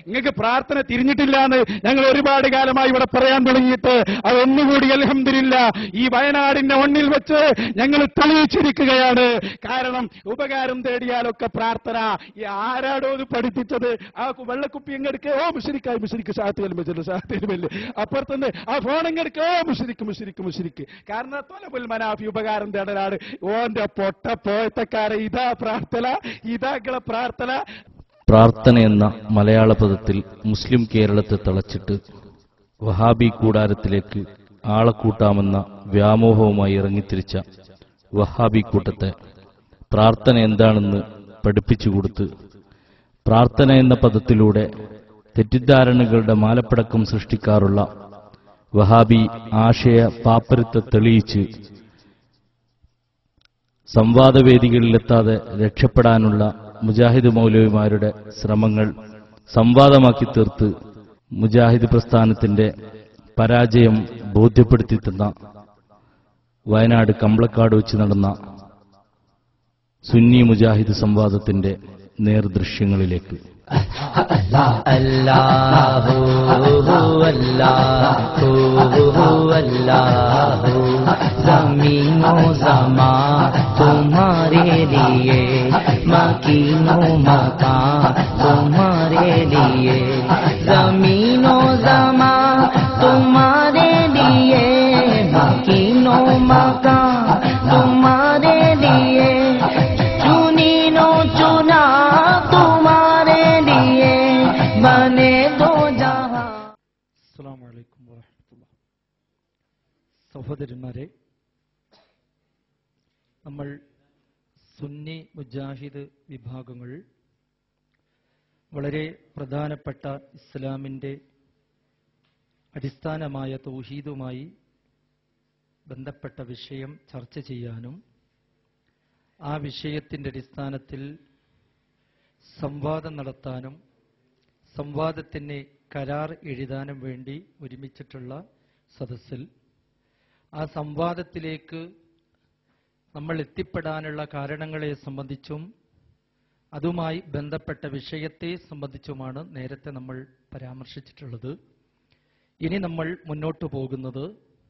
നിങ്ങൾക്ക് പ്രാർത്ഥന തിരിഞ്ഞിട്ടില്ല എന്ന് ഞങ്ങൾ ഒരുപാട് കാലമായി ഇവിടെ പറയാൻ തുടങ്ങിയിട്ട് അതൊന്നുകൂടി അലഹമില്ല ഈ വയനാടിന്റെ മണ്ണിൽ വെച്ച് ഞങ്ങൾ തെളിയിച്ചിരിക്കുകയാണ് കാരണം ഉപകാരം തേടിയാലൊക്കെ പ്രാർത്ഥന ഈ ആരാടോ ഇത് പഠിപ്പിച്ചത് ആ കു- വെള്ളക്കുപ്പി എങ്ങെടുക്ക് ഓ മുഷരിക്കായി മുഷരിക്ക് സാഹത്ത് കലുമ്പല്ലോ സാഹത്ത് കലുമ്പല് അപ്പുറത്തുനിന്ന് ആ ഫോൺ എങ്ങെടുക്ക് ഓ മുഷരിക്ക് മുഷരിക്ക് മുഷരിക്ക് കാരണം തൊലബുൽ മനാഫി ഉപകാരം തേടലാണ് ഓന്റെ പൊട്ട പോയത്തക്കാരെ ഇതാ പ്രാർത്ഥന ഇതാക്കളെ പ്രാർത്ഥന പ്രാർത്ഥന എന്ന മലയാള പദത്തിൽ മുസ്ലിം കേരളത്തെ തളച്ചിട്ട് വഹാബി കൂടാരത്തിലേക്ക് ആളെ കൂട്ടാമെന്ന വ്യാമോഹവുമായി ഇറങ്ങിത്തിരിച്ച വഹാബി കൂട്ടത്തെ പ്രാർത്ഥന എന്താണെന്ന് പഠിപ്പിച്ചു കൊടുത്ത് പ്രാർത്ഥന എന്ന പദത്തിലൂടെ തെറ്റിദ്ധാരണകളുടെ മാലപ്പടക്കം സൃഷ്ടിക്കാറുള്ള വഹാബി ആശയ പാപ്പരത്തെ തെളിയിച്ച് സംവാദവേദികളിലെത്താതെ രക്ഷപ്പെടാനുള്ള മുജാഹിദ് മൗലവിമാരുടെ ശ്രമങ്ങൾ സംവാദമാക്കി തീർത്ത് മുജാഹിദ് പ്രസ്ഥാനത്തിന്റെ പരാജയം ബോധ്യപ്പെടുത്തി തന്ന വയനാട് കമ്പളക്കാട് വെച്ച് നടന്ന സുന്നി മുജാഹിദ് സംവാദത്തിന്റെ നേർദൃശ്യങ്ങളിലേക്ക് अल्लाह अल्लाह जमीनो जमा तुम्हारे लिए मकीनो मका तुम्हारे लिए जमीनो जमा तुम्हारे लिए मकीनो मका तुम्हारे लिए चुनीनो चुना तुम्हारे लिए बने दो जहां അസ്സാം വലൈക്കും വാഹമത്തുള്ള സഹോദരന്മാരെ നമ്മൾ സുന്നി മുജാഹിദ് വിഭാഗങ്ങൾ വളരെ പ്രധാനപ്പെട്ട ഇസ്ലാമിൻ്റെ അടിസ്ഥാനമായ തൗഹീദുമായി ബന്ധപ്പെട്ട വിഷയം ചർച്ച ചെയ്യാനും ആ വിഷയത്തിൻ്റെ അടിസ്ഥാനത്തിൽ സംവാദം നടത്താനും സംവാദത്തിന് കരാർ എഴുതാനും വേണ്ടി ഒരുമിച്ചിട്ടുള്ള സദസ്സിൽ ആ സംവാദത്തിലേക്ക് നമ്മൾ എത്തിപ്പെടാനുള്ള കാരണങ്ങളെ സംബന്ധിച്ചും അതുമായി ബന്ധപ്പെട്ട വിഷയത്തെ സംബന്ധിച്ചുമാണ് നേരത്തെ നമ്മൾ പരാമർശിച്ചിട്ടുള്ളത് ഇനി നമ്മൾ മുന്നോട്ട് പോകുന്നത്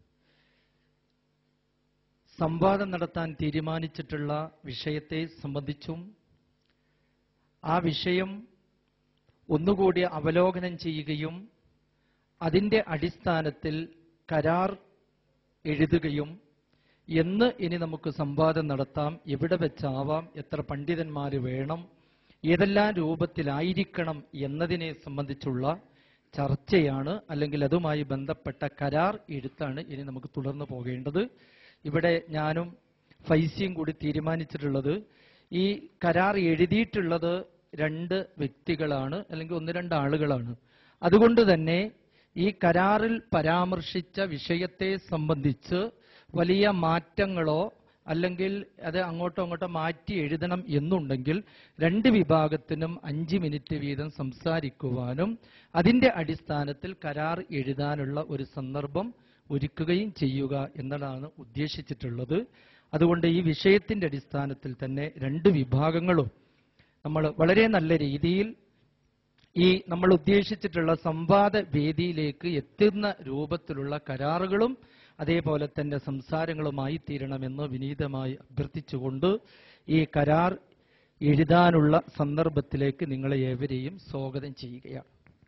സംവാദം നടത്താൻ തീരുമാനിച്ചിട്ടുള്ള വിഷയത്തെ സംബന്ധിച്ചും ആ വിഷയം ഒന്നുകൂടി അവലോകനം ചെയ്യുകയും അതിന്റെ അടിസ്ഥാനത്തിൽ കരാർ എഴുതുകയും എന്ന് ഇനി നമുക്ക് സംവാദം നടത്താം എവിടെ വെച്ചാവാം എത്ര പണ്ഡിതന്മാർ വേണം ഏതെല്ലാം രൂപത്തിലായിരിക്കണം എന്നതിനെ സംബന്ധിച്ചുള്ള ചർച്ചയാണ് അല്ലെങ്കിൽ അതുമായി ബന്ധപ്പെട്ട കരാർ എഴുത്താണ് ഇനി നമുക്ക് തുടർന്ന് പോകേണ്ടത് ഇവിടെ ഞാനും ഫൈസിയും കൂടി തീരുമാനിച്ചിട്ടുള്ളത് ഈ കരാർ എഴുതിയിട്ടുള്ളത് രണ്ട് വ്യക്തികളാണ് അല്ലെങ്കിൽ ഒന്ന് രണ്ട് ആളുകളാണ് അതുകൊണ്ട് തന്നെ ഈ കരാറിൽ പരാമർശിച്ച വിഷയത്തെ സംബന്ധിച്ച് വലിയ മാറ്റങ്ങളോ അല്ലെങ്കിൽ അത് അങ്ങോട്ടോ അങ്ങോട്ടോ മാറ്റി എഴുതണം എന്നുണ്ടെങ്കിൽ രണ്ട് വിഭാഗത്തിനും അഞ്ച് മിനിറ്റ് വീതം സംസാരിക്കുവാനും അതിന്റെ അടിസ്ഥാനത്തിൽ കരാർ എഴുതാനുള്ള ഒരു സന്ദർഭം ഒരുക്കുകയും ചെയ്യുക എന്നതാണ് ഉദ്ദേശിച്ചിട്ടുള്ളത് അതുകൊണ്ട് ഈ വിഷയത്തിന്റെ അടിസ്ഥാനത്തിൽ തന്നെ രണ്ട് വിഭാഗങ്ങളും നമ്മൾ വളരെ നല്ല രീതിയിൽ ഈ നമ്മൾ ഉദ്ദേശിച്ചിട്ടുള്ള സംവാദ വേദിയിലേക്ക് എത്തുന്ന രൂപത്തിലുള്ള കരാറുകളും അതേപോലെ തന്നെ സംസാരങ്ങളുമായി തീരണമെന്ന് വിനീതമായി അഭ്യർത്ഥിച്ചുകൊണ്ട് ഈ കരാർ എഴുതാനുള്ള സന്ദർഭത്തിലേക്ക് നിങ്ങളെ ഏവരെയും സ്വാഗതം ചെയ്യുകയാണ്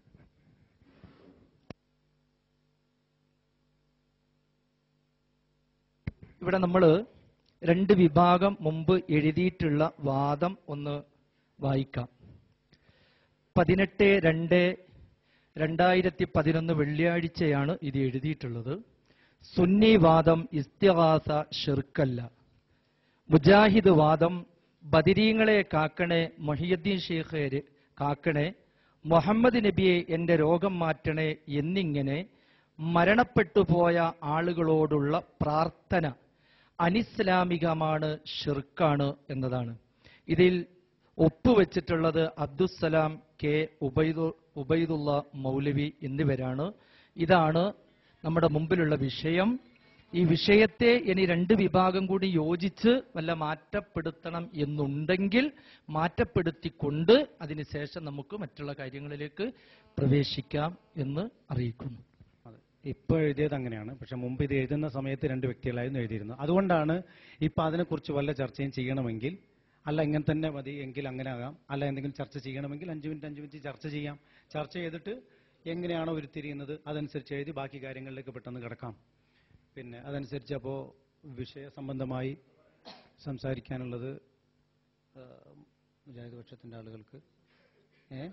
ഇവിടെ നമ്മൾ രണ്ട് വിഭാഗം മുമ്പ് എഴുതിയിട്ടുള്ള വാദം ഒന്ന് വായിക്കാം പതിനെട്ട് രണ്ട് രണ്ടായിരത്തി പതിനൊന്ന് വെള്ളിയാഴ്ചയാണ് ഇത് എഴുതിയിട്ടുള്ളത് സുന്നി വാദം ഇസ്തിഹാസ ഷിർക്കല്ല മുജാഹിദ് വാദം ബദിരീങ്ങളെ കാക്കണേ മൊഹിയുദ്ദീൻ ഷെയ്ഖേര് കാക്കണേ മുഹമ്മദ് നബിയെ എന്റെ രോഗം മാറ്റണേ എന്നിങ്ങനെ മരണപ്പെട്ടു പോയ ആളുകളോടുള്ള പ്രാർത്ഥന അനിസ്ലാമികമാണ് ഷിർക്കാണ് എന്നതാണ് ഇതിൽ ഒപ്പുവെച്ചിട്ടുള്ളത് അബ്ദുസലാം കെ ഉബൈദു ഉബൈദുള്ള മൗലവി എന്നിവരാണ് ഇതാണ് നമ്മുടെ മുമ്പിലുള്ള വിഷയം ഈ വിഷയത്തെ ഇനി രണ്ട് വിഭാഗം കൂടി യോജിച്ച് വല്ല മാറ്റപ്പെടുത്തണം എന്നുണ്ടെങ്കിൽ മാറ്റപ്പെടുത്തിക്കൊണ്ട് അതിനുശേഷം നമുക്ക് മറ്റുള്ള കാര്യങ്ങളിലേക്ക് പ്രവേശിക്കാം എന്ന് അറിയിക്കുന്നു അതെ ഇപ്പോൾ എഴുതിയത് അങ്ങനെയാണ് പക്ഷെ മുമ്പ് ഇത് എഴുതുന്ന സമയത്ത് രണ്ട് വ്യക്തികളായിരുന്നു എഴുതിയിരുന്നത് അതുകൊണ്ടാണ് ഇപ്പൊ അതിനെക്കുറിച്ച് വല്ല ചർച്ചയും ചെയ്യണമെങ്കിൽ അല്ല ഇങ്ങനെ തന്നെ മതി എങ്കിൽ അങ്ങനെ ആകാം അല്ല എന്തെങ്കിലും ചർച്ച ചെയ്യണമെങ്കിൽ അഞ്ച് മിനിറ്റ് അഞ്ച് മിനിറ്റ് ചർച്ച ചെയ്യാം ചർച്ച ചെയ്തിട്ട് എങ്ങനെയാണോ ഉരുത്തിരിയുന്നത് അതനുസരിച്ച് എഴുതി ബാക്കി കാര്യങ്ങളിലേക്ക് പെട്ടെന്ന് കിടക്കാം പിന്നെ അതനുസരിച്ച് അപ്പോൾ വിഷയ സംബന്ധമായി സംസാരിക്കാനുള്ളത് ആ, മുജാഹിദ് പക്ഷത്തിന്റെ ആളുകൾക്ക് ഏ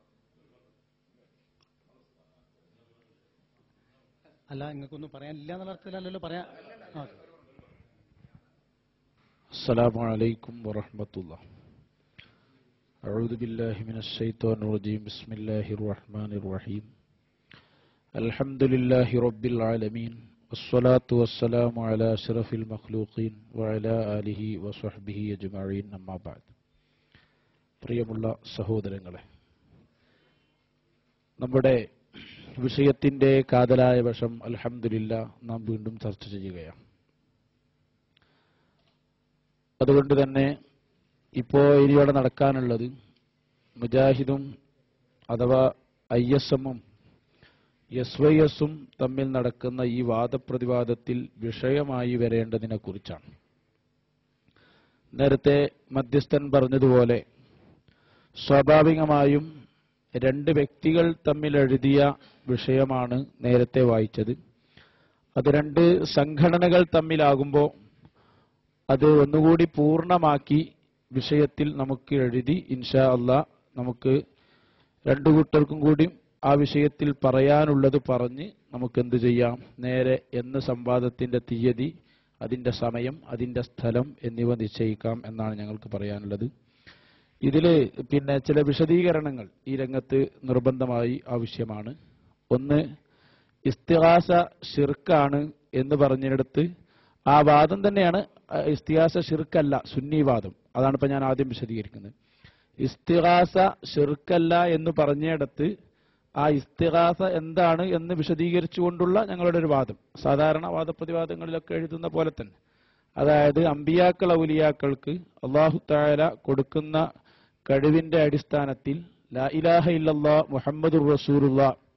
അല്ല നിങ്ങൾക്കൊന്നും പറയാനില്ല എന്നുള്ള അർത്ഥത്തിലല്ലല്ലോ പറയാ ആ. السلام عليكم ورحمة الله أعوذ بالله من الشيطان الرجيم بسم الله الرحمن الرحيم الحمد لله رب العالمين والصلاة والسلام على أشرف المخلوقين وعلى آله وصحبه أجمعين أما بعد പ്രിയമുള്ള സഹോദരങ്ങളെ നമ്മുടെ വിഷയത്തിന്റെ കാതലായ വശം അൽഹംദുലില്ല നാം വീണ്ടും ചർച്ച ചെയ്യുകയാണ് അതുകൊണ്ട് തന്നെ ഇപ്പോ ഇനിയോടെ നടക്കാനുള്ളത് മുജാഹിദും അഥവാ ഐ എസ് എമ്മും എസ് വൈ എസും തമ്മിൽ നടക്കുന്ന ഈ വാദപ്രതിവാദത്തിൽ വിഷയമായി വരേണ്ടതിനെ കുറിച്ചാണ് നേരത്തെ മധ്യസ്ഥൻ പറഞ്ഞതുപോലെ സ്വാഭാവികമായും രണ്ട് വ്യക്തികൾ തമ്മിൽ എഴുതിയ വിഷയമാണ് നേരത്തെ വായിച്ചത് അത് രണ്ട് സംഘടനകൾ തമ്മിലാകുമ്പോൾ അത് ഒന്നുകൂടി പൂർണ്ണമാക്കി വിഷയത്തിൽ നമുക്ക് എഴുതി ഇൻഷാ അള്ളാ നമുക്ക് രണ്ടു കൂട്ടർക്കും കൂടി ആ വിഷയത്തിൽ പറയാനുള്ളത് പറഞ്ഞ് നമുക്ക് എന്ത് ചെയ്യാം നേരെ എന്ന് സംവാദത്തിന്റെ തീയതി അതിന്റെ സമയം അതിന്റെ സ്ഥലം എന്നിവ നിശ്ചയിക്കാം എന്നാണ് ഞങ്ങൾക്ക് പറയാനുള്ളത് ഇതില് പിന്നെ ചില വിശദീകരണങ്ങൾ ഈ രംഗത്ത് നിർബന്ധമായി ആവശ്യമാണ് ഒന്ന് ഇസ്തിഹാസ ഷിർക്കാണ് എന്ന് പറഞ്ഞിടത്ത് ആ വാദം തന്നെയാണ് ആ, ഇസ്തിഹാസ ഷിർക്കല്ല സുന്നി വാദം അതാണ് ഇപ്പൊ ഞാൻ ആദ്യം വിശദീകരിക്കുന്നത് ഇസ്തിഹാസ ഷിർക്കല്ല എന്ന് പറഞ്ഞിടത്ത് ആ ഇസ്തിഹാസ എന്താണ് എന്ന് വിശദീകരിച്ചുകൊണ്ടുള്ള ഞങ്ങളുടെ ഒരു വാദം സാധാരണ വാദപ്രതിവാദങ്ങളിലൊക്കെ എഴുതുന്ന പോലെ തന്നെ അതായത് അമ്പിയാക്കൾ ഔലിയാക്കൾക്ക് അള്ളാഹു താല കൊടുക്കുന്ന കഴിവിന്റെ അടിസ്ഥാനത്തിൽ ലാ ഇലാഹ ഇല്ലല്ലാ മുഹമ്മദുർ റസൂലുള്ള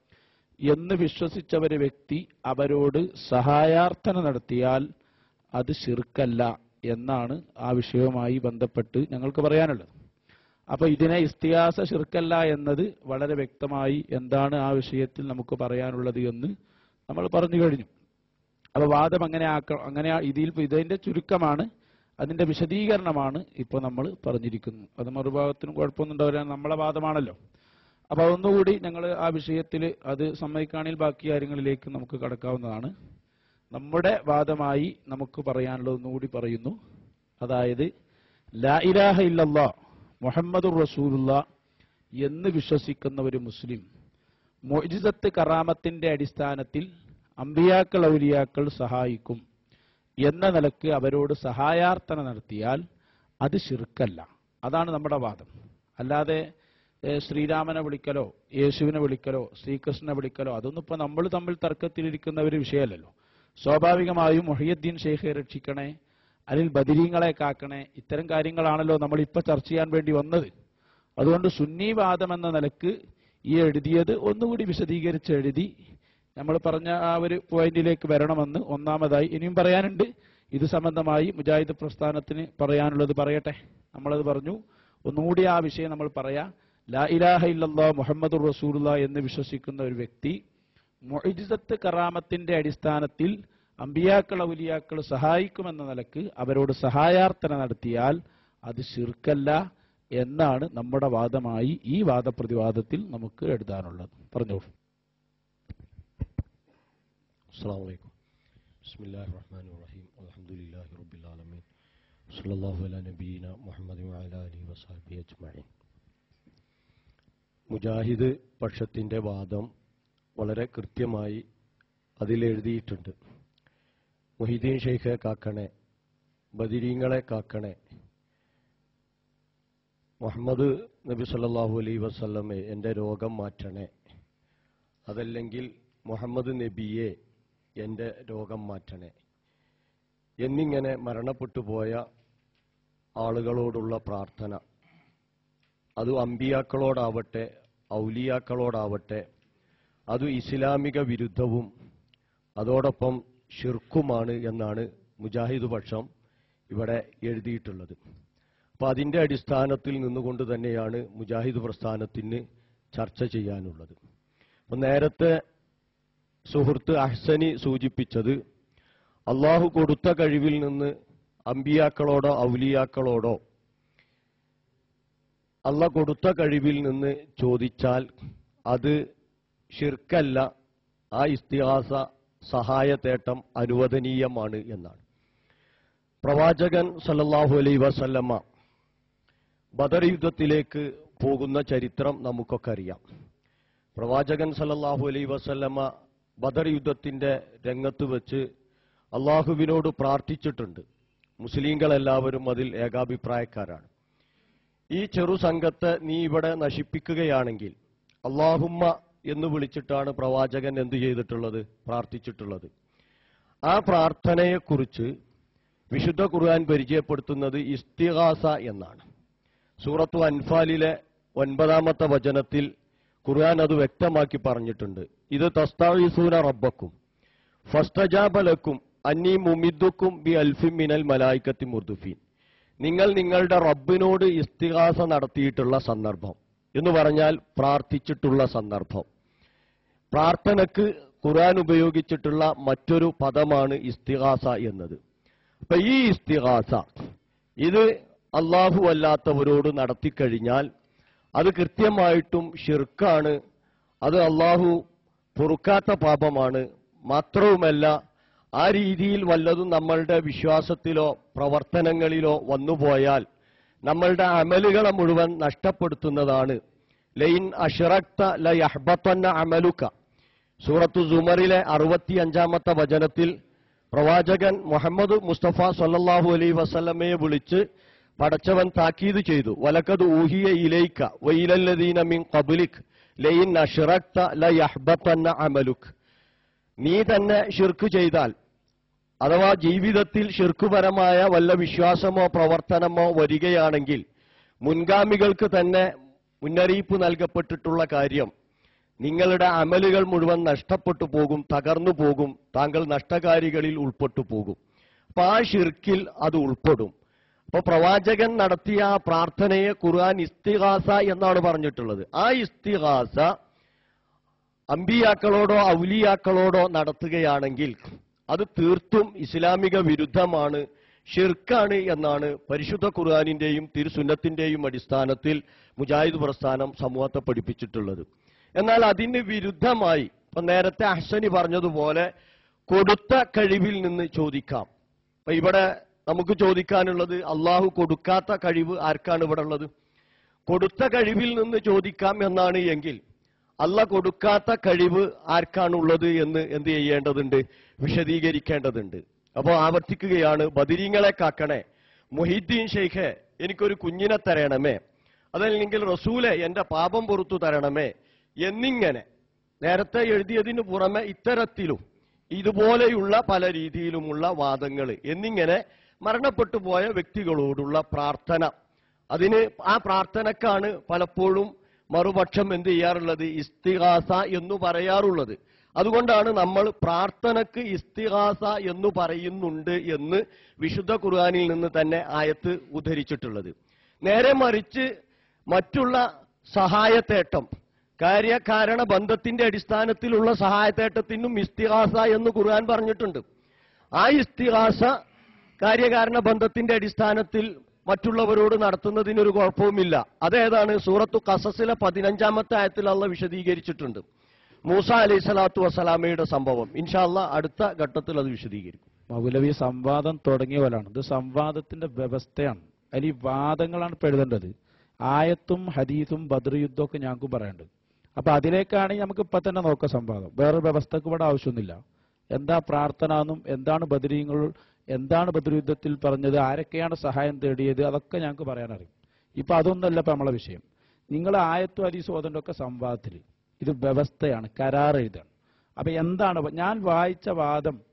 എന്ന് വിശ്വസിച്ച ഒരു വ്യക്തി അവരോട് സഹായാർത്ഥന നടത്തിയാൽ അത് ശിർക്കല്ല എന്നാണ് ആ വിഷയവുമായി ബന്ധപ്പെട്ട് ഞങ്ങൾക്ക് പറയാനുള്ളത് അപ്പൊ ഇതിനെ ഇസ്തിഹാസ ശിർക്കല്ല എന്നത് വളരെ വ്യക്തമായി എന്താണ് ആ വിഷയത്തിൽ നമുക്ക് പറയാനുള്ളത് എന്ന് നമ്മൾ പറഞ്ഞു കഴിഞ്ഞു അപ്പൊ വാദം അങ്ങനെ ആക്ക അങ്ങനെ ആ- ഇതിൽ ഇതിന്റെ ചുരുക്കമാണ് അതിന്റെ വിശദീകരണമാണ് ഇപ്പൊ നമ്മൾ പറഞ്ഞിരിക്കുന്നത് അത് മറുഭാഗത്തിനും കുഴപ്പമൊന്നും ഉണ്ടാവില്ല നമ്മളെ വാദമാണല്ലോ അപ്പൊ അതൊന്നുകൂടി ഞങ്ങൾ ആ വിഷയത്തിൽ അത് സമ്മതിക്കാണെങ്കിൽ ബാക്കി കാര്യങ്ങളിലേക്ക് നമുക്ക് കടക്കാവുന്നതാണ് നമ്മുടെ വാദമായി നമുക്ക് പറയാനുള്ളത് ഒന്നുകൂടി പറയുന്നു അതായത് ലാ ഇലാഹ ഇല്ലല്ലാ മുഹമ്മദുർ റസൂലുള്ള എന്ന് വിശ്വസിക്കുന്ന ഒരു മുസ്ലിം മൊയ്ജിസത്ത് കറാമത്തിന്റെ അടിസ്ഥാനത്തിൽ അമ്പിയാക്കൾ ഔലിയാക്കൾ സഹായിക്കും എന്ന നിലക്ക് അവരോട് സഹായാർത്ഥന നടത്തിയാൽ അത് ശിർക്കല്ല അതാണ് നമ്മുടെ വാദം അല്ലാതെ ഏ, ശ്രീരാമനെ വിളിക്കലോ യേശുവിനെ വിളിക്കലോ ശ്രീകൃഷ്ണനെ വിളിക്കലോ അതൊന്നും ഇപ്പൊ നമ്മൾ തമ്മിൽ തർക്കത്തിലിരിക്കുന്ന ഒരു വിഷയമല്ലല്ലോ സ്വാഭാവികമായും മൊഹിയുദ്ദീൻ ഷെയ്ഖെ രക്ഷിക്കണേ അല്ലെങ്കിൽ ബദിരീങ്ങളെ കാക്കണേ ഇത്തരം കാര്യങ്ങളാണല്ലോ നമ്മൾ ഇപ്പൊ ചർച്ച ചെയ്യാൻ വേണ്ടി വന്നത് അതുകൊണ്ട് സുന്നി വാദം എന്ന നിലക്ക് ഈ എഴുതിയത് ഒന്നുകൂടി വിശദീകരിച്ച് എഴുതി നമ്മൾ പറഞ്ഞ ആ ഒരു പോയിന്റിലേക്ക് വരണമെന്ന് ഒന്നാമതായി ഇനിയും പറയാനുണ്ട് ഇത് സംബന്ധമായി മുജാഹിദ് പ്രസ്ഥാനത്തിന് പറയാനുള്ളത് പറയട്ടെ നമ്മളത് പറഞ്ഞു ഒന്നുകൂടി ആ വിഷയം നമ്മൾ പറയാ ലാ ഇലാഹ ഇല്ലല്ലാ മുഹമ്മദ് റസൂലുള്ള എന്ന് വിശ്വസിക്കുന്ന ഒരു വ്യക്തി മൊയ്ജിസത്ത് കറാമത്തിന്റെ അടിസ്ഥാനത്തിൽ അമ്പിയാക്കൾ ഔലിയാക്കൾ സഹായിക്കുമെന്ന നിലക്ക് അവരോട് സഹായാർത്ഥന നടത്തിയാൽ അത് ശിർക്കല്ല എന്നാണ് നമ്മുടെ വാദമായി ഈ വാദപ്രതിവാദത്തിൽ നമുക്ക് എഴുതാനുള്ളത് പറഞ്ഞോളൂ السلام عليكم بسم الله الرحمن الرحيم الحمد لله رب العالمين صلى الله على نبينا محمد وعلى آله وصحبه أجمعين മുജാഹിദ് പക്ഷത്തിന്റെ വാദം വളരെ കൃത്യമായി അതിലെഴുതിയിട്ടുണ്ട് മൊഹിദ്ദീൻ ഷെയ്ഖെ കാക്കണേ ബദിരീങ്ങളെ കാക്കണേ മുഹമ്മദ് നബി സല്ലല്ലാഹു അലൈഹി വസല്ലമെ എൻ്റെ രോഗം മാറ്റണേ അതല്ലെങ്കിൽ മുഹമ്മദ് നബിയെ എൻ്റെ രോഗം മാറ്റണേ എന്നിങ്ങനെ മരണപ്പെട്ടു പോയ ആളുകളോടുള്ള പ്രാർത്ഥന അത് അമ്പിയാക്കളോടാവട്ടെ ഔലിയാക്കളോടാവട്ടെ അത് ഇസ്ലാമിക വിരുദ്ധവും അതോടൊപ്പം ഷിർക്കുമാണ് എന്നാണ് മുജാഹിദ് പക്ഷം ഇവിടെ എഴുതിയിട്ടുള്ളത് അപ്പൊ അതിന്റെ അടിസ്ഥാനത്തിൽ നിന്നുകൊണ്ട് തന്നെയാണ് മുജാഹിദ് പ്രസ്ഥാനത്തിന് ചർച്ച ചെയ്യാനുള്ളത് അപ്പൊ നേരത്തെ സുഹൃത്ത് അഹ്സനി സൂചിപ്പിച്ചത് അള്ളാഹു കൊടുത്ത കഴിവിൽ നിന്ന് അമ്പിയാക്കളോടോ ഔലിയാക്കളോടോ അല്ല കൊടുത്ത കഴിവിൽ നിന്ന് ചോദിച്ചാൽ അത് ഷിർക്കല്ല ആ ഇസ്തിഹാസ സഹായതേട്ടം അനുവദനീയമാണ് എന്നാണ് പ്രവാചകൻ സല്ലല്ലാഹു അലൈഹി വസല്ലമ്മ ബദർ യുദ്ധത്തിലേക്ക് പോകുന്ന ചരിത്രം നമുക്കൊക്കെ അറിയാം പ്രവാചകൻ സല്ലല്ലാഹു അലൈഹി വസല്ലമ്മ ബദർ യുദ്ധത്തിന്റെ രംഗത്ത് വെച്ച് അള്ളാഹുവിനോട് പ്രാർത്ഥിച്ചിട്ടുണ്ട് മുസ്ലിങ്ങളെല്ലാവരും അതിൽ ഏകാഭിപ്രായക്കാരാണ് ഈ ചെറു സംഘത്തെ നീ ഇവിടെ നശിപ്പിക്കുകയാണെങ്കിൽ അള്ളാഹുമ്മ എന്ന് വിളിച്ചിട്ടാണ് പ്രവാചകൻ എന്തു ചെയ്തിട്ടുള്ളത് പ്രാർത്ഥിച്ചിട്ടുള്ളത് ആ പ്രാർത്ഥനയെക്കുറിച്ച് വിശുദ്ധ ഖുർആൻ പരിചയപ്പെടുത്തുന്നത് ഇസ്തിഹാസ എന്നാണ് സൂറത്തു അൻഫാലിലെ ഒൻപതാമത്തെ വചനത്തിൽ ഖുർആൻ അത് വ്യക്തമാക്കി പറഞ്ഞിട്ടുണ്ട് ഇത് തസ്താവിസൂന റബ്ബക്കും ഫസ്തജാബലക്കും അന്നീ മുമിദ്ദുക്കും ബി അൽഫിം മിനൽ മലായിക്കത്തി മുർദുഫീൻ നിങ്ങൾ നിങ്ങളുടെ റബ്ബിനോട് ഇസ്തിഹാസ നടത്തിയിട്ടുള്ള സന്ദർഭം എന്ന് പറഞ്ഞാൽ പ്രാർത്ഥിച്ചിട്ടുള്ള സന്ദർഭം പ്രാർത്ഥനക്ക് ഖുർആൻ ഉപയോഗിച്ചിട്ടുള്ള മറ്റൊരു പദമാണ് ഇസ്തിഹാസ എന്നത് അപ്പൊ ഈ ഇസ്തിഹാസ ഇത് അള്ളാഹു അല്ലാത്തവരോട് നടത്തിക്കഴിഞ്ഞാൽ അത് കൃത്യമായിട്ടും ഷിർക്കാണ് അത് അള്ളാഹു പൊറുക്കാത്ത പാപമാണ് മാത്രവുമല്ല ആ രീതിയിൽ വല്ലതും നമ്മളുടെ വിശ്വാസത്തിലോ പ്രവർത്തനങ്ങളിലോ വന്നുപോയാൽ നമ്മളുടെ അമലുകളെ മുഴുവൻ നഷ്ടപ്പെടുത്തുന്നതാണ് ലൈൻ അഷറക്ത ലയഹ്ബത്തന്ന അമലുക്ക സൂറത്തു സുമറിലെ അറുപത്തിയഞ്ചാമത്തെ വചനത്തിൽ പ്രവാചകൻ മുഹമ്മദ് മുസ്തഫ സല്ലല്ലാഹു അലൈ വസല്ലമയെ വിളിച്ച് പടച്ചവൻ താക്കീത് ചെയ്തു വലക്കത് ഊഹിയ ഇലൈക്ക വൈലല്ലദീന മിൻ ഖബ്ലിക് ലൈൻ അഷറക്ത ലയഹ്ബത്തന്ന അമലുക് നീ തന്നെ ഷിർക്ക് ചെയ്താൽ അഥവാ ജീവിതത്തിൽ ഷിർക്കുപരമായ വല്ല വിശ്വാസമോ പ്രവർത്തനമോ വരികയാണെങ്കിൽ മുൻഗാമികൾക്ക് തന്നെ മുന്നറിയിപ്പ് നൽകപ്പെട്ടിട്ടുള്ള കാര്യം നിങ്ങളുടെ അമലുകൾ മുഴുവൻ നഷ്ടപ്പെട്ടു പോകും തകർന്നു പോകും താങ്കൾ നഷ്ടകാരികളിൽ ഉൾപ്പെട്ടു പോകും അപ്പൊ ആ ഷിർക്കിൽ അത് ഉൾപ്പെടും അപ്പൊ പ്രവാചകൻ നടത്തിയ ആ പ്രാർത്ഥനയെ ഖുർആൻ ഇസ്തിഹാസ എന്നാണ് പറഞ്ഞിട്ടുള്ളത് ആ ഇസ്തിഹാസ അമ്പിയാക്കളോടോ ഔലിയാക്കളോടോ നടത്തുകയാണെങ്കിൽ അത് തീർത്തും ഇസ്ലാമിക വിരുദ്ധമാണ് ഷിർക്കാണ് എന്നാണ് പരിശുദ്ധ ഖുർആാനിന്റെയും തിരുസുന്നത്തിന്റെയും അടിസ്ഥാനത്തിൽ മുജാഹിദ് പ്രസ്ഥാനം സമൂഹത്തെ പഠിപ്പിച്ചിട്ടുള്ളത് എന്നാൽ അതിന് വിരുദ്ധമായി ഇപ്പൊ നേരത്തെ അഹ്സനി പറഞ്ഞതുപോലെ കൊടുത്ത കഴിവിൽ നിന്ന് ചോദിക്കാം അപ്പൊ ഇവിടെ നമുക്ക് ചോദിക്കാനുള്ളത് അള്ളാഹു കൊടുക്കാത്ത കഴിവ് ആർക്കാണ് ഇവിടെ ഉള്ളത് കൊടുത്ത കഴിവിൽ നിന്ന് ചോദിക്കാം എന്നാണ് എങ്കിൽ അല്ല കൊടുക്കാത്ത കഴിവ് ആർക്കാണുള്ളത് എന്ന് എന്ത് ചെയ്യേണ്ടതുണ്ട് വിശദീകരിക്കേണ്ടതുണ്ട് അപ്പോൾ ആവർത്തിക്കുകയാണ് ബദിരീങ്ങളെ കാക്കണേ മൊഹീദ്ദീൻ ഷെയ്ഖെ എനിക്കൊരു കുഞ്ഞിനെ തരണമേ അതല്ലെങ്കിൽ റസൂലെ എന്റെ പാപം പുറത്തു തരണമേ എന്നിങ്ങനെ നേരത്തെ എഴുതിയതിനു പുറമെ ഇത്തരത്തിലും ഇതുപോലെയുള്ള പല രീതിയിലുമുള്ള വാദങ്ങൾ എന്നിങ്ങനെ മരണപ്പെട്ടു പോയ വ്യക്തികളോടുള്ള പ്രാർത്ഥന അതിന് ആ പ്രാർത്ഥനക്കാണ് പലപ്പോഴും മറുപക്ഷം എന്ത് ചെയ്യാറുള്ളത് ഇസ്തിഹാസ എന്ന് പറയാറുള്ളത് അതുകൊണ്ടാണ് നമ്മൾ പ്രാർത്ഥനക്ക് ഇസ്തിഹാസ എന്ന് പറയുന്നുണ്ട് എന്ന് വിശുദ്ധ ഖുർആാനിൽ നിന്ന് തന്നെ ആയത്ത് ഉദ്ധരിച്ചിട്ടുള്ളത് നേരെ മറിച്ച് മറ്റുള്ള സഹായത്തേട്ടം കാര്യകാരണ ബന്ധത്തിന്റെ അടിസ്ഥാനത്തിലുള്ള സഹായത്തേട്ടത്തിനും ഇസ്തിഹാസ എന്ന് ഖുർആൻ പറഞ്ഞിട്ടുണ്ട് ആ ഇസ്തിഹാസ കാര്യകാരണ ബന്ധത്തിന്റെ അടിസ്ഥാനത്തിൽ മറ്റുള്ളവരോട് നടത്തുന്നതിനൊരു കുഴപ്പവുമില്ല അതേതാണ് സൂറത്തു കസസിലെ പതിനഞ്ചാമത്തെ ആയത്തിൽ അള്ള വിശദീകരിച്ചിട്ടുണ്ട് മൂസ അലൈഹി സ്വലാത്തു വസ്സലാമയുടെ സംഭവം ഇൻഷാല്ല അടുത്ത ഘട്ടത്തിൽ അത് വിശദീകരിക്കും മൗലവി സംവാദം തുടങ്ങിയ പോലാണ് ഇത് സംവാദത്തിന്റെ വ്യവസ്ഥയാണ് അതിൽ ഈ വാദങ്ങളാണ് ഇപ്പൊ എഴുതേണ്ടത് ആയത്തും ഹദീസും ബദർ യുദ്ധമൊക്കെ ഞങ്ങൾക്ക് പറയേണ്ടത് അപ്പൊ അതിലേക്കാണെങ്കിൽ നമുക്ക് ഇപ്പൊ തന്നെ നോക്കാം സംവാദം വേറെ വ്യവസ്ഥക്ക് ഇവിടെ ആവശ്യമൊന്നുമില്ല എന്താ പ്രാർത്ഥന എന്നും എന്താണ് ബദരീങ്ങൾ എന്താണ് ബദർ യുദ്ധത്തിൽ പറഞ്ഞത് ആരൊക്കെയാണ് സഹായം തേടിയത് അതൊക്കെ ഞങ്ങൾക്ക് പറയാനറിയും ഇപ്പൊ അതൊന്നല്ല ഇപ്പൊ നമ്മളെ വിഷയം നിങ്ങൾ ആയത്തും ഹദീസും ഓതണ്ടൊക്കെ സംവാദത്തിൽ ഇത് വ്യവസ്ഥയാണ് കരാർ എഴുതാണ് അപ്പൊ എന്താണ് ഞാൻ വായിച്ച വാദം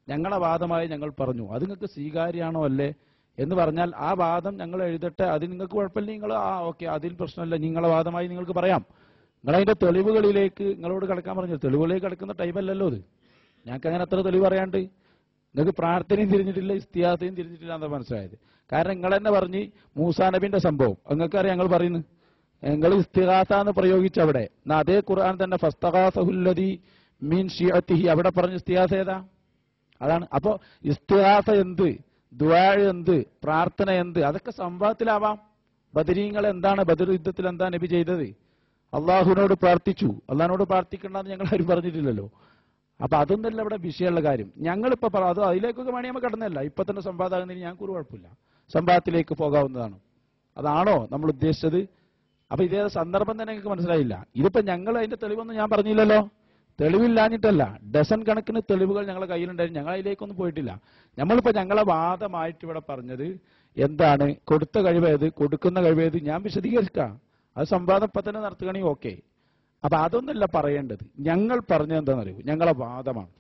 ഞങ്ങളെ വാദമായി ഞങ്ങൾ പറഞ്ഞു അത് നിങ്ങൾക്ക് സ്വീകാര്യമാണോ അല്ലേ എന്ന് പറഞ്ഞാൽ ആ വാദം ഞങ്ങൾ എഴുതട്ടെ അത് നിങ്ങൾക്ക് കുഴപ്പമില്ല നിങ്ങൾ ആ ഓക്കെ അതിൽ പ്രശ്നമില്ല നിങ്ങളെ വാദമായി നിങ്ങൾക്ക് പറയാം നിങ്ങളതിന്റെ തെളിവുകളിലേക്ക് നിങ്ങളോട് കിടക്കാൻ പറഞ്ഞു തെളിവുകളിലേക്ക് കിടക്കുന്ന ടൈമല്ലല്ലോ അത് ഞങ്ങൾക്ക് അങ്ങനെ അത്ര തെളിവ് പറയാണ്ട് നിങ്ങൾക്ക് പ്രാർത്ഥനയും തിരിഞ്ഞിട്ടില്ല ഇസ്തിയാസയും തിരിഞ്ഞിട്ടില്ല എന്നാ മനസ്സിലായത് കാരണം നിങ്ങൾ തന്നെ പറഞ്ഞ് മൂസാ നബിന്റെ സംഭവം നിങ്ങൾക്കറിയാം ഞങ്ങൾ പറയുന്നു നിങ്ങൾ ഇസ്തിഹാസ എന്ന് പ്രയോഗിച്ച അവിടെ എന്നാ അതേ ഖുർആൻ തന്നെ ഫസ്തഹാസഹുല്ലതി മീൻ ഷിയത്തിഹി അവിടെ പറഞ്ഞ ഇസ്തിഹാസ ഏതാ അതാണ് അപ്പോ ഇസ്തിഹാസ എന്ത് ദുആ എന്ത് പ്രാർത്ഥന എന്ത് അതൊക്കെ സംഭവത്തിലാവാം ബദരീങ്ങൾ എന്താണ് ബദർ യുദ്ധത്തിൽ എന്താ നബി ചെയ്തത് അള്ളാഹുവിനോട് പ്രാർത്ഥിച്ചു അള്ളാഹിനോട് പ്രാർത്ഥിക്കണ്ടെന്ന് ഞങ്ങൾ ആരും പറഞ്ഞിട്ടില്ലല്ലോ അപ്പൊ അതൊന്നല്ല ഇവിടെ വിഷയമുള്ള കാര്യം ഞങ്ങളിപ്പോ പറ അത് അതിലേക്കൊക്കെ വേണമെങ്കിൽ നമുക്ക് കടന്നല്ല ഇപ്പൊ തന്നെ സംവാദമാകുന്നതിന് ഞങ്ങൾക്ക് ഒരു കുഴപ്പമില്ല സംവാദത്തിലേക്ക് പോകാവുന്നതാണ് അതാണോ നമ്മൾ ഉദ്ദേശിച്ചത് അപ്പൊ ഇതേ സന്ദർഭം തന്നെ നിങ്ങൾക്ക് മനസ്സിലായില്ല ഇതിപ്പോ ഞങ്ങൾ അതിന്റെ തെളിവൊന്നും ഞാൻ പറഞ്ഞില്ലല്ലോ തെളിവില്ലാഞ്ഞിട്ടല്ല ഡസൻ കണക്കിന് തെളിവുകൾ ഞങ്ങളുടെ കയ്യിലുണ്ടായിരുന്നു ഞങ്ങൾ അതിലേക്കൊന്നും പോയിട്ടില്ല നമ്മളിപ്പോ ഞങ്ങളെ വാദമായിട്ട് ഇവിടെ പറഞ്ഞത് എന്താണ് കൊടുത്ത കഴിവേത് കൊടുക്കുന്ന കഴിവേത് ഞാൻ വിശദീകരിക്കാം അത് സംവാദം ഇപ്പൊ തന്നെ നടത്തുകയാണെങ്കിൽ ഓക്കെ അപ്പൊ അതൊന്നല്ല പറയേണ്ടത് ഞങ്ങൾ പറഞ്ഞത് എന്താണെന്നറിയൂ ഞങ്ങളെ വാദമാണ്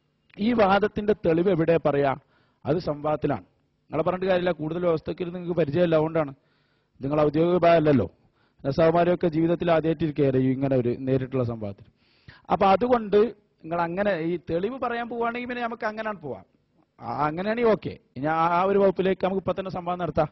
ഈ വാദത്തിന്റെ തെളിവ് എവിടെ പറയാ അത് സംവാദത്തിലാണ് നിങ്ങളെ പറഞ്ഞിട്ട് കാര്യമില്ല കൂടുതൽ വ്യവസ്ഥയ്ക്ക് നിങ്ങൾക്ക് പരിചയമില്ല അതുകൊണ്ടാണ് നിങ്ങൾ ഔദ്യോഗിക വിഭാഗമല്ലല്ലോ നസാവുമാരൊക്കെ ജീവിതത്തിൽ ആദ്യമായിട്ടിരിക്കുകയായിരുന്നു ഇങ്ങനെ ഒരു നേരിട്ടുള്ള സംവാദത്തിൽ അപ്പൊ അതുകൊണ്ട് നിങ്ങൾ അങ്ങനെ ഈ തെളിവ് പറയാൻ പോവുകയാണെങ്കിൽ പിന്നെ നമുക്ക് അങ്ങനെ പോവാം ആ, അങ്ങനെയാണെങ്കിൽ ഓക്കെ ഇനി ആ ആ ഒരു വകുപ്പിലേക്ക് നമുക്ക് ഇപ്പൊ തന്നെ സംവാദം നടത്താം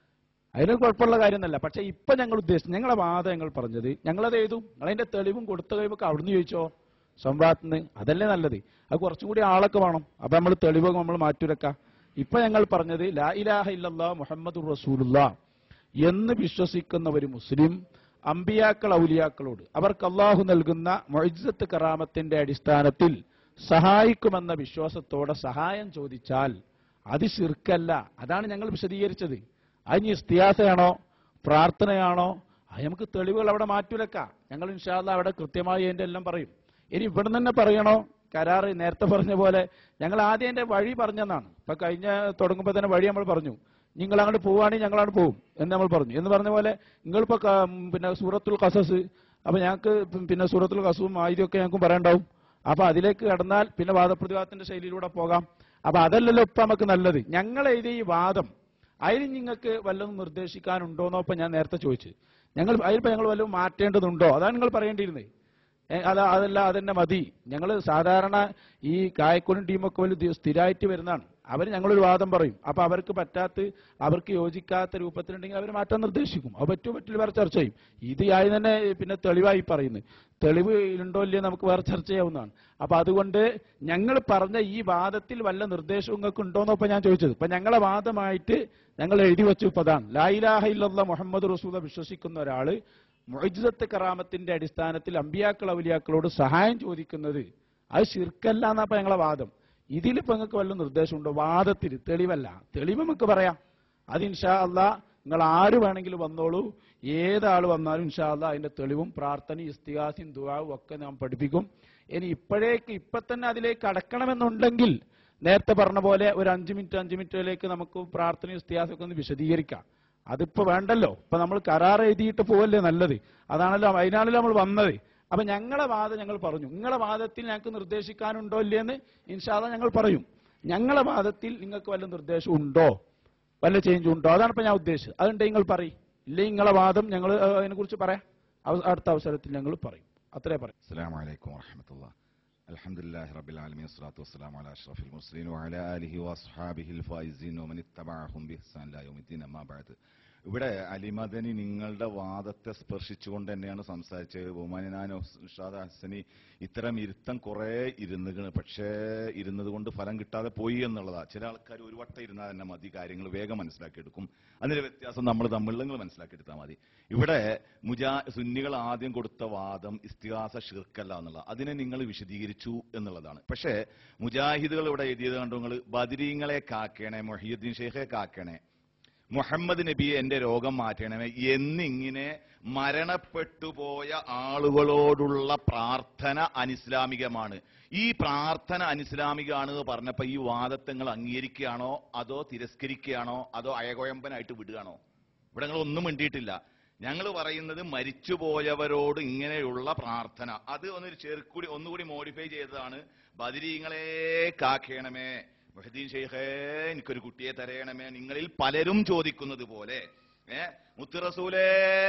അതിന് കുഴപ്പമുള്ള കാര്യമൊന്നുമല്ല പക്ഷെ ഇപ്പൊ ഞങ്ങൾ ഉദ്ദേശിച്ചത് ഞങ്ങളെ വാദം ഞങ്ങൾ പറഞ്ഞത് ഞങ്ങളത് എഴുതും നിങ്ങളതിന്റെ തെളിവും കൊടുത്ത കഴിവൊക്കെ അവിടുന്ന് ചോദിച്ചോ സംവാദത്തിന് അതല്ലേ നല്ലത് അത് കുറച്ചും കൂടി ആളൊക്കെ വേണം അപ്പൊ നമ്മൾ തെളിവൊക്കെ നമ്മൾ മാറ്റിവെക്കാം ഇപ്പൊ ഞങ്ങൾ പറഞ്ഞത് ലാ ഇലാഹ ഇല്ലല്ലാ മുഹമ്മദ് റസൂലുള്ള എന്ന് വിശ്വസിക്കുന്ന ഒരു മുസ്ലിം അമ്പിയാക്കൾ ഔലിയാക്കളോട് അവർക്ക് അള്ളാഹു നൽകുന്ന മൊയ്സത്ത് കറാമത്തിന്റെ അടിസ്ഥാനത്തിൽ സഹായിക്കുമെന്ന വിശ്വാസത്തോടെ സഹായം ചോദിച്ചാൽ അത് ശിർക്കല്ല അതാണ് ഞങ്ങൾ വിശദീകരിച്ചത് അതിന് ഇസ്തിയാസയാണോ പ്രാർത്ഥനയാണോ അത് നമുക്ക് തെളിവുകൾ അവിടെ മാറ്റിവെക്കാം ഞങ്ങൾ ഇൻഷാല്ല അവിടെ കൃത്യമായി അതിന്റെ എല്ലാം പറയും ഇനി ഇവിടെ തന്നെ പറയണോ കരാറ് നേരത്തെ പറഞ്ഞ പോലെ ഞങ്ങൾ ആദ്യം എന്റെ വഴി പറഞ്ഞെന്നാണ് ഇപ്പൊ കഴിഞ്ഞ തുടങ്ങുമ്പോൾ തന്നെ വഴി നമ്മൾ പറഞ്ഞു നിങ്ങൾ അങ്ങോട്ട് പോവുകയാണെങ്കിൽ ഞങ്ങളാണ് പോകും എന്ന് നമ്മൾ പറഞ്ഞു എന്ന് പറഞ്ഞ പോലെ നിങ്ങളിപ്പോ ക- ഉം, പിന്നെ സൂറത്തുൽ കസസ് അപ്പൊ ഞങ്ങൾക്ക് പിന്നെ സൂറത്തുൽ കസവും ആയുധമൊക്കെ ഞങ്ങൾക്ക് പറയണ്ടാവും അപ്പൊ അതിലേക്ക് കടന്നാൽ പിന്നെ വാദപ്രതിവാദത്തിന്റെ ശൈലിയിലൂടെ പോകാം അപ്പൊ അതല്ലല്ലോ ഇപ്പൊ നമുക്ക് നല്ലത് ഞങ്ങൾ എഴുതിയ ഈ വാദം അതിന് നിങ്ങൾക്ക് വല്ലതും നിർദ്ദേശിക്കാനുണ്ടോന്നോ ഇപ്പൊ ഞാൻ നേരത്തെ ചോദിച്ചു ഞങ്ങൾ അതിലിപ്പോ ഞങ്ങൾ വല്ലതും മാറ്റേണ്ടതുണ്ടോ അതാണ് നിങ്ങൾ പറയേണ്ടിയിരുന്നത് ഏ, അല്ല അതല്ല അതന്നെ മതി ഞങ്ങൾ സാധാരണ ഈ കായക്കൊടും ടീമൊക്കെ വലിയ സ്ഥിരമായിട്ട് വരുന്നതാണ് അവർ ഞങ്ങളൊരു വാദം പറയും അപ്പൊ അവർക്ക് പറ്റാത്ത അവർക്ക് യോജിക്കാത്ത രൂപത്തിലുണ്ടെങ്കിൽ അവർ മാറ്റാൻ നിർദ്ദേശിക്കും അത് പറ്റുമോ പറ്റില്ല വേറെ ചർച്ച ചെയ്യും ഇത് ആയി തന്നെ പിന്നെ തെളിവായി പറയുന്നത് തെളിവ് ഉണ്ടോ ഇല്ലയോ നമുക്ക് വേറെ ചർച്ച ചെയ്യാവുന്നതാണ് അപ്പൊ അതുകൊണ്ട് ഞങ്ങൾ പറഞ്ഞ ഈ വാദത്തിൽ വല്ല നിർദ്ദേശവും നിങ്ങൾക്ക് ഉണ്ടോന്നോ ഇപ്പൊ ഞാൻ ചോദിച്ചത് ഇപ്പൊ ഞങ്ങളെ വാദമായിട്ട് ഞങ്ങൾ എഴുതി വെച്ചു ഇപ്പൊ അതാണ് ലായിലാഹ ഇല്ലല്ലാ മുഹമ്മദ് റസൂല വിശ്വസിക്കുന്ന ഒരാള് മൊയ്ജത്ത് കറാമത്തിന്റെ അടിസ്ഥാനത്തിൽ അമ്പിയാക്കൾ ഔലിയാക്കളോട് സഹായം ചോദിക്കുന്നത് അത് ശിർക്കല്ല എന്നപ്പോ ഞങ്ങളെ വാദം ഇതിലിപ്പോ നിങ്ങൾക്ക് വല്ല നിർദ്ദേശമുണ്ടോ വാദത്തിൽ തെളിവല്ല തെളിവ് നമുക്ക് പറയാം അത് ഇൻഷാ അല്ലാ നിങ്ങൾ ആര് വേണമെങ്കിലും വന്നോളൂ ഏതാൾ വന്നാലും ഇൻഷാ അല്ലാ അതിന്റെ തെളിവും പ്രാർത്ഥനയും ഇസ്തിഹാസും ദുവാവും ഒക്കെ നാം പഠിപ്പിക്കും ഇനി ഇപ്പോഴേക്ക് ഇപ്പൊ തന്നെ അതിലേക്ക് കടക്കണമെന്നുണ്ടെങ്കിൽ നേരത്തെ പറഞ്ഞ പോലെ ഒരു അഞ്ച് മിനിറ്റ് അഞ്ച് മിനിറ്റിലേക്ക് നമുക്ക് പ്രാർത്ഥനയും ഇസ്തിഹാസൊക്കെ ഒന്ന് വിശദീകരിക്കാം അതിപ്പോ വേണ്ടല്ലോ ഇപ്പൊ നമ്മൾ കരാർ എഴുതിയിട്ട് പോവല്ലേ നല്ലത് അതാണല്ലോ അതിനാണല്ലോ നമ്മൾ വന്നത് അപ്പൊ ഞങ്ങളെ വാദം ഞങ്ങൾ പറഞ്ഞു നിങ്ങളെ വാദത്തിൽ ഞങ്ങൾക്ക് നിർദ്ദേശിക്കാനുണ്ടോ ഇല്ലയെന്ന് ഇൻഷാല്ല ഞങ്ങൾ പറയും ഞങ്ങളെ വാദത്തിൽ നിങ്ങൾക്ക് വല്ല നിർദ്ദേശം ഉണ്ടോ വല്ല ചേഞ്ച് ഉണ്ടോ അതാണ് ഇപ്പൊ ഞാൻ ഉദ്ദേശിച്ചത് അതുണ്ട് നിങ്ങൾ പറയും ഇല്ലേ നിങ്ങളെ വാദം ഞങ്ങൾ അതിനെ കുറിച്ച് പറയാം അവ- അടുത്ത അവസരത്തിൽ ഞങ്ങൾ പറയും അത്രേ പറയും السلام عليكم ورحمة الله الحمد لله رب العالمين والصلاة والسلام على أشرف المرسلين وعلى آله وأصحابه الفائزين ومن اتبعهم بإحسان إلى يوم الدين أما بعد ഇവിടെ അലിമദനി നിങ്ങളുടെ വാദത്തെ സ്പർശിച്ചുകൊണ്ട് തന്നെയാണ് സംസാരിച്ചത് ബഹുമാനായ ഉഷാദ് ഹസനി ഇത്തരം ഇരുത്തം കുറെ ഇരുന്നുകണ് പക്ഷേ ഇരുന്നത് കൊണ്ട് ഫലം കിട്ടാതെ പോയി എന്നുള്ളതാ ചില ആൾക്കാർ ഒരു വട്ടം ഇരുന്നാൽ തന്നെ മതി കാര്യങ്ങൾ വേഗം മനസ്സിലാക്കിയെടുക്കും അതിന്റെ വ്യത്യാസം നമ്മൾ തമ്മിൽ നിങ്ങൾ മനസ്സിലാക്കിയെടുത്താൽ മതി ഇവിടെ മുജാ സുന്നികൾ ആദ്യം കൊടുത്ത വാദം ഇസ്തിഹാസ ഷിർക്കല്ല എന്നുള്ള അതിനെ നിങ്ങൾ വിശദീകരിച്ചു എന്നുള്ളതാണ് പക്ഷേ മുജാഹിദുകൾ ഇവിടെ എഴുതിയത് കണ്ടു നിങ്ങൾ ബദരീങ്ങളെ കാക്കണേ മൊഹീദ്ദീൻ ഷെയ്ഖെ കാക്കണേ മുഹമ്മദ് നബിയെ എന്റെ രോഗം മാറ്റണമേ എന്നിങ്ങനെ മരണപ്പെട്ടുപോയ ആളുകളോടുള്ള പ്രാർത്ഥന അനിസ്ലാമികമാണ് ഈ പ്രാർത്ഥന അനിസ്ലാമികമാണ് എന്ന് പറഞ്ഞപ്പോ ഈ വാദത്തങ്ങൾ അംഗീകരിക്കുകയാണോ അതോ തിരസ്കരിക്കുകയാണോ അതോ അയകോയമ്പനായിട്ട് വിടുകയാണോ ഇവിടെ നിങ്ങൾ ഒന്നും മിണ്ടിയിട്ടില്ല ഞങ്ങൾ പറയുന്നത് മരിച്ചുപോയവരോട് ഇങ്ങനെയുള്ള പ്രാർത്ഥന അത് ഒന്ന് ചെറുക്കൂടി ഒന്നുകൂടി മോഡിഫൈ ചെയ്തതാണ് ബദിരീങ്ങളെ കാക്കേണമേ മൊഹദ്ദീൻ ഷെയ്ഖേ എനിക്കൊരു കുട്ടിയെ തരയണമേ നിങ്ങളിൽ പലരും ചോദിക്കുന്നത് പോലെ ഏ മുത്ത് റസൂലേ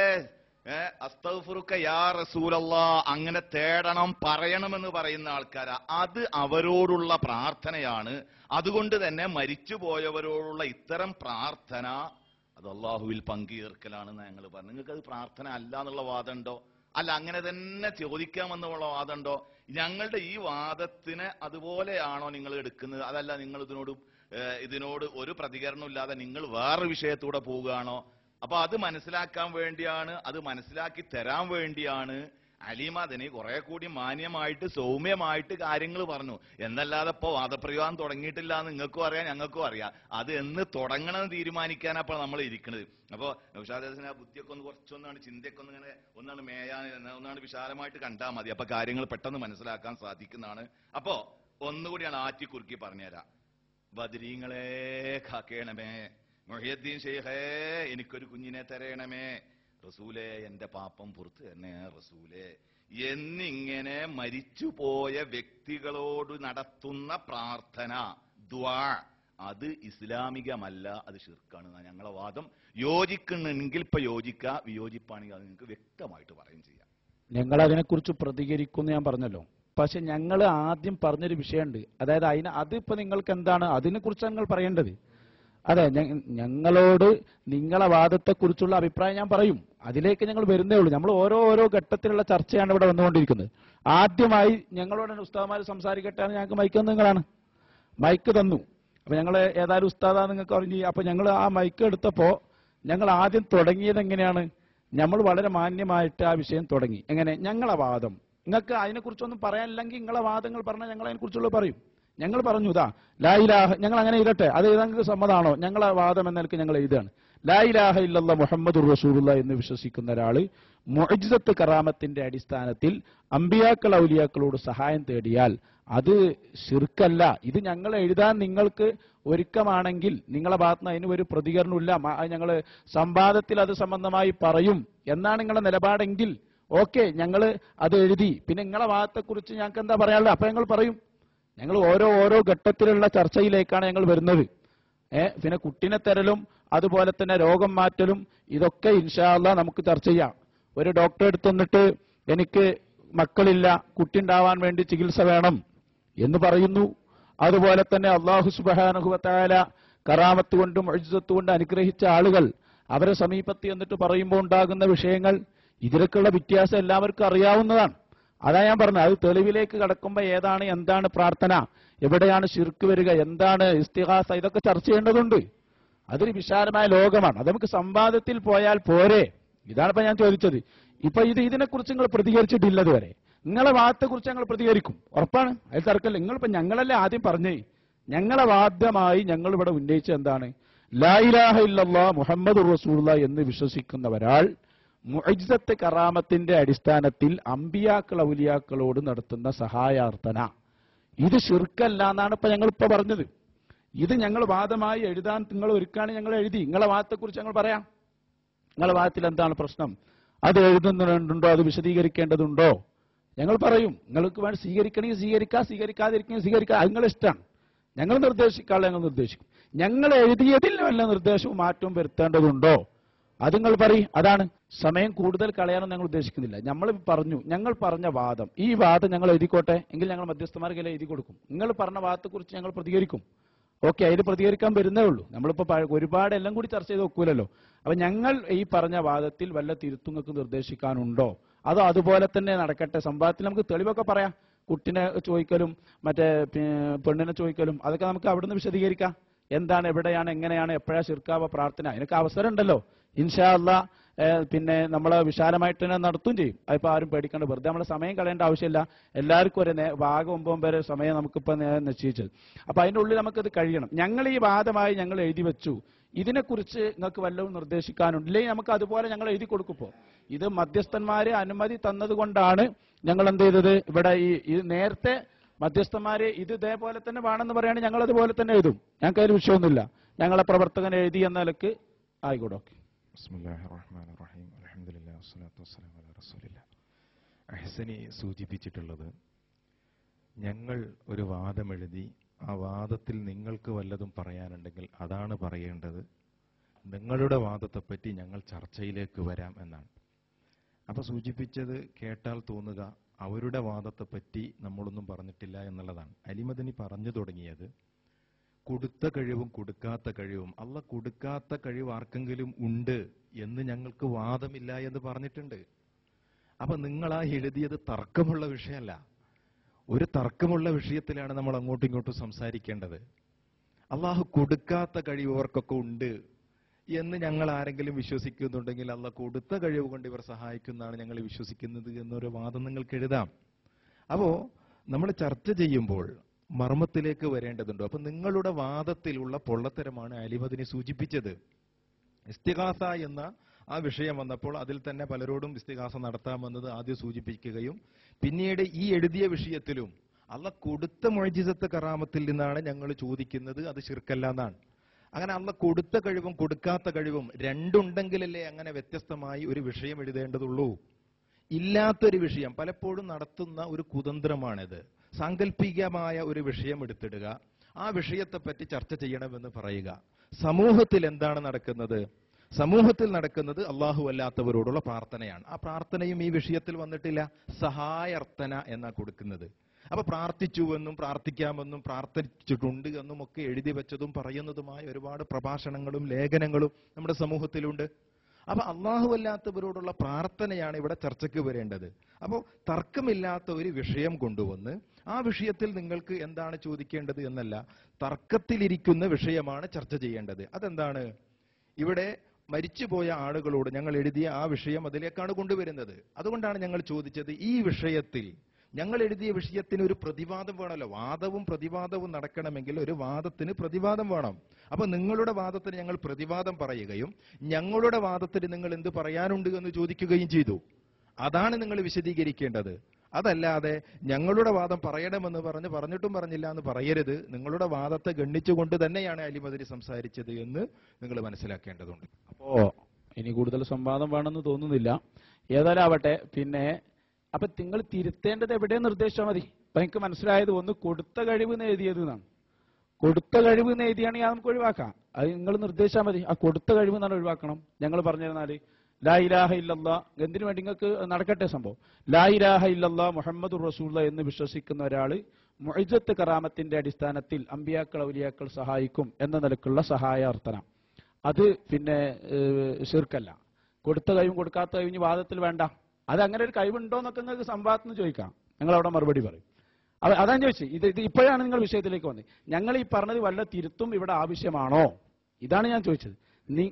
ഏ അസ്തഗ്ഫിറുക്ക യാ റസൂലല്ലാ അങ്ങനെ തേടണം പറയണമെന്ന് പറയുന്ന ആൾക്കാരാ അത് അവരോടുള്ള പ്രാർത്ഥനയാണ് അതുകൊണ്ട് തന്നെ മരിച്ചുപോയവരോടുള്ള ഇത്തരം പ്രാർത്ഥന അത് അള്ളാഹുവിൽ പങ്കുചേർക്കലാണെന്ന് ഞങ്ങൾ പറഞ്ഞു നിങ്ങൾക്ക് അത് പ്രാർത്ഥന അല്ല എന്നുള്ള വാദമുണ്ടോ അല്ല അങ്ങനെ തന്നെ ചോദിക്കാമെന്നുള്ള വാദമുണ്ടോ ഞങ്ങളുടെ ഈ വാദത്തിന് അതുപോലെയാണോ നിങ്ങൾ എടുക്കുന്നത് അതല്ല നിങ്ങൾ ഇതിനോട് ഏഹ്, ഇതിനോട് ഒരു പ്രതികരണം ഇല്ലാതെ നിങ്ങൾ വേറെ വിഷയത്തൂടെ പോവുകയാണോ അപ്പൊ അത് മനസ്സിലാക്കാൻ വേണ്ടിയാണ് അത് മനസ്സിലാക്കി തരാൻ വേണ്ടിയാണ് അലിമദനി കുറെ കൂടി മാന്യമായിട്ട് സൗമ്യമായിട്ട് കാര്യങ്ങൾ പറഞ്ഞു എന്നല്ലാതെ ഇപ്പൊ വാദപ്രയോഗം തുടങ്ങിയിട്ടില്ല എന്ന് നിങ്ങൾക്കും അറിയാം ഞങ്ങൾക്കും അറിയാം അത് എന്ന് തുടങ്ങണമെന്ന് തീരുമാനിക്കാനാ അപ്പൊ നമ്മൾ ഇരിക്കുന്നത് അപ്പൊ നൗഷാദസിന് ആ ബുദ്ധിയൊക്കെ ഒന്ന് കുറച്ചൊന്നാണ് ചിന്തയൊക്കെ ഒന്ന് ഇങ്ങനെ ഒന്നാണ് മേയാൻ ഒന്നാണ് വിശാലമായിട്ട് കണ്ടാൽ മതി അപ്പൊ കാര്യങ്ങൾ പെട്ടെന്ന് മനസ്സിലാക്കാൻ സാധിക്കുന്നതാണ് അപ്പോ ഒന്നുകൂടിയാണ് ആറ്റി കുറുക്കി പറഞ്ഞുതരാം ബദരീങ്ങളെ കാക്കേണമേ മൊഹിയദ്ദീൻ ഷെയ്ഖേ എനിക്കൊരു കുഞ്ഞിനെ തരയണമേ റസൂലേ എന്റെ പാപം പുറത്ത് തന്നെ റസൂലേ എന്നിങ്ങനെ മരിച്ചുപോയ വ്യക്തികളോട് നടത്തുന്ന പ്രാർത്ഥന ദ്വാ അത് ഇസ്ലാമികമല്ല അത് ഷിർക്കാണ് എന്നാ ഞങ്ങളെ വാദം യോജിക്കുന്നുണ്ടെങ്കിൽ ഇപ്പൊ യോജിക്കുക വിയോജിപ്പാണെങ്കിൽ അത് നിങ്ങൾക്ക് വ്യക്തമായിട്ട് പറയും ചെയ്യാം ഞങ്ങൾ അതിനെക്കുറിച്ച് പ്രതികരിക്കുമെന്ന് ഞാൻ പറഞ്ഞല്ലോ പക്ഷെ ഞങ്ങൾ ആദ്യം പറഞ്ഞൊരു വിഷയമുണ്ട് അതായത് അതിന് അതിപ്പോ നിങ്ങൾക്ക് എന്താണ് അതിനെക്കുറിച്ച് നിങ്ങൾ പറയേണ്ടത് അതെ ഞ- ഞങ്ങളോട് നിങ്ങളെ വാദത്തെക്കുറിച്ചുള്ള അഭിപ്രായം ഞാൻ പറയും അതിലേക്ക് ഞങ്ങൾ വരുന്നേ ഉള്ളൂ നമ്മൾ ഓരോ ഓരോ ഘട്ടത്തിലുള്ള ചർച്ചയാണ് ഇവിടെ വന്നുകൊണ്ടിരിക്കുന്നത് ആദ്യമായി ഞങ്ങളോട് ഉസ്താദ്മാർ സംസാരിക്കട്ടെ എന്ന് ഞങ്ങൾക്ക് മൈക്ക് തന്നത് നിങ്ങളാണ് മൈക്ക് തന്നു അപ്പൊ ഞങ്ങൾ ഏതായാലും ഉസ്താദാ നിങ്ങൾക്ക് അറിഞ്ഞു അപ്പൊ ഞങ്ങൾ ആ മൈക്ക് എടുത്തപ്പോ ഞങ്ങൾ ആദ്യം തുടങ്ങിയത് എങ്ങനെയാണ് നമ്മൾ വളരെ മാന്യമായിട്ട് ആ വിഷയം തുടങ്ങി എങ്ങനെ ഞങ്ങളെ വാദം നിങ്ങൾക്ക് അതിനെക്കുറിച്ചൊന്നും പറയാനില്ലെങ്കിൽ നിങ്ങളെ വാദങ്ങൾ പറഞ്ഞാൽ ഞങ്ങൾ അതിനെക്കുറിച്ചുള്ള പറയും ഞങ്ങൾ പറഞ്ഞു ഇതാ ലായിലാഹ ഞങ്ങൾ അങ്ങനെ എഴുതട്ടെ അത് എഴുതാൻ നിങ്ങൾക്ക് സമ്മതമാണോ ഞങ്ങളെ വാദം എന്ന നിലക്ക് ഞങ്ങൾ എഴുതാണ് ലായിലാഹ ഇല്ലല്ല മുഹമ്മദ് റസൂലുള്ള എന്ന് വിശ്വസിക്കുന്ന ഒരാള് മുഅജിസത്ത് കറാമത്തിന്റെ അടിസ്ഥാനത്തിൽ അമ്പിയാക്കൾ ഔലിയാക്കളോട് സഹായം തേടിയാൽ അത് ശിർക്കല്ല ഇത് ഞങ്ങൾ എഴുതാൻ നിങ്ങൾക്ക് ഒരുക്കമാണെങ്കിൽ നിങ്ങളെ ഭാഗത്ത് നിന്ന് അതിന് ഒരു പ്രതികരണമില്ല ഞങ്ങൾ സംവാദത്തിൽ അത് സംബന്ധമായി പറയും എന്നാണ് നിങ്ങളുടെ നിലപാടെങ്കിൽ ഓക്കെ ഞങ്ങൾ അത് എഴുതി പിന്നെ നിങ്ങളെ ഭാഗത്തെക്കുറിച്ച് ഞങ്ങൾക്ക് എന്താ പറയാനുള്ളത് അപ്പൊ ഞങ്ങൾ പറയും ഞങ്ങൾ ഓരോ ഓരോ ഘട്ടത്തിലുള്ള ചർച്ചയിലേക്കാണ് ഞങ്ങൾ വരുന്നത് ഏ പിന്നെ കുട്ടിനെ തരലും അതുപോലെ തന്നെ രോഗം മാറ്റലും ഇതൊക്കെ ഇൻഷാല്ല നമുക്ക് ചർച്ച ചെയ്യാം ഒരു ഡോക്ടറെ അടുത്ത് വന്നിട്ട് എനിക്ക് മക്കളില്ല കുട്ടി ഉണ്ടാവാൻ വേണ്ടി ചികിത്സ വേണം എന്ന് പറയുന്നു അതുപോലെ തന്നെ അള്ളാഹു സുബാനുഹുവത്തായ കറാമത്ത് കൊണ്ടും അഴുസത്ത് കൊണ്ട് അനുഗ്രഹിച്ച ആളുകൾ അവരെ സമീപത്ത് എന്നിട്ട് പറയുമ്പോൾ ഉണ്ടാകുന്ന വിഷയങ്ങൾ ഇതിലൊക്കെയുള്ള വ്യത്യാസം എല്ലാവർക്കും അറിയാവുന്നതാണ് അതാ ഞാൻ പറഞ്ഞത് അത് തെളിവിലേക്ക് കടക്കുമ്പോൾ ഏതാണ് എന്താണ് പ്രാർത്ഥന എവിടെയാണ് ശിർക്ക് വരിക എന്താണ് ഇസ്തിഹാസ ഇതൊക്കെ ചർച്ച ചെയ്യേണ്ടതുണ്ട് അതൊരു വിശാലമായ ലോകമാണ് അത് നമുക്ക് സംവാദത്തിൽ പോയാൽ പോരെ ഇതാണ് ഇപ്പൊ ഞാൻ ചോദിച്ചത് ഇപ്പൊ ഇത് ഇതിനെക്കുറിച്ച് നിങ്ങൾ പ്രതികരിച്ചിട്ടില്ല ഇതുവരെ നിങ്ങളെ വാദത്തെക്കുറിച്ച് ഞങ്ങൾ പ്രതികരിക്കും ഉറപ്പാണ് അതിൽ തർക്കമില്ല നിങ്ങളിപ്പോ ഞങ്ങളല്ലേ ആദ്യം പറഞ്ഞേ ഞങ്ങളെ വാദ്യമായി ഞങ്ങൾ ഇവിടെ ഉന്നയിച്ച എന്താണ് ലായിലാഹ ഇല്ലല്ലാ മുഹമ്മദ് റസൂള്ള എന്ന് വിശ്വസിക്കുന്ന ഒരാൾ മുഅജിസത്ത് കറാമത്തിന്റെ അടിസ്ഥാനത്തിൽ അമ്പിയാക്കൾ ഔലിയാക്കളോട് നടത്തുന്ന സഹായാർത്ഥന ഇത് ശിർക്കല്ല എന്നാണ് ഇപ്പൊ ഞങ്ങൾ ഇപ്പൊ പറഞ്ഞത് ഇത് ഞങ്ങൾ വാദമായി എഴുതാൻ നിങ്ങൾ ഒരുക്കാണ് ഞങ്ങൾ എഴുതി നിങ്ങളെ വാദത്തെക്കുറിച്ച് ഞങ്ങൾ പറയാം നിങ്ങളെ വാദത്തിൽ എന്താണ് പ്രശ്നം അത് എഴുതുന്നുണ്ടോ അത് വിശദീകരിക്കേണ്ടതുണ്ടോ ഞങ്ങൾ പറയും നിങ്ങൾക്ക് വേണ്ടി സ്വീകരിക്കണമെങ്കിൽ സ്വീകരിക്കാം സ്വീകരിക്കാതിരിക്കണമെങ്കിൽ സ്വീകരിക്കാം അത് നിങ്ങളെ ഇഷ്ടമാണ് ഞങ്ങൾ നിർദ്ദേശിക്കാനുള്ള ഞങ്ങൾ നിർദ്ദേശിക്കും ഞങ്ങൾ എഴുതിയതിൽ വല്ല നിർദ്ദേശവും മാറ്റവും വരുത്തേണ്ടതുണ്ടോ അത് നിങ്ങൾ പറയും അതാണ് സമയം കൂടുതൽ കളയാനും ഞങ്ങൾ ഉദ്ദേശിക്കുന്നില്ല നമ്മൾ പറഞ്ഞു ഞങ്ങൾ പറഞ്ഞ വാദം ഈ വാദം ഞങ്ങൾ എഴുതിക്കോട്ടെ എങ്കിൽ ഞങ്ങൾ മധ്യസ്ഥന്മാർക്കെല്ലാം എഴുതി കൊടുക്കും നിങ്ങൾ പറഞ്ഞ വാദത്തെക്കുറിച്ച് ഞങ്ങൾ പ്രതികരിക്കും ഓക്കെ അതിൽ പ്രതികരിക്കാൻ വരുന്നേ ഉള്ളൂ നമ്മളിപ്പോ പ- ഒരുപാട് എല്ലാം കൂടി ചർച്ച ചെയ്ത് വെക്കൂലല്ലോ അപ്പൊ ഞങ്ങൾ ഈ പറഞ്ഞ വാദത്തിൽ വല്ല തിരുത്തുങ്ങൾക്ക് നിർദ്ദേശിക്കാനുണ്ടോ അതോ അതുപോലെ തന്നെ നടക്കട്ടെ സംഭവത്തിൽ നമുക്ക് തെളിവൊക്കെ പറയാം കുട്ടിനെ ചോദിക്കലും മറ്റേ പി- പെണ്ണിനെ ചോദിക്കലും അതൊക്കെ നമുക്ക് അവിടുന്ന് വിശദീകരിക്കാം എന്താണ് എവിടെയാണ് എങ്ങനെയാണ് എപ്പോഴാ ശിർക്കാവ പ്രാർത്ഥന അതിനൊക്കെ അവസരം ഉണ്ടല്ലോ ഇൻഷാ അല്ലാ ഏഹ് പിന്നെ നമ്മൾ വിശാലമായിട്ട് തന്നെ നടത്തും ചെയ്യും അതിപ്പോ ആരും പേടിക്കേണ്ട വെറുതെ നമ്മളെ സമയം കളയേണ്ട ആവശ്യമില്ല എല്ലാവർക്കും ഒരു നേ- ഭാഗം ഒമ്പതും വരെ സമയം നമുക്കിപ്പോ നേ- നിശ്ചയിച്ചത് അപ്പൊ അതിന്റെ ഉള്ളിൽ നമുക്കത് കഴിയണം ഞങ്ങൾ ഈ വാദമായി ഞങ്ങൾ എഴുതി വെച്ചു ഇതിനെക്കുറിച്ച് നിങ്ങൾക്ക് വല്ലതും നിർദ്ദേശിക്കാനുണ്ട് ഇല്ലെങ്കിൽ നമുക്ക് അതുപോലെ ഞങ്ങൾ എഴുതി കൊടുക്കുമ്പോ ഇത് മധ്യസ്ഥന്മാര് അനുമതി തന്നത് കൊണ്ടാണ് ഞങ്ങൾ എന്ത് ചെയ്തത് ഇവിടെ ഈ ഇത് നേരത്തെ മധ്യസ്ഥന്മാര് ഇത് ഇതേപോലെ തന്നെ വേണമെന്ന് പറയുകയാണെങ്കിൽ ഞങ്ങൾ അതുപോലെ തന്നെ എഴുതും ഞങ്ങൾക്ക് അതിൽ വിഷയമൊന്നുമില്ല ഞങ്ങളെ പ്രവർത്തകൻ എഴുതി എന്ന നിലക്ക് ആയിക്കോട്ടെ ഓക്കെ بسم الله الرحمن الرحيم الحمد വസ്സലാത്തു വസ്സലാമു അലാ റസൂലില്ല അഹ്സനി സൂചിപ്പിച്ചിട്ടുള്ളത് ഞങ്ങൾ ഒരു വാദമെഴുതി ആ വാദത്തിൽ നിങ്ങൾക്ക് വല്ലതും പറയാനുണ്ടെങ്കിൽ അതാണ് പറയേണ്ടത് നിങ്ങളുടെ വാദത്തെപ്പറ്റി ഞങ്ങൾ ചർച്ചയിലേക്ക് വരാം എന്നാണ് അപ്പൊ സൂചിപ്പിച്ചത് കേട്ടാൽ തോന്നുക അവരുടെ വാദത്തെപ്പറ്റി നമ്മളൊന്നും പറഞ്ഞിട്ടില്ല എന്നുള്ളതാണ് അലിമദനി പറഞ്ഞു തുടങ്ങിയത് കൊടുത്ത കഴിവും കൊടുക്കാത്ത കഴിവും അല്ല കൊടുക്കാത്ത കഴിവ് ആർക്കെങ്കിലും ഉണ്ട് എന്ന് ഞങ്ങൾക്ക് വാദമില്ല എന്ന് പറഞ്ഞിട്ടുണ്ട് അപ്പൊ നിങ്ങൾ ആ എഴുതിയത് തർക്കമുള്ള വിഷയമല്ല ഒരു തർക്കമുള്ള വിഷയത്തിലാണ് നമ്മൾ അങ്ങോട്ടും ഇങ്ങോട്ടും സംസാരിക്കേണ്ടത് അള്ളാഹു കൊടുക്കാത്ത കഴിവ് ഇവർക്കൊക്കെ ഉണ്ട് എന്ന് ഞങ്ങൾ ആരെങ്കിലും വിശ്വസിക്കുന്നുണ്ടെങ്കിൽ അല്ല കൊടുത്ത കഴിവ് കൊണ്ട് ഇവർ സഹായിക്കുന്നതാണ് ഞങ്ങൾ വിശ്വസിക്കുന്നത് എന്നൊരു വാദം നിങ്ങൾക്ക് എഴുതാം അപ്പോ നമ്മൾ ചർച്ച ചെയ്യുമ്പോൾ മർമ്മത്തിലേക്ക് വരേണ്ടതുണ്ട് അപ്പൊ നിങ്ങളുടെ വാദത്തിലുള്ള പൊള്ളത്തരമാണ് അലിമദിനെ സൂചിപ്പിച്ചത് ഇസ്തിഹാസ എന്ന ആ വിഷയം വന്നപ്പോൾ അതിൽ തന്നെ പലരോടും ഇസ്തിഹാസ നടത്താമെന്നത് ആദ്യം സൂചിപ്പിക്കുകയും പിന്നീട് ഈ എഴുതിയ വിഷയത്തിലും അല്ല കൊടുത്ത മൊഴിജിസത്ത് കറാമത്തിൽ നിന്നാണ് ഞങ്ങൾ ചോദിക്കുന്നത് അത് ശിർക്കല്ല എന്നാണ് അങ്ങനെ അല്ല കൊടുത്ത കഴിവും കൊടുക്കാത്ത കഴിവും രണ്ടുണ്ടെങ്കിലല്ലേ അങ്ങനെ വ്യത്യസ്തമായി ഒരു വിഷയം എഴുതേണ്ടതുള്ളൂ ഇല്ലാത്തൊരു വിഷയം പലപ്പോഴും നടത്തുന്ന ഒരു കുതന്ത്രമാണിത് സാങ്കല്പികമായ ഒരു വിഷയം എടുത്തിടുക ആ വിഷയത്തെപ്പറ്റി ചർച്ച ചെയ്യണമെന്ന് പറയുക സമൂഹത്തിൽ എന്താണ് നടക്കുന്നത് സമൂഹത്തിൽ നടക്കുന്നത് അള്ളാഹു അല്ലാത്തവരോടുള്ള പ്രാർത്ഥനയാണ് ആ പ്രാർത്ഥനയും ഈ വിഷയത്തിൽ വന്നിട്ടില്ല സഹായർത്ഥന എന്നാ കൊടുക്കുന്നത് അപ്പൊ പ്രാർത്ഥിച്ചുവെന്നും പ്രാർത്ഥിക്കാമെന്നും പ്രാർത്ഥിച്ചിട്ടുണ്ട് എന്നും ഒക്കെ എഴുതി വെച്ചതും പറയുന്നതുമായ ഒരുപാട് പ്രഭാഷണങ്ങളും ലേഖനങ്ങളും നമ്മുടെ സമൂഹത്തിലുണ്ട് അപ്പൊ അള്ളാഹു അല്ലാത്തവരോടുള്ള പ്രാർത്ഥനയാണ് ഇവിടെ ചർച്ചയ്ക്ക് വരേണ്ടത് അപ്പോൾ തർക്കമില്ലാത്ത ഒരു വിഷയം കൊണ്ടുവന്ന് ആ വിഷയത്തിൽ നിങ്ങൾക്ക് എന്താണ് ചോദിക്കേണ്ടത് എന്നല്ല തർക്കത്തിലിരിക്കുന്ന വിഷയമാണ് ചർച്ച ചെയ്യേണ്ടത് അതെന്താണ് ഇവിടെ മരിച്ചുപോയ ആളുകളോട് ഞങ്ങൾ എഴുതിയ ആ വിഷയം അതിലേക്കാണ് കൊണ്ടുവരുന്നത് അതുകൊണ്ടാണ് ഞങ്ങൾ ചോദിച്ചത് ഈ വിഷയത്തിൽ ഞങ്ങൾ എഴുതിയ വിഷയത്തിന് ഒരു പ്രതിവാദം വേണമല്ലോ വാദവും പ്രതിവാദവും നടക്കണമെങ്കിൽ ഒരു വാദത്തിന് പ്രതിവാദം വേണം അപ്പൊ നിങ്ങളുടെ വാദത്തിന് ഞങ്ങൾ പ്രതിവാദം പറയുകയും ഞങ്ങളുടെ വാദത്തിന് നിങ്ങൾ എന്ത് പറയാനുണ്ട് എന്ന് ചോദിക്കുകയും ചെയ്തു അതാണ് നിങ്ങൾ വിശദീകരിക്കേണ്ടത് അതല്ലാതെ ഞങ്ങളുടെ വാദം പറയണമെന്ന് പറഞ്ഞ് പറഞ്ഞിട്ടും പറഞ്ഞില്ല എന്ന് പറയരുത് നിങ്ങളുടെ വാദത്തെ ഗണ്ണിച്ചുകൊണ്ട് തന്നെയാണ് അലിമതിരി സംസാരിച്ചത് എന്ന് നിങ്ങൾ മനസ്സിലാക്കേണ്ടതുണ്ട് അപ്പോ ഇനി കൂടുതൽ സംവാദം വേണമെന്ന് തോന്നുന്നില്ല ഏതായാലും ആവട്ടെ പിന്നെ അപ്പൊ നിങ്ങൾ തിരുത്തേണ്ടത് എവിടെ നിർദ്ദേശിച്ചാൽ മതി അപ്പൊ എനിക്ക് മനസ്സിലായത് ഒന്ന് കൊടുത്ത കഴിവ് എന്ന് എഴുതിയത് എന്നാണ് കൊടുത്ത കഴിവ് എന്ന് എഴുതിയാണെങ്കിൽ അത് നമുക്ക് ഒഴിവാക്കാം അത് നിങ്ങൾ നിർദ്ദേശിച്ചാൽ മതി ആ കൊടുത്ത കഴിവ് എന്നാണ് ഒഴിവാക്കണം ഞങ്ങൾ പറഞ്ഞിരുന്നാല് ലാ ഇലാഹ ഇല്ലല്ലാ എന്തിനു വേണ്ടി നിങ്ങൾക്ക് നടക്കട്ടെ സംഭവം ലാ ഇലാഹ ഇല്ലല്ലാ മുഹമ്മദ് റസൂള്ള എന്ന് വിശ്വസിക്കുന്ന ഒരാള് മുഅജ്ജത്ത് കറാമത്തിന്റെ അടിസ്ഥാനത്തിൽ അമ്പിയാക്കൾ ഔലിയാക്കൾ സഹായിക്കും എന്ന നിലക്കുള്ള സഹായാർത്ഥന അത് പിന്നെ ഷിർക്കല്ല കൊടുത്ത കഴിവും കൊടുക്കാത്ത കഴിവും ഇനി വാദത്തിൽ വേണ്ട അത് അങ്ങനെ ഒരു കഴിവുണ്ടോ എന്നൊക്കെ നിങ്ങൾക്ക് സംവാദത്തിന് ചോദിക്കാം ഞങ്ങൾ അവിടെ മറുപടി പറയും അത് അതാണ് ചോദിച്ചത് ഇത് ഇത് ഇപ്പോഴാണ് നിങ്ങൾ വിഷയത്തിലേക്ക് വന്നത് ഞങ്ങൾ ഈ പറഞ്ഞത് വല്ല തിരുത്തും ഇവിടെ ആവശ്യമാണോ ഇതാണ് ഞാൻ ചോദിച്ചത് നീ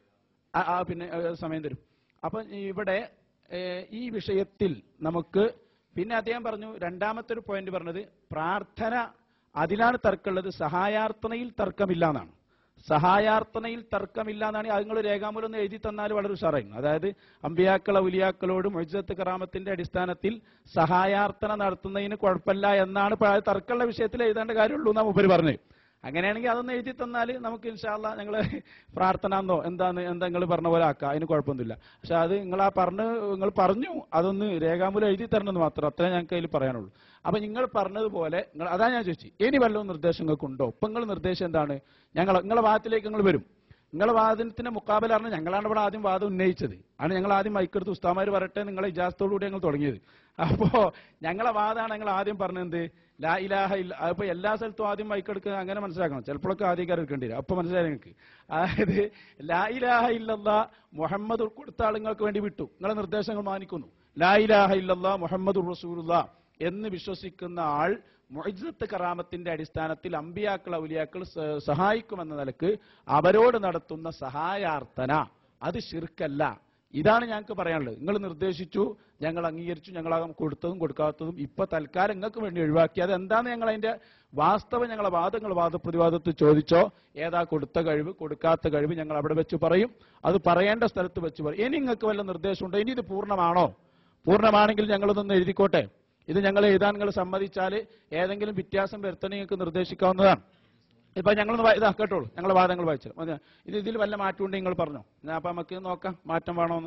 ആ, ആ പിന്നെ ഏ, സമയം തരും അപ്പൊ ഇവിടെ ഏ, ഈ വിഷയത്തിൽ നമുക്ക് പിന്നെ അദ്ദേഹം പറഞ്ഞു രണ്ടാമത്തെ ഒരു പോയിന്റ് പറഞ്ഞത് പ്രാർത്ഥന അതിലാണ് തർക്കമുള്ളത് സഹായാർത്ഥനയിൽ തർക്കമില്ല എന്നാണ് സഹായാർത്ഥനയിൽ തർക്കമില്ല എന്നാണ് അത് നിങ്ങൾ രേഖാമൂലം ഒന്ന് എഴുതി തന്നാൽ വളരെ ഉഷാറായിരുന്നു അതായത് അമ്പിയാക്കൾ ഔലിയാക്കളോട് മൊയ്സത്ത് കറാമത്തിന്റെ അടിസ്ഥാനത്തിൽ സഹായാർത്ഥന നടത്തുന്നതിന് കുഴപ്പമില്ല എന്നാണ് ഇപ്പൊ ആ തർക്കമുള്ള വിഷയത്തിൽ എഴുതേണ്ട കാര്യമുള്ളൂ എന്നാ മുപ്പര് പറഞ്ഞത് അങ്ങനെയാണെങ്കിൽ അതൊന്ന് എഴുതി തന്നാൽ നമുക്ക് ഇൻഷാല്ല ഞങ്ങൾ പ്രാർത്ഥന എന്നോ എന്താന്ന് എന്താ നിങ്ങൾ പറഞ്ഞ പോലെ ആക്കാം അതിന് കുഴപ്പമൊന്നുമില്ല പക്ഷെ അത് നിങ്ങൾ ആ പറഞ്ഞ് നിങ്ങൾ പറഞ്ഞു അതൊന്ന് രേഖാമൂലം എഴുതി തരണമെന്ന് മാത്രം അത്രേ ഞങ്ങൾക്ക് അതിൽ പറയാനുള്ളൂ അപ്പൊ നിങ്ങൾ പറഞ്ഞതുപോലെ നിങ്ങൾ അതാ ഞാൻ ചോദിച്ചു ഇനി വല്ലതും നിർദ്ദേശങ്ങൾക്ക് ഉണ്ടോ ഇപ്പൊ നിങ്ങൾ നിർദ്ദേശം എന്താണ് ഞങ്ങൾ നിങ്ങളെ ഭാഗത്തിലേക്ക് നിങ്ങൾ വരും നിങ്ങളെ വാദനത്തിന്റെ മുക്കാബല പറഞ്ഞ ഞങ്ങളാണ് ഇവിടെ ആദ്യം വാദം ഉന്നയിച്ചത് ആണ് ഞങ്ങൾ ആദ്യം മൈക്കെടുത്ത് ഉസ്താമാർ പറയട്ടെ നിങ്ങളെ ഇജാസത്തോടുകൂടി ഞങ്ങൾ തുടങ്ങിയത് അപ്പോ ഞങ്ങളെ വാദമാണ് ഞങ്ങൾ ആദ്യം പറഞ്ഞത് ലാ ഇലാഹ ഇല്ല അപ്പൊ എല്ലാ സ്ഥലത്തും ആദ്യം മൈക്കെടുക്കുക അങ്ങനെ മനസ്സിലാക്കണം ചിലപ്പോഴൊക്കെ ആദ്യം എടുക്കേണ്ടി വരും അപ്പൊ മനസ്സിലായി നിങ്ങൾക്ക് അതായത് ലാ ഇലാഹ ഇല്ലല്ലാ മുഹമ്മദ് കൊടുത്ത ആളുങ്ങൾക്ക് വേണ്ടി വിട്ടു നിങ്ങളെ നിർദ്ദേശങ്ങൾ മാനിക്കുന്നു ലാ ഇലാഹ ഇല്ലല്ലാ മുഹമ്മദ് റസൂലുള്ള എന്ന് വിശ്വസിക്കുന്ന ആൾ മൊയ്സത്ത് കറാമത്തിന്റെ അടിസ്ഥാനത്തിൽ അമ്പിയാക്കൾ ഔലിയാക്കൾ സ- സഹായിക്കുമെന്ന നിലക്ക് അവരോട് നടത്തുന്ന സഹായാർത്ഥന അത് ശിർക്കല്ല ഇതാണ് ഞങ്ങൾക്ക് പറയാനുള്ളത് നിങ്ങൾ നിർദ്ദേശിച്ചു ഞങ്ങൾ അംഗീകരിച്ചു ഞങ്ങൾ അത് കൊടുത്തതും കൊടുക്കാത്തതും ഇപ്പൊ തൽക്കാലം നിങ്ങൾക്ക് വേണ്ടി ഒഴിവാക്കി അത് എന്താന്ന് ഞങ്ങൾ അതിന്റെ വാസ്തവം ഞങ്ങളെ വാദങ്ങൾ വാദപ്രതിവാദത്തിൽ ചോദിച്ചോ ഏതാ കൊടുത്ത കഴിവ് കൊടുക്കാത്ത കഴിവ് ഞങ്ങൾ അവിടെ വെച്ച് പറയും അത് പറയേണ്ട സ്ഥലത്ത് വെച്ച് പറയും ഇനി നിങ്ങൾക്ക് വല്ല നിർദ്ദേശമുണ്ടോ ഇനി ഇത് പൂർണ്ണമാണോ പൂർണ്ണമാണെങ്കിൽ ഞങ്ങളതൊന്ന് എഴുതിക്കോട്ടെ ഇത് ഞങ്ങൾ എഴുതാൻ നിങ്ങൾ സമ്മതിച്ചാൽ ഏതെങ്കിലും വ്യത്യാസം വരുത്തണേ നിങ്ങൾക്ക് നിർദ്ദേശിക്കാവുന്നതാണ് ഇപ്പൊ ഞങ്ങളൊന്ന് വാ- ഇതാ കേട്ടോളൂ ഞങ്ങളെ വാദങ്ങൾ വായിച്ചു മതി ഇത് ഇതിൽ വല്ല മാറ്റം ഉണ്ടെങ്കിൽ നിങ്ങൾ പറഞ്ഞോ ഞാൻ അപ്പൊ നമുക്ക് നോക്കാം മാറ്റം വേണോന്ന്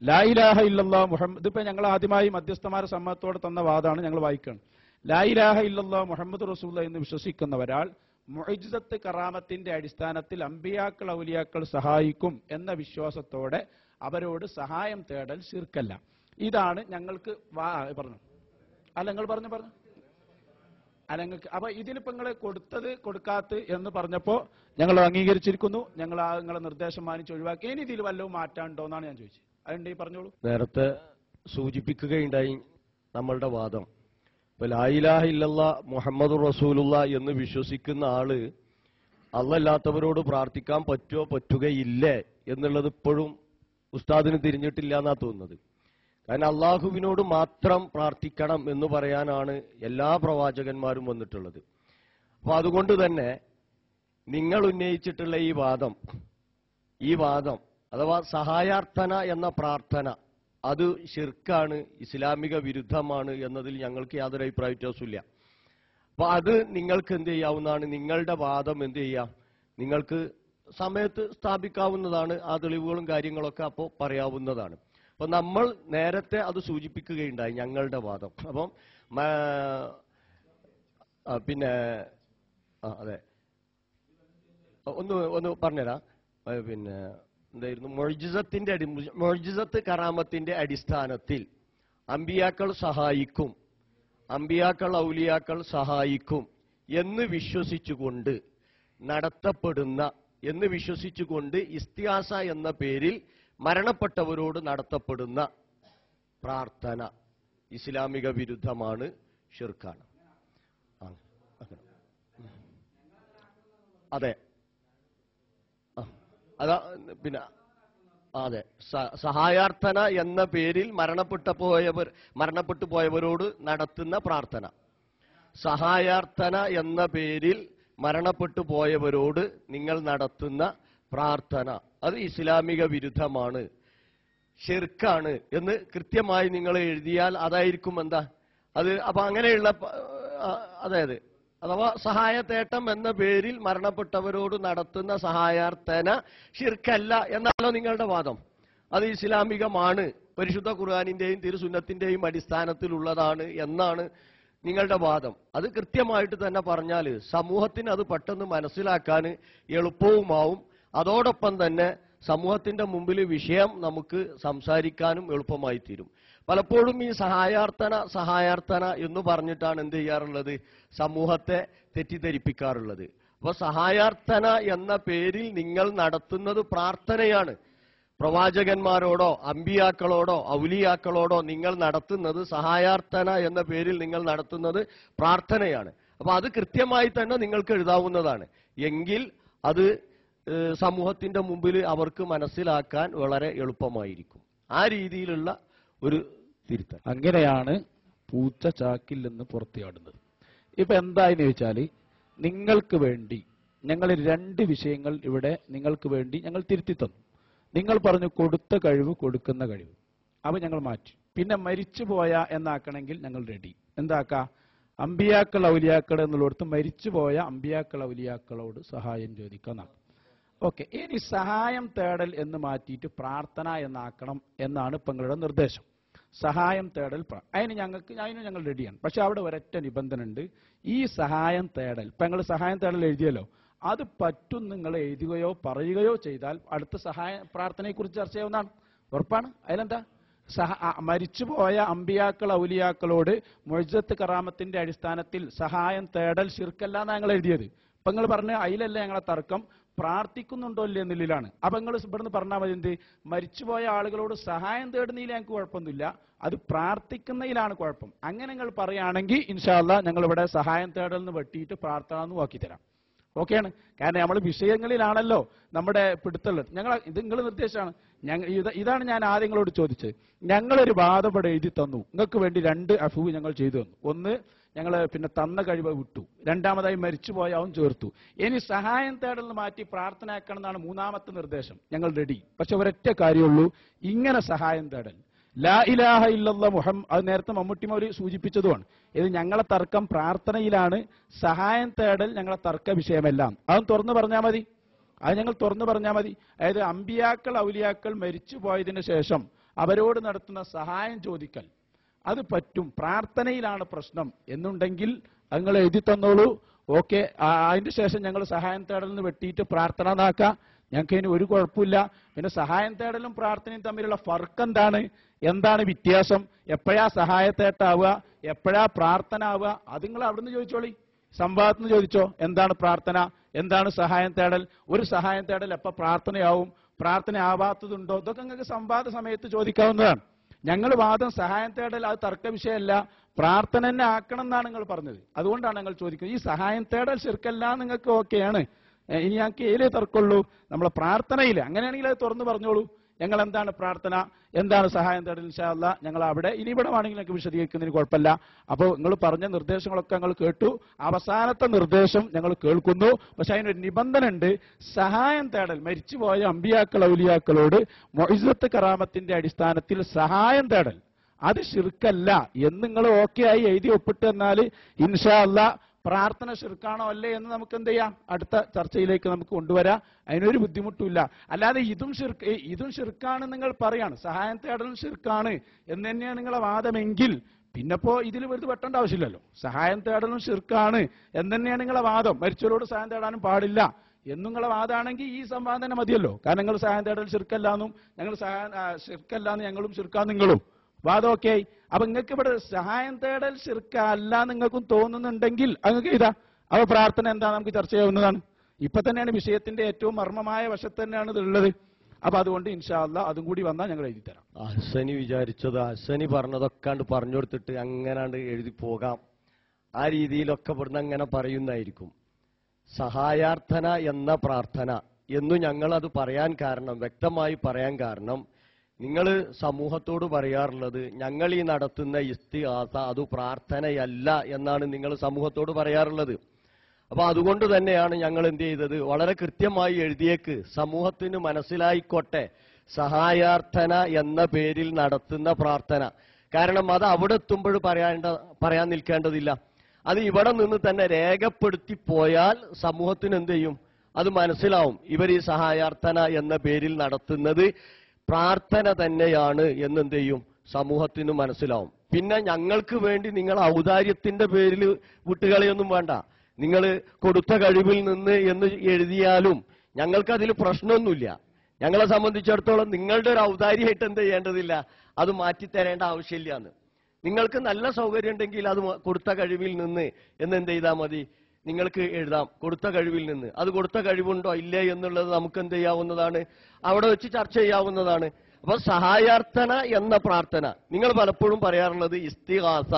ലാ ഇലാഹ ഇല്ലല്ലാ മുഹമ്മദ് ഇതിപ്പോ ഞങ്ങൾ ആദ്യമായി മധ്യസ്ഥമാരുടെ സമ്മതത്തോടെ തന്ന വാദമാണ് ഞങ്ങൾ വായിക്കണം ലാ ഇലാഹ ഇല്ലല്ലാ മുഹമ്മദ് റസൂല എന്ന് വിശ്വസിക്കുന്ന ഒരാൾ മുഅജിസത്ത് കറാമത്തിന്റെ അടിസ്ഥാനത്തിൽ അമ്പിയാക്കൾ ഔലിയാക്കൾ സഹായിക്കും എന്ന വിശ്വാസത്തോടെ അവരോട് സഹായം തേടൽ ശിർക്കല്ല ഇതാണ് ഞങ്ങൾക്ക് വാ പറഞ്ഞു അല്ല നിങ്ങൾ പറഞ്ഞു പറഞ്ഞു അല്ല നിങ്ങൾക്ക് അപ്പൊ ഇതിലിപ്പോ നിങ്ങൾ കൊടുത്തത് കൊടുക്കാത്ത എന്ന് പറഞ്ഞപ്പോ ഞങ്ങൾ അംഗീകരിച്ചിരിക്കുന്നു ഞങ്ങൾ ആ നിങ്ങളെ നിർദ്ദേശം മാനിച്ച് ഒഴിവാക്കി ഇനി ഇതിൽ വല്ലതും മാറ്റാണ്ടോ എന്നാണ് ഞാൻ ചോദിച്ചത് അതുണ്ടെങ്കിൽ പറഞ്ഞോളൂ നേരത്തെ സൂചിപ്പിക്കുകയുണ്ടായി നമ്മളുടെ വാദം ഇപ്പൊ ലായിലാഹ ഇല്ലല്ല മുഹമ്മദ് റസൂലുള്ള എന്ന് വിശ്വസിക്കുന്ന ആള് അല്ലല്ലാത്തവരോട് പ്രാർത്ഥിക്കാൻ പറ്റുമോ പറ്റുകയില്ലേ എന്നുള്ളത് ഇപ്പോഴും ഉസ്താദിന് തിരിഞ്ഞിട്ടില്ല എന്നാ തോന്നുന്നത് കാരണം അള്ളാഹുവിനോട് മാത്രം പ്രാർത്ഥിക്കണം എന്ന് പറയാനാണ് എല്ലാ പ്രവാചകന്മാരും വന്നിട്ടുള്ളത് അപ്പൊ അതുകൊണ്ട് തന്നെ നിങ്ങൾ ഉന്നയിച്ചിട്ടുള്ള ഈ വാദം ഈ വാദം അഥവാ സഹായാർത്ഥന എന്ന പ്രാർത്ഥന അത് ഷിർക്കാണ് ഇസ്ലാമിക വിരുദ്ധമാണ് എന്നതിൽ ഞങ്ങൾക്ക് യാതൊരു അഭിപ്രായ വ്യത്യാസമില്ല അപ്പൊ അത് നിങ്ങൾക്ക് എന്ത് ചെയ്യാവുന്നതാണ് നിങ്ങളുടെ വാദം എന്ത് ചെയ്യാം നിങ്ങൾക്ക് സമയത്ത് സ്ഥാപിക്കാവുന്നതാണ് ആ തെളിവുകളും കാര്യങ്ങളൊക്കെ അപ്പോൾ പറയാവുന്നതാണ് അപ്പൊ നമ്മൾ നേരത്തെ അത് സൂചിപ്പിക്കുകയുണ്ടായി ഞങ്ങളുടെ വാദം അപ്പം മ- ആ, പിന്നെ ആ അതെ ഒന്ന് ഒന്ന് പറഞ്ഞുതരാം ആ, പിന്നെ എന്തായിരുന്നു മൊഴിജിസത്തിന്റെ അടി മൊഴിജിസത്ത് കറാമത്തിന്റെ അടിസ്ഥാനത്തിൽ അമ്പിയാക്കൾ സഹായിക്കും അമ്പിയാക്കൾ ഔലിയാക്കൾ സഹായിക്കും എന്ന് വിശ്വസിച്ചുകൊണ്ട് നടത്തപ്പെടുന്ന എന്ന് വിശ്വസിച്ചുകൊണ്ട് ഇസ്തിയാസ എന്ന പേരിൽ മരണപ്പെട്ടവരോട് നടത്തപ്പെടുന്ന പ്രാർത്ഥന ഇസ്ലാമിക വിരുദ്ധമാണ് ഷിർക്കാണ് ആ, അങ്ങനെ. അതെ ആ, അതാ പിന്നെ ആ, അതെ സ- സഹായാർത്ഥന എന്ന പേരിൽ മരണപ്പെട്ട പോയവർ മരണപ്പെട്ടു പോയവരോട് നടത്തുന്ന പ്രാർത്ഥന സഹായാർത്ഥന എന്ന പേരിൽ മരണപ്പെട്ടു പോയവരോട് നിങ്ങൾ നടത്തുന്ന പ്രാർത്ഥന അത് ഇസ്ലാമിക വിരുദ്ധമാണ് ഷിർക്കാണ് എന്ന് കൃത്യമായി നിങ്ങൾ എഴുതിയാൽ അതായിരിക്കും എന്താ അത് അപ്പൊ അങ്ങനെയുള്ള പ- ആ, അതായത് അഥവാ സഹായത്തേട്ടം എന്ന പേരിൽ മരണപ്പെട്ടവരോട് നടത്തുന്ന സഹായാർത്ഥന ഷിർക്കല്ല എന്നാണല്ലോ നിങ്ങളുടെ വാദം അത് ഇസ്ലാമികമാണ് പരിശുദ്ധ ഖുർആാനിന്റെയും തിരുസുന്നത്തിന്റെയും അടിസ്ഥാനത്തിലുള്ളതാണ് എന്നാണ് നിങ്ങളുടെ വാദം അത് കൃത്യമായിട്ട് തന്നെ പറഞ്ഞാൽ സമൂഹത്തിന് അത് പെട്ടെന്ന് മനസ്സിലാക്കാൻ എളുപ്പവുമാവും അതോടൊപ്പം തന്നെ സമൂഹത്തിന്റെ മുമ്പിൽ വിഷയം നമുക്ക് സംസാരിക്കാനും എളുപ്പമായി തീരും പലപ്പോഴും ഈ സഹായാർത്ഥന സഹായാർത്ഥന എന്ന് പറഞ്ഞിട്ടാണ് എന്ത് ചെയ്യാറുള്ളത് സമൂഹത്തെ തെറ്റിദ്ധരിപ്പിക്കാറുള്ളത് അപ്പൊ സഹായാർത്ഥന എന്ന പേരിൽ നിങ്ങൾ നടത്തുന്നത് പ്രാർത്ഥനയാണ് പ്രവാചകന്മാരോടോ അമ്പിയാക്കളോടോ ഔലിയാക്കളോടോ നിങ്ങൾ നടത്തുന്നത് സഹായാർത്ഥന എന്ന പേരിൽ നിങ്ങൾ നടത്തുന്നത് പ്രാർത്ഥനയാണ് അപ്പൊ അത് കൃത്യമായി തന്നെ നിങ്ങൾക്ക് എഴുതാവുന്നതാണ് എങ്കിൽ അത് ഏഹ്, സമൂഹത്തിന്റെ മുമ്പിൽ അവർക്ക് മനസ്സിലാക്കാൻ വളരെ എളുപ്പമായിരിക്കും ആ രീതിയിലുള്ള ഒരു തിരുത്തൽ അങ്ങനെയാണ് പൂച്ച ചാക്കിൽ നിന്ന് പുറത്തിയാടുന്നത് ഇപ്പൊ എന്തായെന്ന് ചോദിച്ചാല് നിങ്ങൾക്ക് വേണ്ടി ഞങ്ങൾ രണ്ട് വിഷയങ്ങൾ ഇവിടെ നിങ്ങൾക്ക് വേണ്ടി ഞങ്ങൾ തിരുത്തി തന്നു നിങ്ങൾ പറഞ്ഞു കൊടുത്ത കഴിവ് കൊടുക്കുന്ന കഴിവ് അപ്പൊ ഞങ്ങൾ മാറ്റി പിന്നെ മരിച്ചു പോയ എന്നാക്കണമെങ്കിൽ ഞങ്ങൾ റെഡി എന്താക്കാ അമ്പിയാക്കൾ ഔലിയാക്കൾ എന്നുള്ളിടത്ത് മരിച്ചുപോയ അമ്പിയാക്കൾ ഔലിയാക്കളോട് സഹായം ചോദിക്കാന്നാണ് ഓക്കെ ഇനി സഹായം തേടൽ എന്ന് മാറ്റിയിട്ട് പ്രാർത്ഥന എന്നാക്കണം എന്നാണ് ഇപ്പൊ നിങ്ങളുടെ നിർദ്ദേശം സഹായം തേടൽ പ്ര- അതിന് ഞങ്ങൾക്ക് അതിന് ഞങ്ങൾ റെഡിയാണ് പക്ഷെ അവിടെ ഒരൊറ്റ നിബന്ധന ഉണ്ട് ഈ സഹായം തേടൽ ഇപ്പൊ ഞങ്ങൾ സഹായം തേടൽ എഴുതിയല്ലോ അത് പറ്റും നിങ്ങൾ എഴുതുകയോ പറയുകയോ ചെയ്താൽ അടുത്ത സഹായ പ്രാർത്ഥനയെക്കുറിച്ച് ചർച്ച ചെയ്യുന്നതാണ് ഉറപ്പാണ് അതിലെന്താ സഹ ആ, മരിച്ചുപോയ അമ്പിയാക്കൾ ഔലിയാക്കളോട് മൊയ്സത്ത് കറാമത്തിന്റെ അടിസ്ഥാനത്തിൽ സഹായം തേടൽ ശിർക്കല്ല എന്നാണ് ഞങ്ങൾ എഴുതിയത് ഇപ്പൊ നിങ്ങൾ പറഞ്ഞ അതിലല്ല ഞങ്ങളെ തർക്കം പ്രാർത്ഥിക്കുന്നുണ്ടോ ഇല്ലേ എന്നുള്ളിലാണ് അപ്പൊ നിങ്ങൾ ഇവിടുന്ന് പറഞ്ഞാൽ മതി എന്ത് മരിച്ചുപോയ ആളുകളോട് സഹായം തേടുന്നതിൽ ഞങ്ങൾക്ക് കുഴപ്പമൊന്നുമില്ല അത് പ്രാർത്ഥിക്കുന്നതിലാണ് കുഴപ്പം അങ്ങനെ നിങ്ങൾ പറയുകയാണെങ്കിൽ ഇൻഷാല്ല ഞങ്ങൾ ഇവിടെ സഹായം തേടൽ എന്ന് വെട്ടിയിട്ട് പ്രാർത്ഥന എന്ന് വാക്കി തരാം ഓക്കെയാണ് കാരണം നമ്മൾ വിഷയങ്ങളിലാണല്ലോ നമ്മുടെ പിടുത്തുള്ളത് ഞങ്ങൾ ഇത് നിങ്ങൾ നിർദ്ദേശമാണ് ഞങ്ങൾ ഇത് ഇതാണ് ഞാൻ ആദ്യം നിങ്ങളോട് ചോദിച്ചത് ഞങ്ങളൊരു ബാധപ്പെടെ എഴുതി തന്നു നിങ്ങൾക്ക് വേണ്ടി രണ്ട് അഫുവ് ഞങ്ങൾ ചെയ്തു തന്നു ഒന്ന് ഞങ്ങൾ പിന്നെ തന്ന കഴിവ് വിട്ടു രണ്ടാമതായി മരിച്ചുപോയ അവൻ ചേർത്തു ഇനി സഹായം തേടൽ മാറ്റി പ്രാർത്ഥന ആക്കണം എന്നാണ് മൂന്നാമത്തെ നിർദ്ദേശം ഞങ്ങൾ റെഡി പക്ഷെ ഒരൊറ്റ കാര്യമുള്ളൂ ഇങ്ങനെ സഹായം തേടൽ ലാ ഇലാഹ ഇല്ലല്ല മുഹമ്മ അത് നേരത്തെ മമ്മൂട്ടി മൗലി സൂചിപ്പിച്ചതുമാണ് ഇത് ഞങ്ങളെ തർക്കം പ്രാർത്ഥനയിലാണ് സഹായം തേടൽ ഞങ്ങളെ തർക്ക വിഷയമെല്ലാം അതും തുറന്നു പറഞ്ഞാൽ മതി അത് ഞങ്ങൾ തുറന്നു പറഞ്ഞാൽ മതി അതായത് അമ്പിയാക്കൾ ഔലിയാക്കൾ മരിച്ചു പോയതിനു ശേഷം അവരോട് നടത്തുന്ന സഹായം ചോദിക്കൽ അത് പറ്റും പ്രാർത്ഥനയിലാണ് പ്രശ്നം എന്നുണ്ടെങ്കിൽ അത് നിങ്ങൾ എഴുതി തന്നോളൂ ഓക്കെ അതിന് ശേഷം ഞങ്ങൾ സഹായം തേടലിന് വെട്ടിയിട്ട് പ്രാർത്ഥന നാക്കാം ഞങ്ങൾക്ക് അതിന് ഒരു കുഴപ്പമില്ല പിന്നെ സഹായം തേടലും പ്രാർത്ഥനയും തമ്മിലുള്ള ഫർക്ക് എന്താണ് എന്താണ് വ്യത്യാസം എപ്പോഴാ സഹായത്തേട്ടാവുക എപ്പോഴാ പ്രാർത്ഥന ആവുക അത് നിങ്ങൾ അവിടുന്ന് ചോദിച്ചോളി സംവാദത്തിന് ചോദിച്ചോ എന്താണ് പ്രാർത്ഥന എന്താണ് സഹായം തേടൽ ഒരു സഹായം തേടൽ എപ്പോ പ്രാർത്ഥനയാവും പ്രാർത്ഥന ആവാത്തതുണ്ടോ ഇതൊക്കെ നിങ്ങൾക്ക് സംവാദ സമയത്ത് ചോദിക്കാവുന്നതാണ് ഞങ്ങൾ വാദം സഹായം തേടൽ അത് തർക്ക വിഷയമല്ല പ്രാർത്ഥന തന്നെ ആക്കണം എന്നാണ് നിങ്ങൾ പറഞ്ഞത് അതുകൊണ്ടാണ് ഞങ്ങൾ ചോദിക്കുന്നത് ഈ സഹായം തേടൽ ശരിക്കല്ല നിങ്ങൾക്ക് ഓക്കെയാണ് ഏ, ഇനി ഞങ്ങൾക്ക് ഏലേ തർക്കമുള്ളൂ നമ്മളെ പ്രാർത്ഥനയിൽ അങ്ങനെയാണെങ്കിൽ അത് തുറന്നു പറഞ്ഞോളൂ ഞങ്ങൾ എന്താണ് പ്രാർത്ഥന എന്താണ് സഹായം തേടൽ ഇൻഷാല്ല ഞങ്ങൾ അവിടെ ഇനി ഇവിടെ വേണമെങ്കിൽ ഞങ്ങൾക്ക് വിശദീകരിക്കുന്നതിന് കുഴപ്പമില്ല അപ്പോൾ നിങ്ങൾ പറഞ്ഞ നിർദ്ദേശങ്ങളൊക്കെ ഞങ്ങൾ കേട്ടു അവസാനത്തെ നിർദ്ദേശം ഞങ്ങൾ കേൾക്കുന്നു പക്ഷെ അതിനൊരു നിബന്ധന ഉണ്ട് സഹായം തേടൽ മരിച്ചുപോയ അമ്പിയാക്കൾ ഔലിയാക്കളോട് മൊയ്സത്ത് കറാമത്തിന്റെ അടിസ്ഥാനത്തിൽ സഹായം തേടൽ അത് ശിർക്കല്ല എന്ന് നിങ്ങൾ ഓക്കെ ആയി എഴുതി ഒപ്പിട്ട് എന്നാൽ ഇൻഷാ അല്ല പ്രാർത്ഥന ശിർക്കാണോ അല്ലേ എന്ന് നമുക്ക് എന്ത് ചെയ്യാം അടുത്ത ചർച്ചയിലേക്ക് നമുക്ക് കൊണ്ടുവരാം അതിനൊരു ബുദ്ധിമുട്ടില്ല അല്ലാതെ ഇതും ഷിർക്ക് ഏ, ഇതും ഷിർക്കാണ് നിങ്ങൾ പറയാണ് സഹായം തേടലും ഷിർക്കാണ് എന്ന് തന്നെയാണ് നിങ്ങളെ വാദമെങ്കിൽ പിന്നെപ്പോ ഇതിൽ വെറുതെ വെട്ടേണ്ട ആവശ്യമില്ലല്ലോ സഹായം തേടലും ഷിർക്കാണ് എന്ന് തന്നെയാണ് നിങ്ങളെ വാദം മരിച്ചവരോട് സഹായം തേടാനും പാടില്ല എന്നും നിങ്ങളെ വാദമാണെങ്കിൽ ഈ സംവാദം തന്നെ മതിയല്ലോ കാരണം നിങ്ങൾ സഹായം തേടൽ ഷിർക്കല്ലാന്നും ഞങ്ങൾ സഹായം ആ, ഷിർക്കല്ലാന്ന് ഞങ്ങളും ഷിർക്കാ നിങ്ങളും വാദം ഓക്കെ ആയി അപ്പൊ നിങ്ങൾക്ക് ഇവിടെ സഹായം തേടൽ ശിർക്ക അല്ല നിങ്ങൾക്കും തോന്നുന്നുണ്ടെങ്കിൽ അങ്ങക്ക് ഇതാ അപ്പൊ പ്രാർത്ഥന എന്താ നമുക്ക് ചർച്ച ചെയ്യാവുന്നതാണ് ഇപ്പൊ തന്നെയാണ് വിഷയത്തിന്റെ ഏറ്റവും മർമ്മമായ വശത്ത് തന്നെയാണ് ഇത് ഉള്ളത് അപ്പൊ അതുകൊണ്ട് ഇൻഷാല്ല അതും കൂടി വന്നാൽ ഞങ്ങൾ എഴുതി തരാം അഹ്സനി വിചാരിച്ചത് അഹ്സനി പറഞ്ഞതൊക്കെ പറഞ്ഞു കൊടുത്തിട്ട് അങ്ങനാണ്ട് എഴുതി പോകാം ആ രീതിയിലൊക്കെ ഇവിടുന്ന് അങ്ങനെ പറയുന്നതായിരിക്കും സഹായാർത്ഥന എന്ന പ്രാർത്ഥന എന്നു ഞങ്ങൾ അത് പറയാൻ കാരണം വ്യക്തമായി പറയാൻ കാരണം നിങ്ങൾ സമൂഹത്തോട് പറയാറുള്ളത് ഞങ്ങൾ ഈ നടത്തുന്ന ഇസ്തിഹാസ അത് പ്രാർത്ഥനയല്ല എന്നാണ് നിങ്ങൾ സമൂഹത്തോട് പറയാറുള്ളത് അപ്പൊ അതുകൊണ്ട് തന്നെയാണ് ഞങ്ങൾ എന്ത് ചെയ്തത് വളരെ കൃത്യമായി എഴുതിയേക്ക് സമൂഹത്തിന് മനസ്സിലായിക്കോട്ടെ സഹായാർത്ഥന എന്ന പേരിൽ നടത്തുന്ന പ്രാർത്ഥന കാരണം അത് അവിടെ എത്തുമ്പോൾ പറയേണ്ട പറയാൻ നിൽക്കേണ്ടതില്ല അത് ഇവിടെ നിന്ന് തന്നെ രേഖപ്പെടുത്തി പോയാൽ സമൂഹത്തിന് എന്ത് ചെയ്യും അത് മനസ്സിലാവും ഇവർ ഈ സഹായാർത്ഥന എന്ന പേരിൽ നടത്തുന്നത് പ്രാർത്ഥന തന്നെയാണ് എന്നെന്ത് ചെയ്യും സമൂഹത്തിന് മനസ്സിലാവും പിന്നെ ഞങ്ങൾക്ക് വേണ്ടി നിങ്ങൾ ഔദാര്യത്തിന്റെ പേരിൽ വിട്ടുകളയൊന്നും വേണ്ട നിങ്ങൾ കൊടുത്ത കഴിവിൽ നിന്ന് എന്ന് എഴുതിയാലും ഞങ്ങൾക്ക് അതിൽ പ്രശ്നമൊന്നുമില്ല ഞങ്ങളെ സംബന്ധിച്ചിടത്തോളം നിങ്ങളുടെ ഒരു ഔദാര്യമായിട്ട് എന്ത് ചെയ്യേണ്ടതില്ല അത് മാറ്റിത്തരേണ്ട ആവശ്യമില്ല എന്ന് നിങ്ങൾക്ക് നല്ല സൗകര്യം ഉണ്ടെങ്കിൽ അത് മ- കൊടുത്ത കഴിവിൽ നിന്ന് എന്ന് എന്ത് ചെയ്താൽ മതി നിങ്ങൾക്ക് എഴുതാം കൊടുത്ത കഴിവിൽ നിന്ന് അത് കൊടുത്ത കഴിവുണ്ടോ ഇല്ലേ എന്നുള്ളത് നമുക്ക് എന്ത് ചെയ്യാവുന്നതാണ് അവിടെ വെച്ച് ചർച്ച ചെയ്യാവുന്നതാണ് അപ്പൊ സഹായാർത്ഥന എന്ന പ്രാർത്ഥന നിങ്ങൾ പലപ്പോഴും പറയാറുള്ളത് ഇസ്തിഹാസ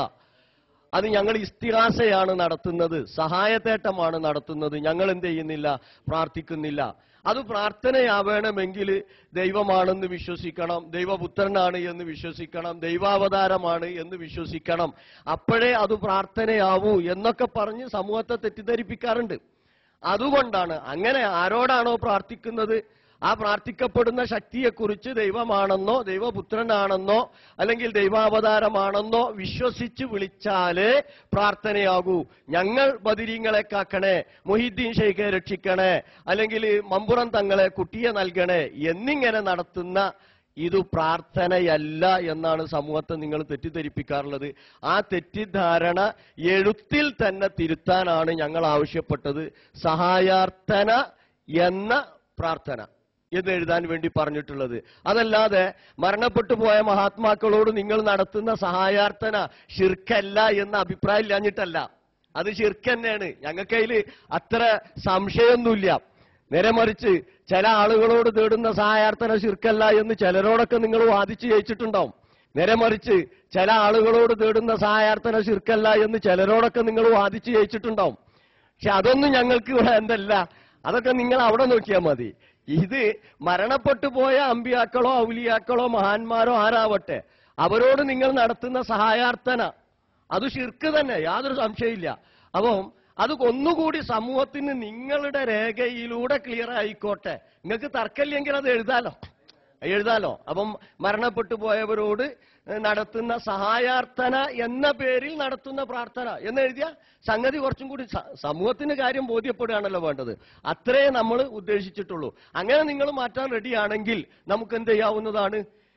അത് ഞങ്ങൾ ഇസ്തിഹാസയാണ് നടത്തുന്നത് സഹായത്തേട്ടമാണ് നടത്തുന്നത് ഞങ്ങൾ എന്ത് ചെയ്യുന്നില്ല പ്രാർത്ഥിക്കുന്നില്ല അത് പ്രാർത്ഥനയാവേണമെങ്കിൽ ദൈവമാണെന്ന് വിശ്വസിക്കണം ദൈവപുത്രനാണ് എന്ന് വിശ്വസിക്കണം ദൈവാവതാരമാണ് എന്ന് വിശ്വസിക്കണം അപ്പോഴേ അത് പ്രാർത്ഥനയാവൂ എന്നൊക്കെ പറഞ്ഞ് സമൂഹത്തെ തെറ്റിദ്ധരിപ്പിക്കാറുണ്ട് അതുകൊണ്ടാണ് അങ്ങനെ ആരോടാണോ പ്രാർത്ഥിക്കുന്നത് ആ പ്രാർത്ഥിക്കപ്പെടുന്ന ശക്തിയെക്കുറിച്ച് ദൈവമാണെന്നോ ദൈവപുത്രനാണെന്നോ അല്ലെങ്കിൽ ദൈവാവതാരമാണെന്നോ വിശ്വസിച്ച് വിളിച്ചാലേ പ്രാർത്ഥനയാകൂ ഞങ്ങൾ ബദിരീങ്ങളെ കാക്കണേ മൊഹീദ്ദീൻ ഷെയ്ഖെ രക്ഷിക്കണേ അല്ലെങ്കിൽ മമ്പുറം തങ്ങളെ കുട്ടിയെ നൽകണേ എന്നിങ്ങനെ നടത്തുന്ന ഇത് പ്രാർത്ഥനയല്ല എന്നാണ് സമൂഹത്തെ നിങ്ങൾ തെറ്റിദ്ധരിപ്പിക്കാറുള്ളത് ആ തെറ്റിദ്ധാരണ എഴുത്തിൽ തന്നെ തിരുത്താനാണ് ഞങ്ങൾ ആവശ്യപ്പെട്ടത് സഹായാർത്ഥന എന്ന പ്രാർത്ഥന എന്ന് എഴുതാൻ വേണ്ടി പറഞ്ഞിട്ടുള്ളത് അതല്ലാതെ മരണപ്പെട്ടു പോയ മഹാത്മാക്കളോട് നിങ്ങൾ നടത്തുന്ന സഹായാർത്ഥന ഷിർക്കല്ല എന്ന അഭിപ്രായം ഇല്ലാഞ്ഞിട്ടല്ല അത് ഷിർക്ക് തന്നെയാണ് ഞങ്ങൾക്ക് അതിൽ അത്ര സംശയമൊന്നുമില്ല നേരെ മറിച്ച് ചില ആളുകളോട് തേടുന്ന സഹായാർത്ഥന ശിർക്കല്ല എന്ന് ചിലരോടൊക്കെ നിങ്ങൾ വാദിച്ച് ജയിച്ചിട്ടുണ്ടാവും നേരെ മറിച്ച് ചില ആളുകളോട് തേടുന്ന സഹായാർത്ഥന ശിർക്കല്ല എന്ന് ചിലരോടൊക്കെ നിങ്ങൾ വാദിച്ച് ജയിച്ചിട്ടുണ്ടാവും പക്ഷെ അതൊന്നും ഞങ്ങൾക്ക് ഇവിടെ എന്തല്ല അതൊക്കെ നിങ്ങൾ അവിടെ നോക്കിയാൽ മതി ഇത് മരണപ്പെട്ടു പോയ അമ്പിയാക്കളോ ഔലിയാക്കളോ മഹാന്മാരോ ആരാവട്ടെ അവരോട് നിങ്ങൾ നടത്തുന്ന സഹായാർത്ഥന അത് ശിർക്ക് തന്നെ യാതൊരു സംശയമില്ല അപ്പം അത് ഒന്നുകൂടി സമൂഹത്തിന് നിങ്ങളുടെ രേഖയിലൂടെ ക്ലിയർ ആയിക്കോട്ടെ നിങ്ങൾക്ക് തർക്കമില്ലെങ്കിൽ അത് എഴുതാലോ എഴുതാലോ അപ്പം മരണപ്പെട്ടു പോയവരോട് നടത്തുന്ന സഹായാർത്ഥന എന്ന പേരിൽ നടത്തുന്ന പ്രാർത്ഥന എന്ന് എഴുതിയ സംഗതി കുറച്ചും കൂടി സ- സമൂഹത്തിന് കാര്യം ബോധ്യപ്പെടുകയാണല്ലോ വേണ്ടത് അത്രേ നമ്മൾ ഉദ്ദേശിച്ചിട്ടുള്ളൂ അങ്ങനെ നിങ്ങൾ മാറ്റാൻ റെഡിയാണെങ്കിൽ നമുക്ക് എന്ത് ചെയ്യാവുന്നതാണ്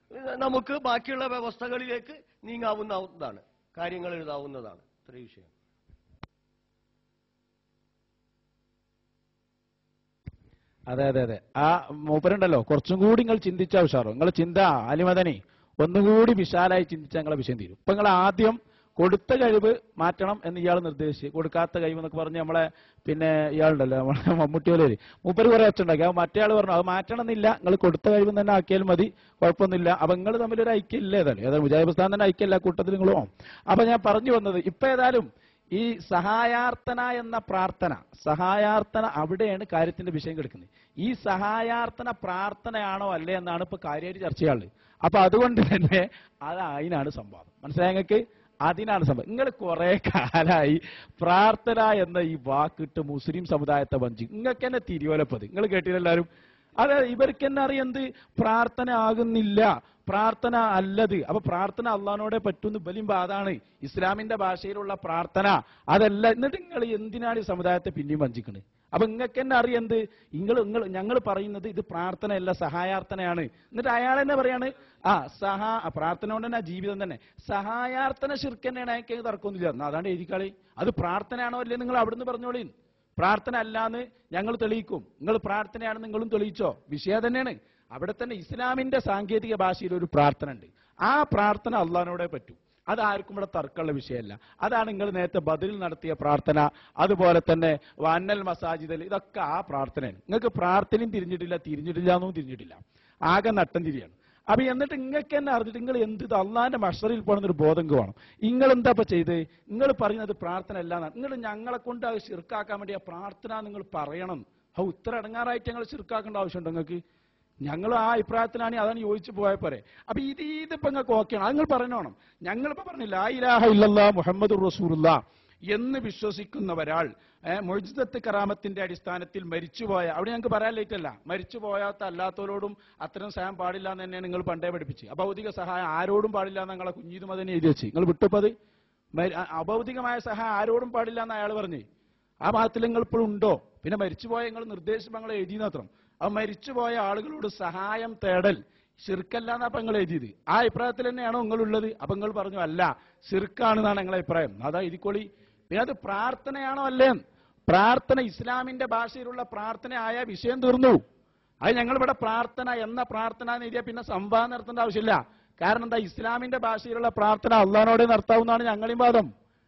ഏഹ് നമുക്ക് ബാക്കിയുള്ള വ്യവസ്ഥകളിലേക്ക് നീങ്ങാവുന്നതാണ് കാര്യങ്ങൾ എഴുതാവുന്നതാണ് ഇത്രയും വിഷയം അതെ അതെ അതെ ആ മൂപ്പരുണ്ടല്ലോ കുറച്ചും കൂടി നിങ്ങൾ ചിന്തിച്ച ഉഷാറോ നിങ്ങൾ ചിന്ത അലിമദനി ഒന്നുകൂടി വിശാലായി ചിന്തിച്ച നിങ്ങളെ വിഷയം തീരും ഇപ്പൊ നിങ്ങൾ ആദ്യം കൊടുത്ത കഴിവ് മാറ്റണം എന്ന് ഇയാൾ നിർദ്ദേശിച്ച് കൊടുക്കാത്ത കഴിവ് എന്നൊക്കെ പറഞ്ഞ് നമ്മളെ പിന്നെ ഇയാളുണ്ടല്ലോ നമ്മളെ മമ്മൂട്ടിയോലേ മൂപ്പര് കുറെ ഒച്ചുണ്ടാക്കി ആ മറ്റേ ആൾ പറഞ്ഞു അത് മാറ്റണം എന്നില്ല നിങ്ങൾ കൊടുത്ത കഴിവ് തന്നെ ആക്കിയാലും മതി കുഴപ്പമൊന്നുമില്ല അപ്പൊ നിങ്ങൾ തമ്മിലൊരു ഐക്യം ഇല്ല ഏതായാലും ഏതായാലും മുജാഹിദ് പ്രസ്ഥാനം തന്നെ ഐക്യമല്ല കൂട്ടത്തിൽ നിങ്ങൾ പോകാം അപ്പൊ ഞാൻ പറഞ്ഞു വന്നത് ഇപ്പൊ ഏതായാലും ഈ സഹായാർത്ഥന എന്ന പ്രാർത്ഥന സഹായാർത്ഥന അവിടെയാണ് കാര്യത്തിന്റെ വിഷയം കിടക്കുന്നത് ഈ സഹായാർത്ഥന പ്രാർത്ഥനയാണോ അല്ലേ എന്നാണ് ഇപ്പൊ കാര്യമായിട്ട് ചർച്ച ചെയ്യാനുള്ളത് അപ്പൊ അതുകൊണ്ട് തന്നെ അത് അതിനാണ് സംവാദം മനസ്സിലായ നിങ്ങൾക്ക് അതിനാണ് സംഭവം നിങ്ങൾ കുറെ കാലായി പ്രാർത്ഥന എന്ന ഈ വാക്കിട്ട് മുസ്ലിം സമുദായത്തെ വഞ്ചി നിങ്ങൾക്ക് തന്നെ തിരിയോലപ്പത് നിങ്ങൾ കേട്ടില്ലെല്ലാരും അതെ ഇവർക്ക് തന്നെ അറിയാം പ്രാർത്ഥന ആകുന്നില്ല പ്രാർത്ഥന അല്ലത് അപ്പൊ പ്രാർത്ഥന അള്ളഹാനോടെ പറ്റുന്ന ബലിമ്പ അതാണ് ഇസ്ലാമിന്റെ ഭാഷയിലുള്ള പ്രാർത്ഥന അതല്ല എന്നിട്ട് നിങ്ങൾ എന്തിനാണ് ഈ സമുദായത്തെ പിന്നെയും വഞ്ചിക്കുന്നത് അപ്പൊ നിങ്ങൾക്ക് തന്നെ അറിയാം എന്ത് നിങ്ങൾ നിങ്ങൾ ഞങ്ങൾ പറയുന്നത് ഇത് പ്രാർത്ഥനയല്ല സഹായാർത്ഥനയാണ് എന്നിട്ട് അയാൾ തന്നെ പറയാണ് ആ സഹാ ആ, പ്രാർത്ഥന കൊണ്ട് തന്നെ ആ ജീവിതം തന്നെ സഹായാർത്ഥന ശിർക്കന്നെയാണ് അയക്ക് തർക്കമൊന്നുമില്ല എന്നാ അതാണ്ട് എഴുതിക്കളി അത് പ്രാർത്ഥനയാണോ അല്ലേ നിങ്ങൾ അവിടുന്ന് പറഞ്ഞോളീൻ പ്രാർത്ഥന അല്ലാന്ന് ഞങ്ങൾ തെളിയിക്കും നിങ്ങൾ പ്രാർത്ഥനയാണ് നിങ്ങളും തെളിയിച്ചോ വിഷയം തന്നെയാണ് അവിടെ തന്നെ ഇസ്ലാമിന്റെ സാങ്കേതിക ഭാഷയിൽ ഒരു പ്രാർത്ഥന ഉണ്ട് ആ പ്രാർത്ഥന അള്ളഹാനോടെ പറ്റൂ അത് ആർക്കും ഇവിടെ തർക്കമുള്ള വിഷയമല്ല അതാണ് നിങ്ങൾ നേരത്തെ ബദലിൽ നടത്തിയ പ്രാർത്ഥന അതുപോലെ തന്നെ വന്നൽ മസാജിദൽ ഇതൊക്കെ ആ പ്രാർത്ഥനയാണ് നിങ്ങൾക്ക് പ്രാർത്ഥനയും തിരിഞ്ഞിട്ടില്ല തിരിഞ്ഞിട്ടില്ല എന്നും തിരിഞ്ഞിട്ടില്ല ആകെ നട്ടം തിരിയാണ് അപ്പൊ എന്നിട്ട് നിങ്ങൾക്ക് തന്നെ അറിഞ്ഞിട്ട് നിങ്ങൾ എന്ത് ഇത് അള്ളാന്റെ മഷറിൽ പോകണമെന്നൊരു ബോധം വേണം നിങ്ങൾ എന്താ ഇപ്പൊ ചെയ്ത് നിങ്ങൾ പറയുന്നത് പ്രാർത്ഥന അല്ല നിങ്ങൾ ഞങ്ങളെ കൊണ്ട് അത് ശിർക്കാക്കാൻ വേണ്ടി ആ പ്രാർത്ഥന നിങ്ങൾ പറയണം ആ ഉത്തര അടങ്ങാറായിട്ട് ഞങ്ങൾ ശിർക്കാക്കേണ്ട ആവശ്യമുണ്ടോ നിങ്ങൾക്ക് ഞങ്ങൾ ആ അഭിപ്രായത്തിലാണ് അതാണ് യോജിച്ചു പോയ പോരെ അപ്പൊ ഇത് ഇതിപ്പോ നിങ്ങൾക്ക് ഓക്കെയാണ് അത് നിങ്ങൾ പറയണം ഞങ്ങളിപ്പോ പറഞ്ഞില്ല ആ ഇലാഹ ഇല്ലല്ലാ മുഹമ്മദ് റസൂലുള്ള എന്ന് വിശ്വസിക്കുന്ന ഒരാൾ മൊയ്ജിദത്ത് കറാമത്തിന്റെ അടിസ്ഥാനത്തിൽ മരിച്ചുപോയ അവിടെ ഞങ്ങൾക്ക് പറയാൻ ലേറ്റല്ല മരിച്ചു പോയാത്ത അല്ലാത്തവരോടും അത്തരം സഹായം പാടില്ല എന്ന് തന്നെയാണ് നിങ്ങൾ പണ്ടേ പഠിപ്പിച്ച് അഭൗതിക സഹായം ആരോടും പാടില്ല എന്ന് ഞങ്ങളെ കുഞ്ഞീത് മതനെ എഴുതി വെച്ച് നിങ്ങൾ വിട്ടുപ്പത് മരി- അ- അഭൗതികമായ സഹായം ആരോടും പാടില്ല എന്ന് അയാൾ പറഞ്ഞു ആ ഭാഗത്തിൽ നിങ്ങൾ ഇപ്പോഴും ഉണ്ടോ പിന്നെ മരിച്ചുപോയ നിങ്ങൾ നിർദ്ദേശം ഞങ്ങൾ എഴുതി മാത്രം ആ മരിച്ചുപോയ ആളുകളോട് സഹായം തേടൽ ശിർക്കല്ല എന്നാ നിങ്ങൾ എഴുതിയത് ആ അഭിപ്രായത്തിൽ തന്നെയാണോ നിങ്ങളുള്ളത് അപ്പൊ നിങ്ങൾ പറഞ്ഞു അല്ല ശിർക്കാണെന്നാണ് ഞങ്ങളെ അഭിപ്രായം അതാ എഴുതിക്കോളി പിന്നെ അത് പ്രാർത്ഥനയാണോ അല്ലേ പ്രാർത്ഥന ഇസ്ലാമിന്റെ ഭാഷയിലുള്ള പ്രാർത്ഥന ആയ വിഷയം തീർന്നു അത് ഞങ്ങൾ ഇവിടെ പ്രാർത്ഥന എന്ന പ്രാർത്ഥന എന്ന് എഴുതിയാൽ പിന്നെ സംവാദം നടത്തേണ്ട ആവശ്യമില്ല കാരണം എന്താ ഇസ്ലാമിന്റെ ഭാഷയിലുള്ള പ്രാർത്ഥന അള്ളഹാനോടെ നടത്താവുന്നതാണ് ഞങ്ങളെയും വാദം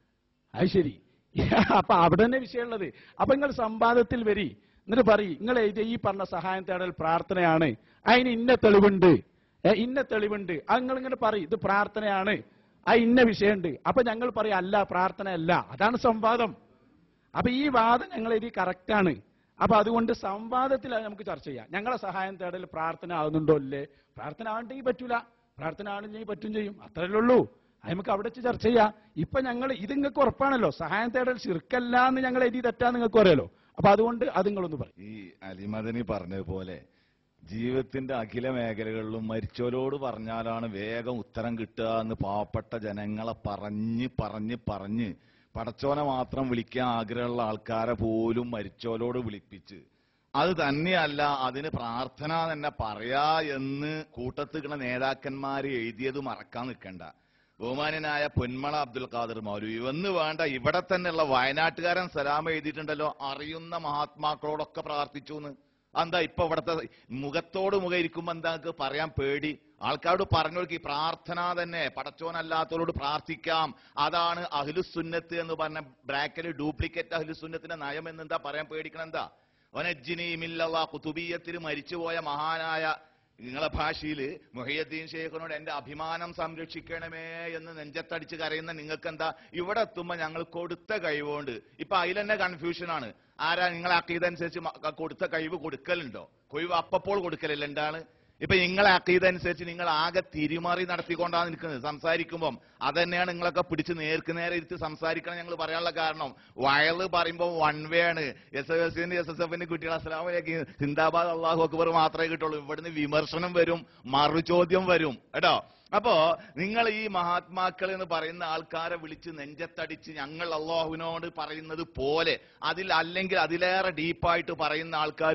അത് ശരി അപ്പൊ അവിടെ തന്നെ വിഷയമുള്ളത് അപ്പൊ നിങ്ങൾ സംവാദത്തിൽ വരി എന്നിട്ട് പറയും നിങ്ങൾ എഴുതിയ ഈ പറഞ്ഞ സഹായം തേടൽ പ്രാർത്ഥനയാണ് അതിന് ഇന്ന തെളിവുണ്ട് ഏ, ഇന്ന തെളിവുണ്ട് അത് നിങ്ങൾ ഇങ്ങനെ പറയും ഇത് പ്രാർത്ഥനയാണ് ആ ഇന്ന വിഷയമുണ്ട് അപ്പൊ ഞങ്ങൾ പറയും അല്ല പ്രാർത്ഥനയല്ല അതാണ് സംവാദം അപ്പൊ ഈ വാദം ഞങ്ങൾ എഴുതി കറക്റ്റാണ് അപ്പൊ അതുകൊണ്ട് സംവാദത്തിൽ അത് നമുക്ക് ചർച്ച ചെയ്യാം ഞങ്ങളെ സഹായം തേടൽ പ്രാർത്ഥന ആകുന്നുണ്ടോ അല്ലേ പ്രാർത്ഥന ആണെങ്കിൽ പറ്റൂല പ്രാർത്ഥന ആണെങ്കിൽ പറ്റും ചെയ്യും അത്രയല്ലേ ഉള്ളൂ അത് നമുക്ക് അവിടെ വെച്ച് ചർച്ച ചെയ്യാം ഇപ്പൊ ഞങ്ങൾ ഇത് നിങ്ങൾക്ക് ഉറപ്പാണല്ലോ സഹായം തേടൽ ശിർക്കല്ല എന്ന് ഞങ്ങൾ എഴുതി തെറ്റാന്ന് നിങ്ങൾക്ക് അറിയാലോ അപ്പൊ അതുകൊണ്ട് അത് നിങ്ങളൊന്ന് പറയും ഈ അലിമദനി പറഞ്ഞതുപോലെ ജീവിതത്തിന്റെ അഖില മേഖലകളിലും മരിച്ചവരോട് പറഞ്ഞാലാണ് വേഗം ഉത്തരം കിട്ടുക എന്ന് പാവപ്പെട്ട ജനങ്ങളെ പറഞ്ഞ് പറഞ്ഞ് പറഞ്ഞ് പടച്ചോനെ മാത്രം വിളിക്കാൻ ആഗ്രഹമുള്ള ആൾക്കാരെ പോലും മരിച്ചവരോട് വിളിപ്പിച്ച് അത് തന്നെയല്ല അതിന് പ്രാർത്ഥന തന്നെ പറയാ എന്ന് കൂട്ടത്തിക്കണ നേതാക്കന്മാർ എഴുതിയത് മറക്കാൻ നിൽക്കണ്ട ബഹുമാനനായ പൊന്മള അബ്ദുൽ ഖാദർ മൗലവി എന്ന് വേണ്ട ഇവിടെ തന്നെയുള്ള വയനാട്ടുകാരൻ സലാം എഴുതിയിട്ടുണ്ടല്ലോ അറിയുന്ന മഹാത്മാക്കളോടൊക്കെ പ്രാർത്ഥിച്ചു എന്ന് എന്താ ഇപ്പൊ ഇവിടത്തെ മുഖത്തോട് മുഖം ഇരിക്കുമ്പോ എന്താ നിങ്ങൾക്ക് പറയാൻ പേടി ആൾക്കാരോട് പറഞ്ഞു കൊടുക്കി പ്രാർത്ഥന തന്നെ പടച്ചോനല്ലാത്തവരോട് പ്രാർത്ഥിക്കാം അതാണ് അഹ്ലുസുന്നത്ത് എന്ന് പറഞ്ഞ ബ്രാക്കറ്റ് ഡ്യൂപ്ലിക്കേറ്റ് അഹ്ലുസുന്നത്തിന്റെ നയം എന്ന് എന്താ പറയാൻ പേടിക്കണം എന്താ ഒനജ്ജിനിമില്ല കുതുബീയത്തിൽ മരിച്ചുപോയ മഹാനായ നിങ്ങളെ ഭാഷയിൽ മൊഹിയദ്ദീൻ ഷെയ്ഖിനോട് എന്റെ അഭിമാനം സംരക്ഷിക്കണമേ എന്ന് നെഞ്ചത്തടിച്ച് കരയുന്ന നിങ്ങൾക്ക് എന്താ ഇവിടെ എത്തുമ്പോ ഞങ്ങൾ കൊടുത്ത കഴിവുകൊണ്ട് ഇപ്പൊ അതിൽ തന്നെ കൺഫ്യൂഷനാണ് ആരാ നിങ്ങളെ അക്കീതനുസരിച്ച് മ- കൊടുത്ത കഴിവ് കൊടുക്കലുണ്ടോ കഴിവ് അപ്പപ്പോൾ കൊടുക്കലില്ല എന്താണ് ഇപ്പൊ നിങ്ങളെ അക്കീതനുസരിച്ച് നിങ്ങൾ ആകെ തിരിമറി നടത്തിക്കൊണ്ടാണ് നിൽക്കുന്നത് സംസാരിക്കുമ്പം അതന്നെയാണ് നിങ്ങളൊക്കെ പിടിച്ച് നേർക്ക് നേരെ ഇരുത്തി സംസാരിക്കണം ഞങ്ങൾ പറയാനുള്ള കാരണം വയല് പറയുമ്പോൾ വൺ വേ ആണ് എസ് എസ് എസിന്റെ എസ് എസ് എഫിന്റെ കുട്ടികൾ അസ്ലാമലേക്ക് സിന്ദാബാദ് അള്ളാഹു അക്ബർ മാത്രമേ കിട്ടുള്ളൂ ഇവിടുന്ന് വിമർശനം വരും മറുചോദ്യം വരും കേട്ടോ അപ്പോ നിങ്ങൾ ഈ മഹാത്മാക്കൾ എന്ന് പറയുന്ന ആൾക്കാരെ വിളിച്ച് നെഞ്ചത്തടിച്ച് ഞങ്ങൾ അള്ളാഹുവിനോട് പറയുന്നത് പോലെ അതിൽ അല്ലെങ്കിൽ അതിലേറെ ഡീപ്പായിട്ട് പറയുന്ന ആൾക്കാർ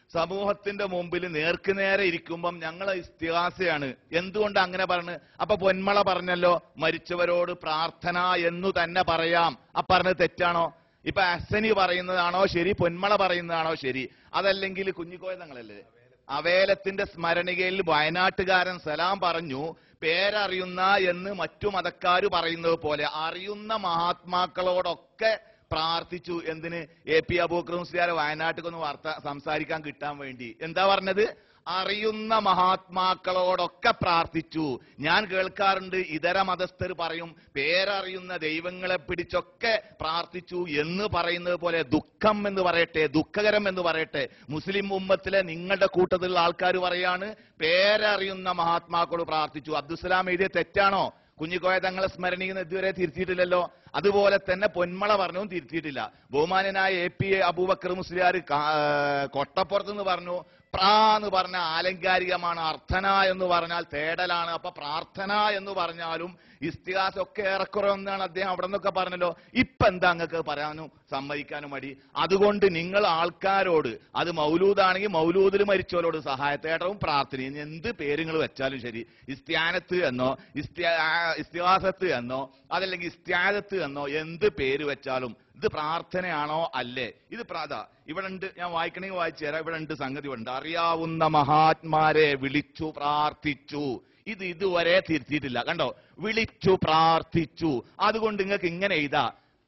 സമൂഹത്തിന്റെ മുമ്പിൽ നേർക്കുനേരെ ഇരിക്കുമ്പം ഞങ്ങൾ ഇസ്തിഹാസയാണ് എന്തുകൊണ്ട് അങ്ങനെ പറഞ്ഞു അപ്പൊ പൊന്മള പറഞ്ഞല്ലോ മരിച്ചവരോട് പ്രാർത്ഥന എന്നു തന്നെ പറയാം ആ പറഞ്ഞത് തെറ്റാണോ ഇപ്പൊ അസനി പറയുന്നതാണോ ശരി പൊന്മള പറയുന്നതാണോ ശരി അതല്ലെങ്കിൽ കുഞ്ഞിക്കോയ തങ്ങളല്ലേ അവേലത്തിന്റെ സ്മരണികയിൽ വയനാട്ടുകാരൻ സലാം പറഞ്ഞു പേരറിയുന്ന എന്ന് മറ്റു മതക്കാര് പറയുന്നത് പോലെ അറിയുന്ന മഹാത്മാക്കളോടൊക്കെ പ്രാർത്ഥിച്ചു എന്തിന് എ പി അബൂക്കർ മുസ്ലിയാർ വയനാട്ടിൽ വാർത്ത സംസാരിക്കാൻ കിട്ടാൻ വേണ്ടി എന്താ പറഞ്ഞത് അറിയുന്ന മഹാത്മാക്കളോടൊക്കെ പ്രാർത്ഥിച്ചു ഞാൻ കേൾക്കാറുണ്ട് ഇതര മതസ്ഥർ പറയും പേരറിയുന്ന ദൈവങ്ങളെ പിടിച്ചൊക്കെ പ്രാർത്ഥിച്ചു എന്ന് പറയുന്നത് പോലെ ദുഃഖം എന്ന് പറയട്ടെ ദുഃഖകരം എന്ന് പറയട്ടെ മുസ്ലിം ഉമ്മത്തിലെ നിങ്ങളുടെ കൂട്ടത്തിലുള്ള ആൾക്കാർ പറയാണ് പേരറിയുന്ന മഹാത്മാക്കളോട് പ്രാർത്ഥിച്ചു അബ്ദുസലാം എഴുതിയ തെറ്റാണോ കുഞ്ഞിക്കോയ തങ്ങളെ സ്മരണീന്ന് ഇതുവരെ തിരുത്തിയിട്ടില്ലല്ലോ അതുപോലെ തന്നെ പൊന്മള പറഞ്ഞും തിരുത്തിയിട്ടില്ല ബഹുമാനനായ എ പി അബൂബക്കർ മുസ്ലിയാർ കൊട്ടപ്പുറത്ത് നിന്ന് പറഞ്ഞു പ്രാ എന്ന് പറഞ്ഞ ആലങ്കാരികമാണ് അർത്ഥന എന്ന് പറഞ്ഞാൽ തേടലാണ് അപ്പൊ പ്രാർത്ഥന എന്ന് പറഞ്ഞാലും ഇസ്തിഹാസം ഒക്കെ ഏറെക്കുറെ ഒന്നാണ് അദ്ദേഹം അവിടെ നിന്നൊക്കെ പറഞ്ഞല്ലോ ഇപ്പൊ എന്താ അങ്ങക്ക് പറയാനും സമ്മതിക്കാനും മടി അതുകൊണ്ട് നിങ്ങൾ ആൾക്കാരോട് അത് മൗലൂദാണെങ്കിൽ മൗലൂദിൽ മരിച്ചവരോട് സഹായത്തേട്ടവും പ്രാർത്ഥനയും ഇനി എന്ത് പേര് നിങ്ങൾ വെച്ചാലും ശരി ഇസ്ത്യാനത്ത് എന്നോ ഇസ്ത്യാ ഇസ്തിഹാസത്ത് എന്നോ അതല്ലെങ്കിൽ ഇസ്ത്യാദത്ത് എന്നോ എന്ത് പേര് വെച്ചാലും ഇത് പ്രാർത്ഥനയാണോ അല്ലേ ഇത് പ്രാത ഇവിടെ ഉണ്ട് ഞാൻ വായിക്കണമെങ്കിൽ വായിച്ചു തരാം ഇവിടെ ഉണ്ട് സംഗതി ഉണ്ട് അറിയാവുന്ന മഹാത്മാരെ വിളിച്ചു പ്രാർത്ഥിച്ചു ഇത് ഇതുവരെ തിരുത്തിയിട്ടില്ല കണ്ടോ വിളിച്ചു പ്രാർത്ഥിച്ചു അതുകൊണ്ട് നിങ്ങൾക്ക് ഇങ്ങനെ എഴുതാ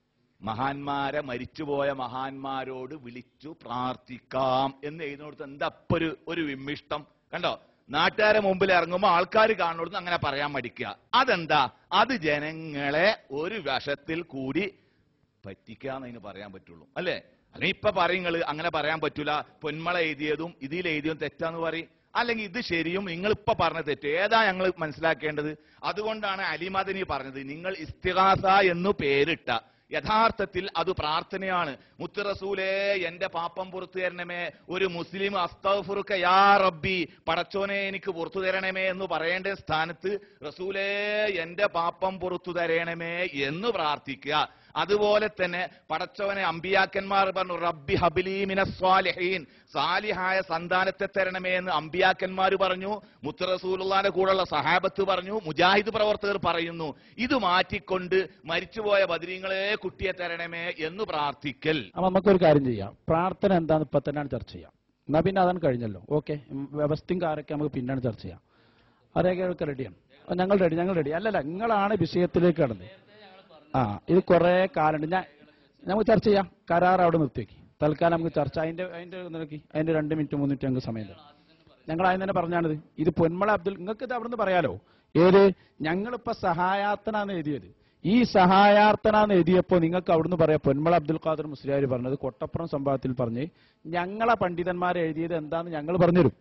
മഹാന്മാരെ മരിച്ചുപോയ മഹാന്മാരോട് വിളിച്ചു പ്രാർത്ഥിക്കാം എന്ന് എഴുതുന്നിടത്ത് എന്താ ഇപ്പൊ ഒരു ഒരു വിമ്മിഷ്ടം കണ്ടോ നാട്ടുകാരെ മുമ്പിൽ ഇറങ്ങുമ്പോൾ ആൾക്കാർ കാണുന്നിടത്ത് അങ്ങനെ പറയാൻ മടിക്കുക അതെന്താ അത് ജനങ്ങളെ ഒരു വശത്തിൽ കൂടി പറ്റിക്കാന്ന് അതിന് പറയാൻ പറ്റുള്ളൂ അല്ലേ അല്ലെങ്കിൽ ഇപ്പൊ പറയുങ്ങള് അങ്ങനെ പറയാൻ പറ്റൂല പൊന്മള എഴുതിയതും ഇതിൽ എഴുതിയതും തെറ്റാന്ന് പറയും അല്ലെങ്കിൽ ഇത് ശരിയും നിങ്ങൾ ഇപ്പൊ പറഞ്ഞ തെറ്റ് ഏതാ ഞങ്ങൾ മനസ്സിലാക്കേണ്ടത് അതുകൊണ്ടാണ് അലിമദനി പറഞ്ഞത് നിങ്ങൾ ഇസ്തിഹാസ എന്നു പേരിട്ട യഥാർത്ഥത്തിൽ അത് പ്രാർത്ഥനയാണ് മുത്ത് റസൂലേ എന്റെ പാപം പുറത്തു തരണമേ ഒരു മുസ്ലിം അസ്തഫുറുക്ക യാ റബ്ബി പടച്ചോനെ എനിക്ക് പുറത്തു തരണമേ എന്ന് പറയേണ്ട സ്ഥാനത്ത് റസൂലേ എന്റെ പാപം പുറത്തു തരണമേ എന്ന് പ്രാർത്ഥിക്കുക അതുപോലെ തന്നെ പടച്ചവനെ അമ്പിയാക്കന്മാർ പറഞ്ഞു റബ്ബി ഹബിലീമിന സ്വാലിഹീൻ സാലിഹായ സന്താനത്തെ തരണമേ എന്ന് അമ്പിയാക്കന്മാർ പറഞ്ഞു മുത്ത് റസൂലുള്ളാന്റെ കൂടെയുള്ള സഹാബത്ത് പറഞ്ഞു മുജാഹിദ് പ്രവർത്തകർ പറയുന്നു ഇത് മാറ്റിക്കൊണ്ട് മരിച്ചുപോയ ബദരീങ്ങളെ കുട്ടിയെ തരണമേ എന്ന് പ്രാർത്ഥിക്കൽ അപ്പൊ നമുക്കൊരു കാര്യം ചെയ്യാം പ്രാർത്ഥന എന്താന്ന് ഇപ്പൊ തന്നെയാണ് ചർച്ച ചെയ്യാം എന്നാ പിന്നെ അതാണ് കഴിഞ്ഞല്ലോ ഓക്കെ വ്യവസ്ഥയും കാരൊക്കെ നമുക്ക് പിന്നാണ് ചർച്ച ചെയ്യാം അതൊക്കെ റെഡിയാണ് അപ്പൊ ഞങ്ങൾ റെഡി ഞങ്ങൾ റെഡി അല്ലല്ല നിങ്ങളാണ് വിഷയത്തിലേക്ക് കടന്നത് ആ ഇത് കുറെ കാലുണ്ട് ഞാൻ നമുക്ക് ചർച്ച ചെയ്യാം കരാർ അവിടെ നിർത്തിവെക്കി തൽക്കാലം നമുക്ക് ചർച്ച അതിന്റെ അതിന്റെ നോക്കി അതിന്റെ രണ്ട് മിനിറ്റ് മൂന്ന് മിനിറ്റ് ഞങ്ങൾക്ക് സമയം തരാം ഞങ്ങൾ ആദ്യം തന്നെ പറഞ്ഞാണിത് ഇത് പൊന്മള അബ്ദുൽ നിങ്ങൾക്ക് ഇത് അവിടുന്ന് പറയാലോ ഏത് ഞങ്ങളിപ്പോ സഹായാർത്ഥനാന്ന് എഴുതിയത് ഈ സഹായാർത്ഥനാന്ന് എഴുതിയപ്പോ നിങ്ങൾക്ക് അവിടുന്ന് പറയാം പൊന്മള അബ്ദുൽ ഖാദർ മുസ്ലിയാർ പറഞ്ഞത് കൊട്ടപ്പുറം സംഭവത്തിൽ പറഞ്ഞ് ഞങ്ങളെ പണ്ഡിതന്മാർ എഴുതിയത് എന്താന്ന് ഞങ്ങൾ പറഞ്ഞുതരും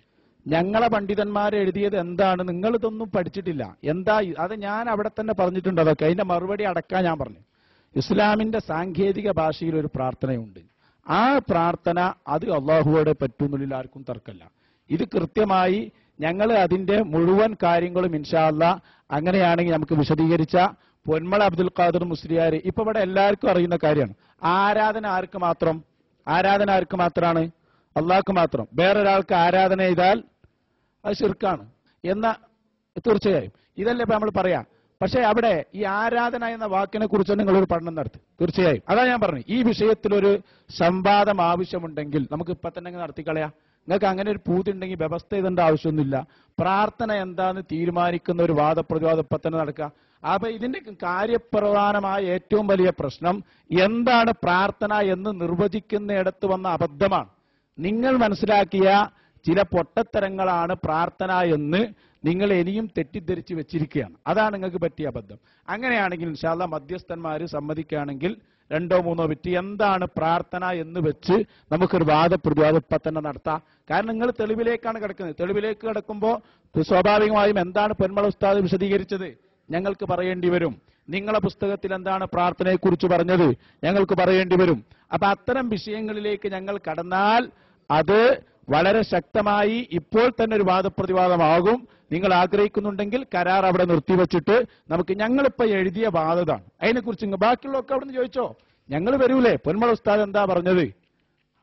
ഞങ്ങളെ പണ്ഡിതന്മാർ എഴുതിയത് എന്താണ് നിങ്ങൾ ഇതൊന്നും പഠിച്ചിട്ടില്ല എന്താ ഇ- അത് ഞാൻ അവിടെ തന്നെ പറഞ്ഞിട്ടുണ്ട് അതൊക്കെ അതിന്റെ മറുപടി അടക്കാൻ ഞാൻ പറഞ്ഞു ഇസ്ലാമിന്റെ സാങ്കേതിക ഭാഷയിൽ ഒരു പ്രാർത്ഥനയുണ്ട് ആ പ്രാർത്ഥന അത് അള്ളാഹുവോടെ പറ്റുന്നുള്ളിൽ ആർക്കും തർക്കമില്ല ഇത് കൃത്യമായി ഞങ്ങൾ അതിന്റെ മുഴുവൻ കാര്യങ്ങളും ഇൻഷാല്ല അങ്ങനെയാണെങ്കിൽ നമുക്ക് വിശദീകരിച്ച പൊന്മള അബ്ദുൽ ഖാദർ മുസ്ലിയാർ ഇപ്പൊ ഇവിടെ എല്ലാവർക്കും അറിയുന്ന കാര്യമാണ് ആരാധന ആർക്ക് മാത്രം ആരാധന ആർക്ക് മാത്രമാണ് അള്ളാഹ്ക്ക് മാത്രം വേറൊരാൾക്ക് ആരാധന ചെയ്താൽ അത് ശിർക്കാണ് എന്ന തീർച്ചയായും ഇതല്ലേ ഇപ്പൊ നമ്മൾ പറയാം പക്ഷേ അവിടെ ഈ ആരാധന എന്ന വാക്കിനെ കുറിച്ച് നിങ്ങൾ ഒരു പഠനം നടത്തി തീർച്ചയായും അതാ ഞാൻ പറഞ്ഞു ഈ വിഷയത്തിൽ ഒരു സംവാദം ആവശ്യമുണ്ടെങ്കിൽ നമുക്ക് ഇപ്പൊ തന്നെ അങ്ങ് നടത്തിക്കളയാം നിങ്ങൾക്ക് അങ്ങനെ ഒരു പൂതി ഉണ്ടെങ്കിൽ വ്യവസ്ഥ ചെയ്തേണ്ട ആവശ്യമൊന്നുമില്ല പ്രാർത്ഥന എന്താന്ന് തീരുമാനിക്കുന്ന ഒരു വാദപ്രതിവാദം ഇപ്പൊ തന്നെ നടക്കുക അപ്പൊ ഇതിന്റെ കാര്യപ്രധാനമായ ഏറ്റവും വലിയ പ്രശ്നം എന്താണ് പ്രാർത്ഥന എന്ന് നിർവചിക്കുന്നിടത്ത് വന്ന അബദ്ധമാണ് നിങ്ങൾ മനസ്സിലാക്കിയ ചില പൊട്ടത്തരങ്ങളാണ് പ്രാർത്ഥന എന്ന് നിങ്ങൾ ഇനിയും തെറ്റിദ്ധരിച്ച് വെച്ചിരിക്കുകയാണ് അതാണ് നിങ്ങൾക്ക് പറ്റിയ അബദ്ധം അങ്ങനെയാണെങ്കിൽ ഇൻഷാല്ല മധ്യസ്ഥന്മാര് സമ്മതിക്കുകയാണെങ്കിൽ രണ്ടോ മൂന്നോ വിറ്റ് എന്താണ് പ്രാർത്ഥന എന്ന് വെച്ച് നമുക്കൊരു വാദപ്രതിവാദം ഇപ്പൊ തന്നെ നടത്താം കാരണം നിങ്ങൾ തെളിവിലേക്കാണ് കിടക്കുന്നത് തെളിവിലേക്ക് കിടക്കുമ്പോൾ സ്വാഭാവികമായും എന്താണ് പൊന്മള ഉസ്താദ് വിശദീകരിച്ചത് ഞങ്ങൾക്ക് പറയേണ്ടി വരും നിങ്ങളെ പുസ്തകത്തിൽ എന്താണ് പ്രാർത്ഥനയെക്കുറിച്ച് പറഞ്ഞത് ഞങ്ങൾക്ക് പറയേണ്ടി വരും അപ്പൊ അത്തരം വിഷയങ്ങളിലേക്ക് ഞങ്ങൾ കടന്നാൽ അത് വളരെ ശക്തമായി ഇപ്പോൾ തന്നെ ഒരു വാദപ്രതിവാദമാകും നിങ്ങൾ ആഗ്രഹിക്കുന്നുണ്ടെങ്കിൽ കരാർ അവിടെ നിർത്തിവെച്ചിട്ട് നമുക്ക് ഞങ്ങളിപ്പോ എഴുതിയ വാദതാണ് അതിനെക്കുറിച്ച് ഇങ്ങ് ബാക്കിയുള്ളതൊക്കെ അവിടെ നിന്ന് ചോദിച്ചോ ഞങ്ങൾ വരൂലേ പൊന്മള ഉസ്താദ് എന്താ പറഞ്ഞത്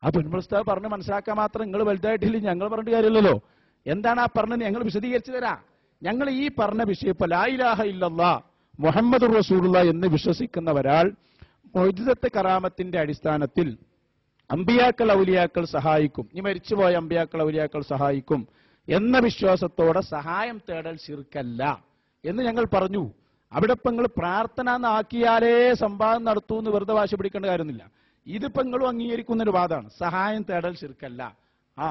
ആ പൊന്മുളസ്താവ് പറഞ്ഞ് മനസ്സിലാക്കാൻ മാത്രം നിങ്ങൾ വലുതായിട്ടില്ല ഞങ്ങൾ പറഞ്ഞിട്ട് കാര്യമില്ലല്ലോ എന്താണ് ആ പറഞ്ഞത് ഞങ്ങൾ വിശദീകരിച്ചു തരാം ഞങ്ങൾ ഈ പറഞ്ഞ വിഷയം ഇപ്പൊ ലായിലാഹ ഇല്ലല്ലാ മുഹമ്മദ് റസൂലുള്ള എന്ന് വിശ്വസിക്കുന്ന ഒരാൾ മൊയ്ജിദത്തെ കറാമത്തിന്റെ അടിസ്ഥാനത്തിൽ അമ്പിയാക്കൾ ഔലിയാക്കൾ സഹായിക്കും ഈ മരിച്ചുപോയ അമ്പിയാക്കൾ ഔലിയാക്കൾ സഹായിക്കും എന്ന വിശ്വാസത്തോടെ സഹായം തേടൽ ശിർക്കല്ല എന്ന് ഞങ്ങൾ പറഞ്ഞു അവിടെ ഇപ്പൊ നിങ്ങൾ പ്രാർത്ഥന എന്നാക്കിയാലേ സംവാദം നടത്തൂ എന്ന് വെറുതെ വാശി പിടിക്കേണ്ട കാര്യമൊന്നുമില്ല ഇതിപ്പോ നിങ്ങളും അംഗീകരിക്കുന്ന ഒരു വാദമാണ് സഹായം തേടൽ ശിർക്കല്ല ആ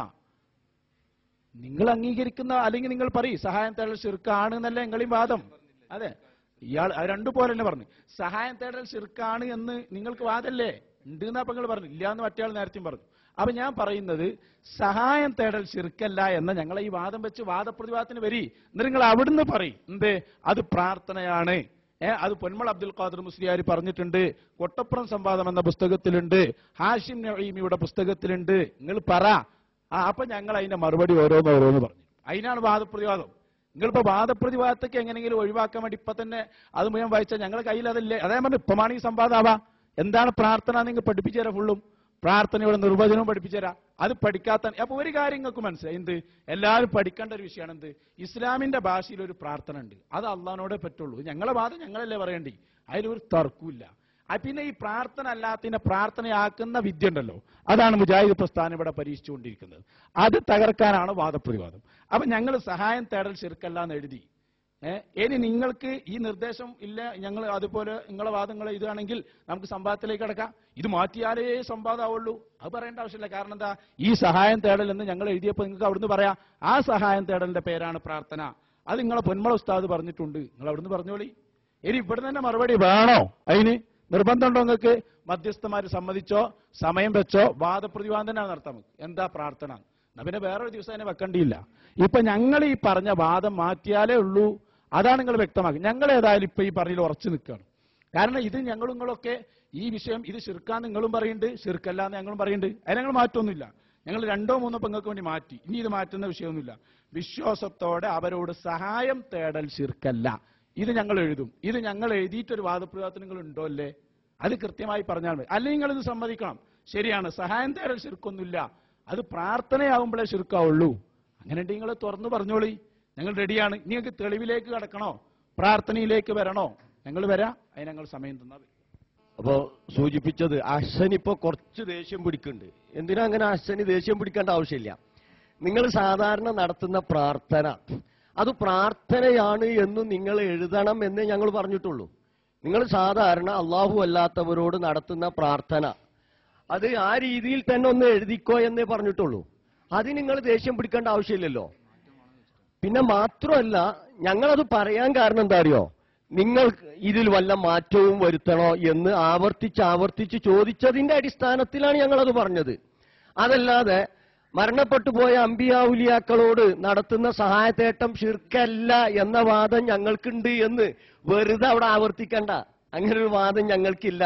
നിങ്ങൾ അംഗീകരിക്കുന്ന അല്ലെങ്കിൽ നിങ്ങൾ പറയും സഹായം തേടൽ ശിർക്കാണ് എന്നല്ല നിങ്ങളെയും വാദം അതെ ഇയാൾ അത് രണ്ടു പോലെ തന്നെ പറഞ്ഞു സഹായം തേടൽ ശിർക്കാണ് എന്ന് നിങ്ങൾക്ക് വാദല്ലേ ഉണ്ട് എന്നാ നിങ്ങൾ പറഞ്ഞു ഇല്ല എന്ന് മറ്റേ ആൾ നേരത്തെയും പറഞ്ഞു അപ്പൊ ഞാൻ പറയുന്നത് സഹായം തേടൽ ശിർക്കല്ല എന്ന ഞങ്ങളെ ഈ വാദം വെച്ച് വാദപ്രതിവാദത്തിന് വരി എന്നിട്ട് നിങ്ങൾ അവിടുന്ന് പറയും എന്തേ അത് പ്രാർത്ഥനയാണ് ഏ അത് പൊന്മൾ അബ്ദുൽ ഖാദർ മുസ്ലിയാർ പറഞ്ഞിട്ടുണ്ട് കൊട്ടപ്പുറം സംവാദം എന്ന പുസ്തകത്തിലുണ്ട് ഹാഷിം നഈമിയുടെ പുസ്തകത്തിലുണ്ട് നിങ്ങൾ പറ ആ അപ്പൊ ഞങ്ങൾ അതിന്റെ മറുപടി ഓരോന്ന് ഓരോന്ന് പറഞ്ഞു അതിനാണ് വാദപ്രതിവാദം നിങ്ങളിപ്പോ വാദപ്രതിവാദത്തൊക്കെ എങ്ങനെയെങ്കിലും ഒഴിവാക്കാൻ വേണ്ടി ഇപ്പൊ തന്നെ അത് മുഴുവൻ വായിച്ചാൽ ഞങ്ങളുടെ കയ്യിൽ അതല്ലേ അതേ പറഞ്ഞു ഇപ്പമാണ് ഈ സംവാദാവാ എന്താണ് പ്രാർത്ഥന നിങ്ങൾ പഠിപ്പിച്ചു തരാം ഫുള്ളും പ്രാർത്ഥനയുടെ നിർവചനവും പഠിപ്പിച്ചു തരാം അത് പഠിക്കാത്ത അപ്പൊ ഒരു കാര്യം നിങ്ങൾക്ക് മനസ്സിലായി എന്ത് എല്ലാവരും പഠിക്കേണ്ട ഒരു വിഷയമാണ് എന്ത് ഇസ്ലാമിന്റെ ഭാഷയിൽ ഒരു പ്രാർത്ഥന ഉണ്ട് അത് അള്ളഹാനോടെ പറ്റുള്ളൂ ഞങ്ങളെ വാദം ഞങ്ങളല്ലേ പറയേണ്ടി അതിലൊരു തർക്കമില്ല ആ പിന്നെ ഈ പ്രാർത്ഥന അല്ലാത്തതിനെ പ്രാർത്ഥനയാക്കുന്ന വിദ്യ ഉണ്ടല്ലോ അതാണ് മുജാഹിദ് പ്രസ്ഥാനം ഇവിടെ പരീക്ഷിച്ചുകൊണ്ടിരിക്കുന്നത് അത് തകർക്കാനാണ് വാദപ്രതിവാദം അപ്പൊ ഞങ്ങൾ സഹായം തേടൽ ശിർക്കല്ല എന്ന് എഴുതി ഏഹ് ഇനി നിങ്ങൾക്ക് ഈ നിർദ്ദേശം ഇല്ല ഞങ്ങൾ അതുപോലെ നിങ്ങളെ വാദങ്ങൾ ഇതാണെങ്കിൽ നമുക്ക് സംവാദത്തിലേക്ക് കിടക്കാം ഇത് മാറ്റിയാലേ സംവാദമാവുള്ളൂ അത് പറയേണ്ട ആവശ്യമില്ല കാരണം എന്താ ഈ സഹായം തേടൽ എന്ന് ഞങ്ങൾ എഴുതിയപ്പോൾ നിങ്ങൾക്ക് അവിടുന്ന് പറയാം ആ സഹായം തേടലിന്റെ പേരാണ് പ്രാർത്ഥന അത് നിങ്ങളെ പൊന്മള ഉസ്താദ് പറഞ്ഞിട്ടുണ്ട് നിങ്ങൾ അവിടുന്ന് പറഞ്ഞോളി ഇനി ഇവിടെ തന്നെ മറുപടി വേണോ അതിന് നിർബന്ധമുണ്ടോ നിങ്ങൾക്ക് മധ്യസ്ഥന്മാർ സമ്മതിച്ചോ സമയം വെച്ചോ വാദപ്രതിവാദം തന്നെ നടത്താം നമുക്ക് എന്താ പ്രാർത്ഥന എന്നാ പിന്നെ വേറൊരു ദിവസം അതിനെ വെക്കേണ്ടിയില്ല ഇപ്പൊ ഞങ്ങൾ ഈ പറഞ്ഞ വാദം മാറ്റിയാലേ ഉള്ളൂ അതാണ് നിങ്ങൾ വ്യക്തമാക്കി ഞങ്ങൾ ഏതായാലും ഇപ്പൊ ഈ പറഞ്ഞതിൽ ഉറച്ചു നിൽക്കുകയാണ് കാരണം ഇത് ഞങ്ങളും നിങ്ങളൊക്കെ ഈ വിഷയം ഇത് ശിർക്കാൻ നിങ്ങളും പറയുന്നുണ്ട് ശിർക്കല്ല എന്ന് ഞങ്ങളും പറയുന്നുണ്ട് അതിന് ഞങ്ങൾ മാറ്റമൊന്നുമില്ല ഞങ്ങൾ രണ്ടോ മൂന്നോ പെങ്ങൾക്ക് വേണ്ടി മാറ്റി ഇനി ഇത് മാറ്റുന്ന വിഷയമൊന്നുമില്ല വിശ്വാസത്തോടെ അവരോട് സഹായം തേടൽ ശിർക്കല്ല ഇത് ഞങ്ങൾ എഴുതും ഇത് ഞങ്ങൾ എഴുതിയിട്ടൊരു വാദപ്രയോഗത്തിന് നിങ്ങൾ ഉണ്ടോ അല്ലേ അത് കൃത്യമായി പറഞ്ഞാൽ മതി അല്ലെങ്കിൽ നിങ്ങൾ ഇത് സമ്മതിക്കണം ശരിയാണ് സഹായം തേടൽ ശിർക്കൊന്നുമില്ല അത് പ്രാർത്ഥനയാവുമ്പോഴേ ശിർക്കാവുള്ളൂ അങ്ങനെ ഉണ്ടെങ്കിൽ നിങ്ങൾ തുറന്നു പറഞ്ഞോളി ഞങ്ങൾ റെഡിയാണ് നിങ്ങൾക്ക് തെളിവിലേക്ക് കടക്കണോ പ്രാർത്ഥനയിലേക്ക് വരണോ ഞങ്ങൾ വരാം അതിന് ഞങ്ങൾ സമയം തന്നാൽ വരും. അപ്പോ സൂചിപ്പിച്ചത് അശ്വൻ ഇപ്പൊ കുറച്ച് ദേഷ്യം പിടിക്കുന്നുണ്ട് എന്തിനാ അങ്ങനെ അശ്വന് ദേഷ്യം പിടിക്കേണ്ട ആവശ്യമില്ല നിങ്ങൾ സാധാരണ നടത്തുന്ന പ്രാർത്ഥന അത് പ്രാർത്ഥനയാണ് എന്ന് നിങ്ങൾ എഴുതണം എന്നേ ഞങ്ങൾ പറഞ്ഞിട്ടുള്ളൂ നിങ്ങൾ സാധാരണ അള്ളാഹു അല്ലാത്തവരോട് നടത്തുന്ന പ്രാർത്ഥന അത് ആ രീതിയിൽ തന്നെ ഒന്ന് എഴുതിക്കോ എന്നേ പറഞ്ഞിട്ടുള്ളൂ അത് നിങ്ങൾ ദേഷ്യം പിടിക്കേണ്ട ആവശ്യമില്ലല്ലോ പിന്നെ മാത്രമല്ല ഞങ്ങളത് പറയാൻ കാരണം എന്താ അറിയോ നിങ്ങൾ ഇതിൽ വല്ല മാറ്റവും വരുത്തണോ എന്ന് ആവർത്തിച്ച് ആവർത്തിച്ച് ചോദിച്ചതിന്റെ അടിസ്ഥാനത്തിലാണ് ഞങ്ങളത് പറഞ്ഞത് അതല്ലാതെ മരണപ്പെട്ടു പോയ അമ്പിയാവുലിയാക്കളോട് നടത്തുന്ന സഹായത്തേട്ടം ഷിർക്കല്ല എന്ന വാദം ഞങ്ങൾക്കുണ്ട് എന്ന് വെറുതെ അവിടെ ആവർത്തിക്കണ്ട അങ്ങനെ ഒരു വാദം ഞങ്ങൾക്കില്ല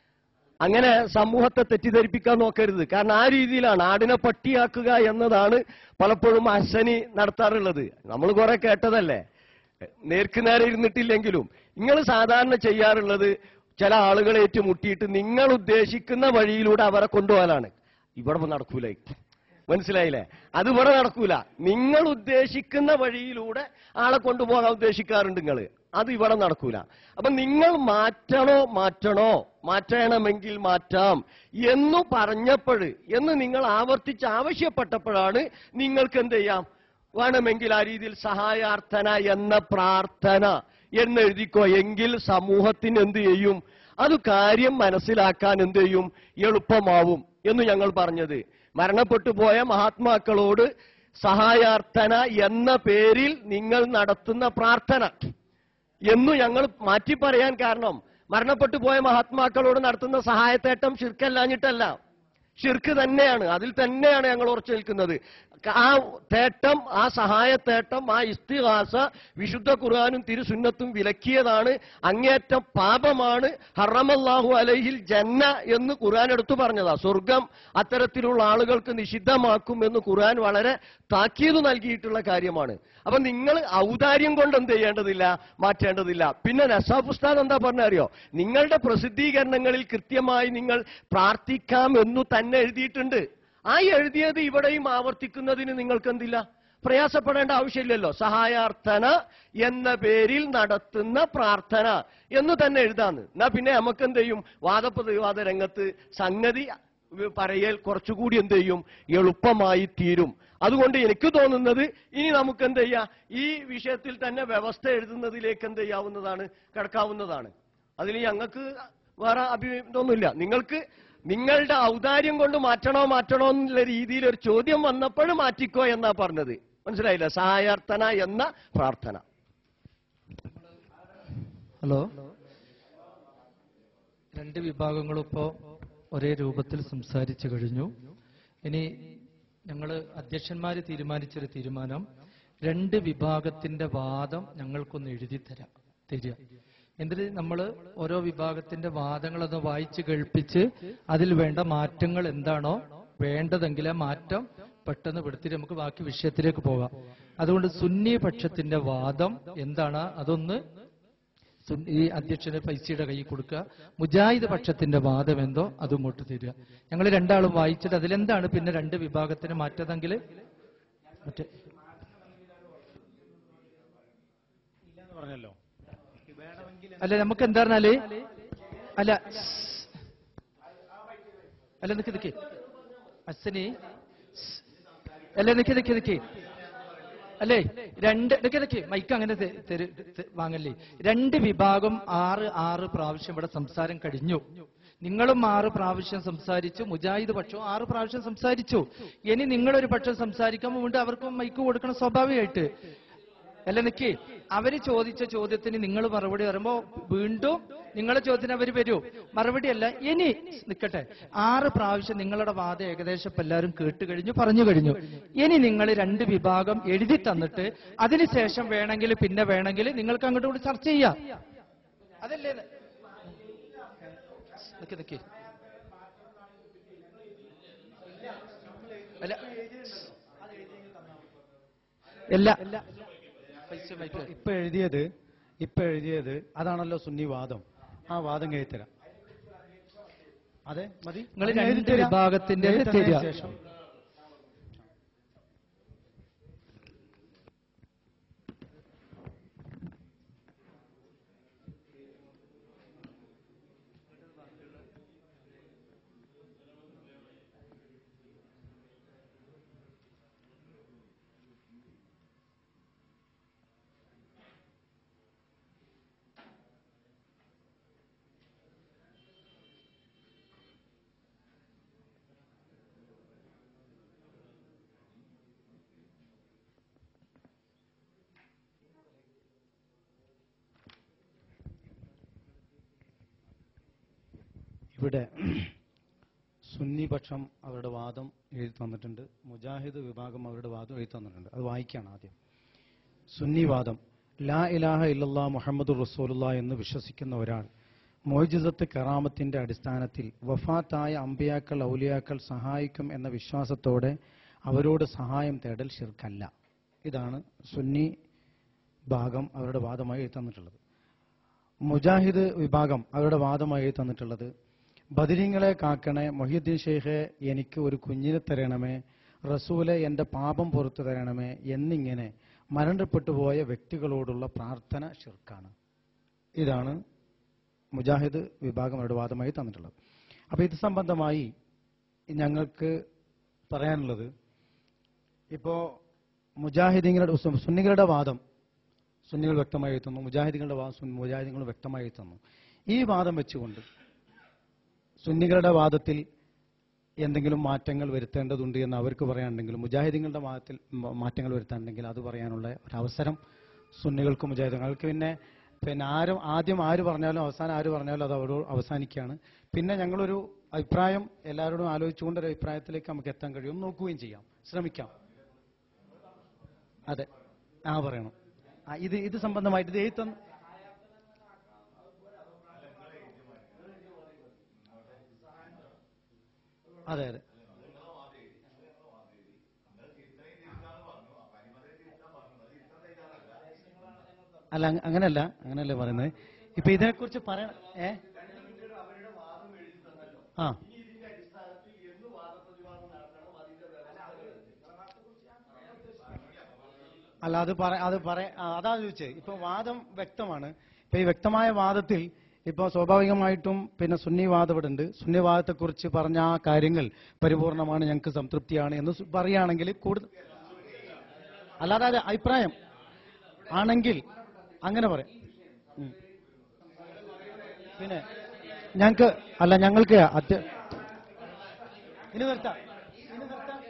അങ്ങനെ സമൂഹത്തെ തെറ്റിദ്ധരിപ്പിക്കാൻ നോക്കരുത് കാരണം ആ രീതിയിലാണ് ആടിനെ പട്ടിയാക്കുക എന്നതാണ് പലപ്പോഴും അശ്വനി നടത്താറുള്ളത് നമ്മൾ കുറെ കേട്ടതല്ലേ നേർക്ക് നേരെ ഇരുന്നിട്ടില്ലെങ്കിലും നിങ്ങൾ സാധാരണ ചെയ്യാറുള്ളത് ചില ആളുകളെ ഏറ്റുമുട്ടിയിട്ട് നിങ്ങൾ ഉദ്ദേശിക്കുന്ന വഴിയിലൂടെ അവരെ കൊണ്ടുപോകാനാണ് ഇവിടെ ഇപ്പൊ നടക്കൂലേ മനസ്സിലായില്ലേ അത് ഇവിടെ നടക്കൂല നിങ്ങൾ ഉദ്ദേശിക്കുന്ന വഴിയിലൂടെ ആളെ കൊണ്ടുപോകാൻ ഉദ്ദേശിക്കാറുണ്ട് നിങ്ങൾ അത് ഇവിടെ നടക്കൂല അപ്പൊ നിങ്ങൾ മാറ്റണോ മാറ്റണോ മാറ്റണമെങ്കിൽ മാറ്റാം എന്നു പറഞ്ഞപ്പോൾ എന്ന് നിങ്ങൾ ആവർത്തിച്ച് ആവശ്യപ്പെട്ടപ്പോഴാണ് നിങ്ങൾക്ക് എന്ത് ചെയ്യാം വേണമെങ്കിൽ ആ രീതിയിൽ സഹായാർത്ഥന എന്ന പ്രാർത്ഥന എന്നെഴുതിക്കോ എങ്കിൽ സമൂഹത്തിന് എന്ത് ചെയ്യും അത് കാര്യം മനസ്സിലാക്കാൻ എന്ത് ചെയ്യും എളുപ്പമാവും എന്ന് ഞങ്ങൾ പറഞ്ഞത് മരണപ്പെട്ടു പോയ മഹാത്മാക്കളോട് സഹായാർത്ഥന എന്ന പേരിൽ നിങ്ങൾ നടത്തുന്ന പ്രാർത്ഥന എന്നു ഞങ്ങൾ മാറ്റി പറയാൻ കാരണം മരണപ്പെട്ടു പോയ മഹാത്മാക്കളോട് നടത്തുന്ന സഹായത്തേട്ടം ഷിർക്കല്ലാഞ്ഞിട്ടല്ല ഷിർക്ക് തന്നെയാണ് അതിൽ തന്നെയാണ് ഞങ്ങൾ ഉറച്ചു നിൽക്കുന്നത് ആ തേട്ടം ആ സഹായത്തേട്ടം ആ ഇസ്തിഹാസ വിശുദ്ധ ഖുർആാനും തിരുസുന്നത്തും വിലക്കിയതാണ് അങ്ങേറ്റം പാപമാണ് ഹറമല്ലാഹു അലൈഹിൽ ജന്ന എന്ന് ഖുർആൻ എടുത്തു പറഞ്ഞതാ സ്വർഗം അത്തരത്തിലുള്ള ആളുകൾക്ക് നിഷിദ്ധമാക്കും എന്ന് ഖുർആൻ വളരെ താക്കീത് നൽകിയിട്ടുള്ള കാര്യമാണ് അപ്പൊ നിങ്ങൾ ഔദാര്യം കൊണ്ട് എന്ത് ചെയ്യേണ്ടതില്ല മാറ്റേണ്ടതില്ല പിന്നെ നസാബ് ഉസ്താദ് എന്താ പറഞ്ഞ അറിയോ നിങ്ങളുടെ പ്രസിദ്ധീകരണങ്ങളിൽ കൃത്യമായി നിങ്ങൾ പ്രാർത്ഥിക്കാം എന്നു തന്നെ എഴുതിയിട്ടുണ്ട് ആ എഴുതിയത് ഇവിടെയും ആവർത്തിക്കുന്നതിന് നിങ്ങൾക്ക് എന്തില്ല പ്രയാസപ്പെടേണ്ട ആവശ്യമില്ലല്ലോ സഹായാർത്ഥന എന്ന പേരിൽ നടത്തുന്ന പ്രാർത്ഥന എന്ന് തന്നെ എഴുതാന്ന് എന്നാ പിന്നെ നമുക്ക് എന്ത് ചെയ്യും വാദപ്രതിവാദ രംഗത്ത് സംഗതി പറയൽ കുറച്ചുകൂടി എന്ത് ചെയ്യും എളുപ്പമായി തീരും അതുകൊണ്ട് എനിക്ക് തോന്നുന്നത് ഇനി നമുക്ക് എന്ത് ചെയ്യാം ഈ വിഷയത്തിൽ തന്നെ വ്യവസ്ഥ എഴുതുന്നതിലേക്ക് എന്ത് ചെയ്യാവുന്നതാണ് കിടക്കാവുന്നതാണ് അതിൽ ഞങ്ങൾക്ക് വേറെ അഭിപ്രായമൊന്നുമില്ല നിങ്ങൾക്ക് നിങ്ങളുടെ ഔദാര്യം കൊണ്ട് മാറ്റണോ മാറ്റണോ എന്നുള്ള രീതിയിൽ ഒരു ചോദ്യം വന്നപ്പോൾ മാറ്റിക്കോ എന്നാ പറഞ്ഞത് മനസ്സിലായില്ല സഹായാർത്ഥന എന്ന പ്രാർത്ഥന ഹലോ രണ്ട് വിഭാഗങ്ങളും ഇപ്പോ ഒരേ രൂപത്തിൽ സംസാരിച്ചു കഴിഞ്ഞു ഇനി ഞങ്ങൾ അധ്യക്ഷന്മാര് തീരുമാനിച്ചൊരു തീരുമാനം രണ്ട് വിഭാഗത്തിന്റെ വാദം ഞങ്ങൾക്കൊന്ന് എഴുതി തരാം തരിക എന്നിട്ട് നമ്മൾ ഓരോ വിഭാഗത്തിന്റെ വാദങ്ങളൊന്ന് വായിച്ച് കേൾപ്പിച്ച് അതിൽ വേണ്ട മാറ്റങ്ങൾ എന്താണോ വേണ്ടതെങ്കിൽ ആ മാറ്റം പെട്ടെന്ന് പെടുത്തിട്ട് നമുക്ക് ബാക്കി വിഷയത്തിലേക്ക് പോകാം അതുകൊണ്ട് സുന്നി പക്ഷത്തിന്റെ വാദം എന്താണ് അതൊന്ന് സുൻ- ഈ അധ്യക്ഷന് പൈസയുടെ കൈ കൊടുക്കുക മുജാഹിദ് പക്ഷത്തിന്റെ വാദം എന്തോ അത് ഇങ്ങോട്ട് തരിക ഞങ്ങൾ രണ്ടാളും വായിച്ചിട്ട് അതിലെന്താണ് പിന്നെ രണ്ട് വിഭാഗത്തിന് മാറ്റതെങ്കിൽ മറ്റേ ഇല്ലാന്ന് പറഞ്ഞല്ലോ അല്ല നമുക്ക് എന്താ പറഞ്ഞാല് അല്ല അല്ല നിക്ക് നിക്ക് അച്ഛന് അല്ല നിക്ക് നിക്ക് നിക്ക് അല്ലേ രണ്ട് നിക്ക് നിക്ക് മൈക്ക് അങ്ങനെ തെ- തെരു- തെ- വാങ്ങല്ലേ രണ്ട് വിഭാഗം ആറ് ആറ് പ്രാവശ്യം ഇവിടെ സംസാരം കഴിഞ്ഞു നിങ്ങളും ആറ് പ്രാവശ്യം സംസാരിച്ചു മുജാഹിദ് പക്ഷവും ആറ് പ്രാവശ്യം സംസാരിച്ചു ഇനി നിങ്ങളൊരു പക്ഷം സംസാരിക്കുമ്പോൾ വീണ്ടും അവർക്കും മൈക്ക് കൊടുക്കണം സ്വാഭാവികമായിട്ട് അല്ല നിക്ക് അവര് ചോദിച്ച ചോദ്യത്തിന് നിങ്ങൾ മറുപടി പറയുമ്പോ വീണ്ടും നിങ്ങളെ ചോദ്യത്തിന് അവർ വരൂ മറുപടി അല്ല ഇനി നിക്കട്ടെ ആറ് പ്രാവശ്യം നിങ്ങളുടെ വാദം ഏകദേശം ഇപ്പൊ എല്ലാവരും കേട്ട് കഴിഞ്ഞു പറഞ്ഞു കഴിഞ്ഞു ഇനി നിങ്ങൾ രണ്ട് വിഭാഗം എഴുതി തന്നിട്ട് അതിനുശേഷം വേണമെങ്കിൽ പിന്നെ വേണമെങ്കിൽ നിങ്ങൾക്ക് അങ്ങോട്ട് കൂടി ചർച്ച ചെയ്യാം അതല്ലേ ഇത്? നിക്ക് നിക്ക് അല്ല എല്ലാ പൈസ മൈക്ക് ഇപ്പൊ എഴുതിയത് ഇപ്പൊ എഴുതിയത് അതാണല്ലോ സുന്നി വാദം ആ വാദം എഴുതരാം അതെ മതി നിങ്ങൾ അതിന് രണ്ട് എഴുതിത്തരാം. വിഭാഗത്തിന്റെ എഴുതിത്തന്നതിന് തരിക. ശേഷം ഇവിടെ സുന്നി പക്ഷം അവരുടെ വാദം എഴുതി തന്നിട്ടുണ്ട് മുജാഹിദ് വിഭാഗം അവരുടെ വാദം എഴുതി തന്നിട്ടുണ്ട് അത് വായിക്കാണ് ആദ്യം സുന്നി വാദം ലാ ഇലാഹ ഇല്ലല്ലാ മുഹമ്മദ് റസൂലുള്ള എന്ന് വിശ്വസിക്കുന്ന ഒരാൾ മോജിസത്ത് കറാമത്തിന്റെ അടിസ്ഥാനത്തിൽ വഫാത്തായ അമ്പിയാക്കൾ ഔലിയാക്കൾ സഹായിക്കും എന്ന വിശ്വാസത്തോടെ അവരോട് സഹായം തേടൽ ശിർക്കല്ല ഇതാണ് സുന്നി ഭാഗം അവരുടെ വാദമായി എഴുതി തന്നിട്ടുള്ളത് മുജാഹിദ് വിഭാഗം അവരുടെ വാദമായി എഴുതി തന്നിട്ടുള്ളത് ബദിരിങ്ങളെ കാക്കണേ മൊഹീദ്ദീൻ ഷെയ്ഖെ എനിക്ക് ഒരു കുഞ്ഞിനെ തരണമേ റസൂലെ എന്റെ പാപം പുറത്തു തരണമേ എന്നിങ്ങനെ മരണപ്പെട്ടു പോയ വ്യക്തികളോടുള്ള പ്രാർത്ഥന ഷിർക്കാണ് ഇതാണ് മുജാഹിദ് വിഭാഗം അവരുടെ വാദമായി തന്നിട്ടുള്ളത് അപ്പൊ ഇത് സംബന്ധമായി ഞങ്ങൾക്ക് പറയാനുള്ളത് ഇപ്പോ മുജാഹിദീങ്ങളുടെ സു- സുന്നികളുടെ വാദം സുന്നികൾ വ്യക്തമായി എഴുതുന്നു മുജാഹിദികളുടെ വാദം സുന്നി- മുജാഹിദികൾ വ്യക്തമായി എഴുതുന്നു ഈ വാദം വെച്ചുകൊണ്ട് സുന്നികളുടെ വാദത്തിൽ എന്തെങ്കിലും മാറ്റങ്ങൾ വരുത്തേണ്ടതുണ്ട് എന്ന് അവർക്ക് പറയാനുണ്ടെങ്കിൽ മുജാഹിദീങ്ങളുടെ വാദത്തിൽ മ- മാറ്റങ്ങൾ വരുത്താനുണ്ടെങ്കിൽ അത് പറയാനുള്ള ഒരു അവസരം സുന്നികൾക്ക് മുജാഹിദുകൾക്ക് പിന്നെ പിന്നെ ആരും ആദ്യം ആര് പറഞ്ഞാലും അവസാനം ആര് പറഞ്ഞാലും അത് അവരോട് അവസാനിക്കുകയാണ് പിന്നെ ഞങ്ങളൊരു അഭിപ്രായം എല്ലാവരോടും ആലോചിച്ചുകൊണ്ട് ഒരു അഭിപ്രായത്തിലേക്ക് നമുക്ക് എത്താൻ കഴിയും നോക്കുകയും ചെയ്യാം ശ്രമിക്കാം അതെ ആ പറയണം ആ, ഇത് ഇത് സംബന്ധമായിട്ട് ഇത് എഴുത്തൊന്ന് അതെ അതെ അല്ല അങ്ങ- അങ്ങനെയല്ല അങ്ങനെയല്ലേ പറയുന്നത് ഇപ്പൊ ഇതിനെക്കുറിച്ച് പറയണം ഏ ആ അല്ല അത് പറ അത് പറ ആ, അതാ ചോദിച്ചത് ഇപ്പൊ വാദം വ്യക്തമാണ് ഇപ്പൊ ഈ വ്യക്തമായ വാദത്തിൽ ഇപ്പൊ സ്വാഭാവികമായിട്ടും പിന്നെ സുന്നി വാദം ഇവിടെ ഉണ്ട് സുന്നി വാദത്തെക്കുറിച്ച് പറഞ്ഞ ആ കാര്യങ്ങൾ പരിപൂർണമാണ് ഞങ്ങൾക്ക് സംതൃപ്തിയാണ് എന്ന് സു- പറയുകയാണെങ്കിൽ കൂടുതൽ അല്ലാതെ അത് അഭിപ്രായം ആണെങ്കിൽ അങ്ങനെ പറയാം ഉം. പിന്നെ ഞങ്ങൾക്ക് അല്ല ഞങ്ങൾക്ക് അത്യ ഇനി നിർത്താം ഇനി നിർത്താം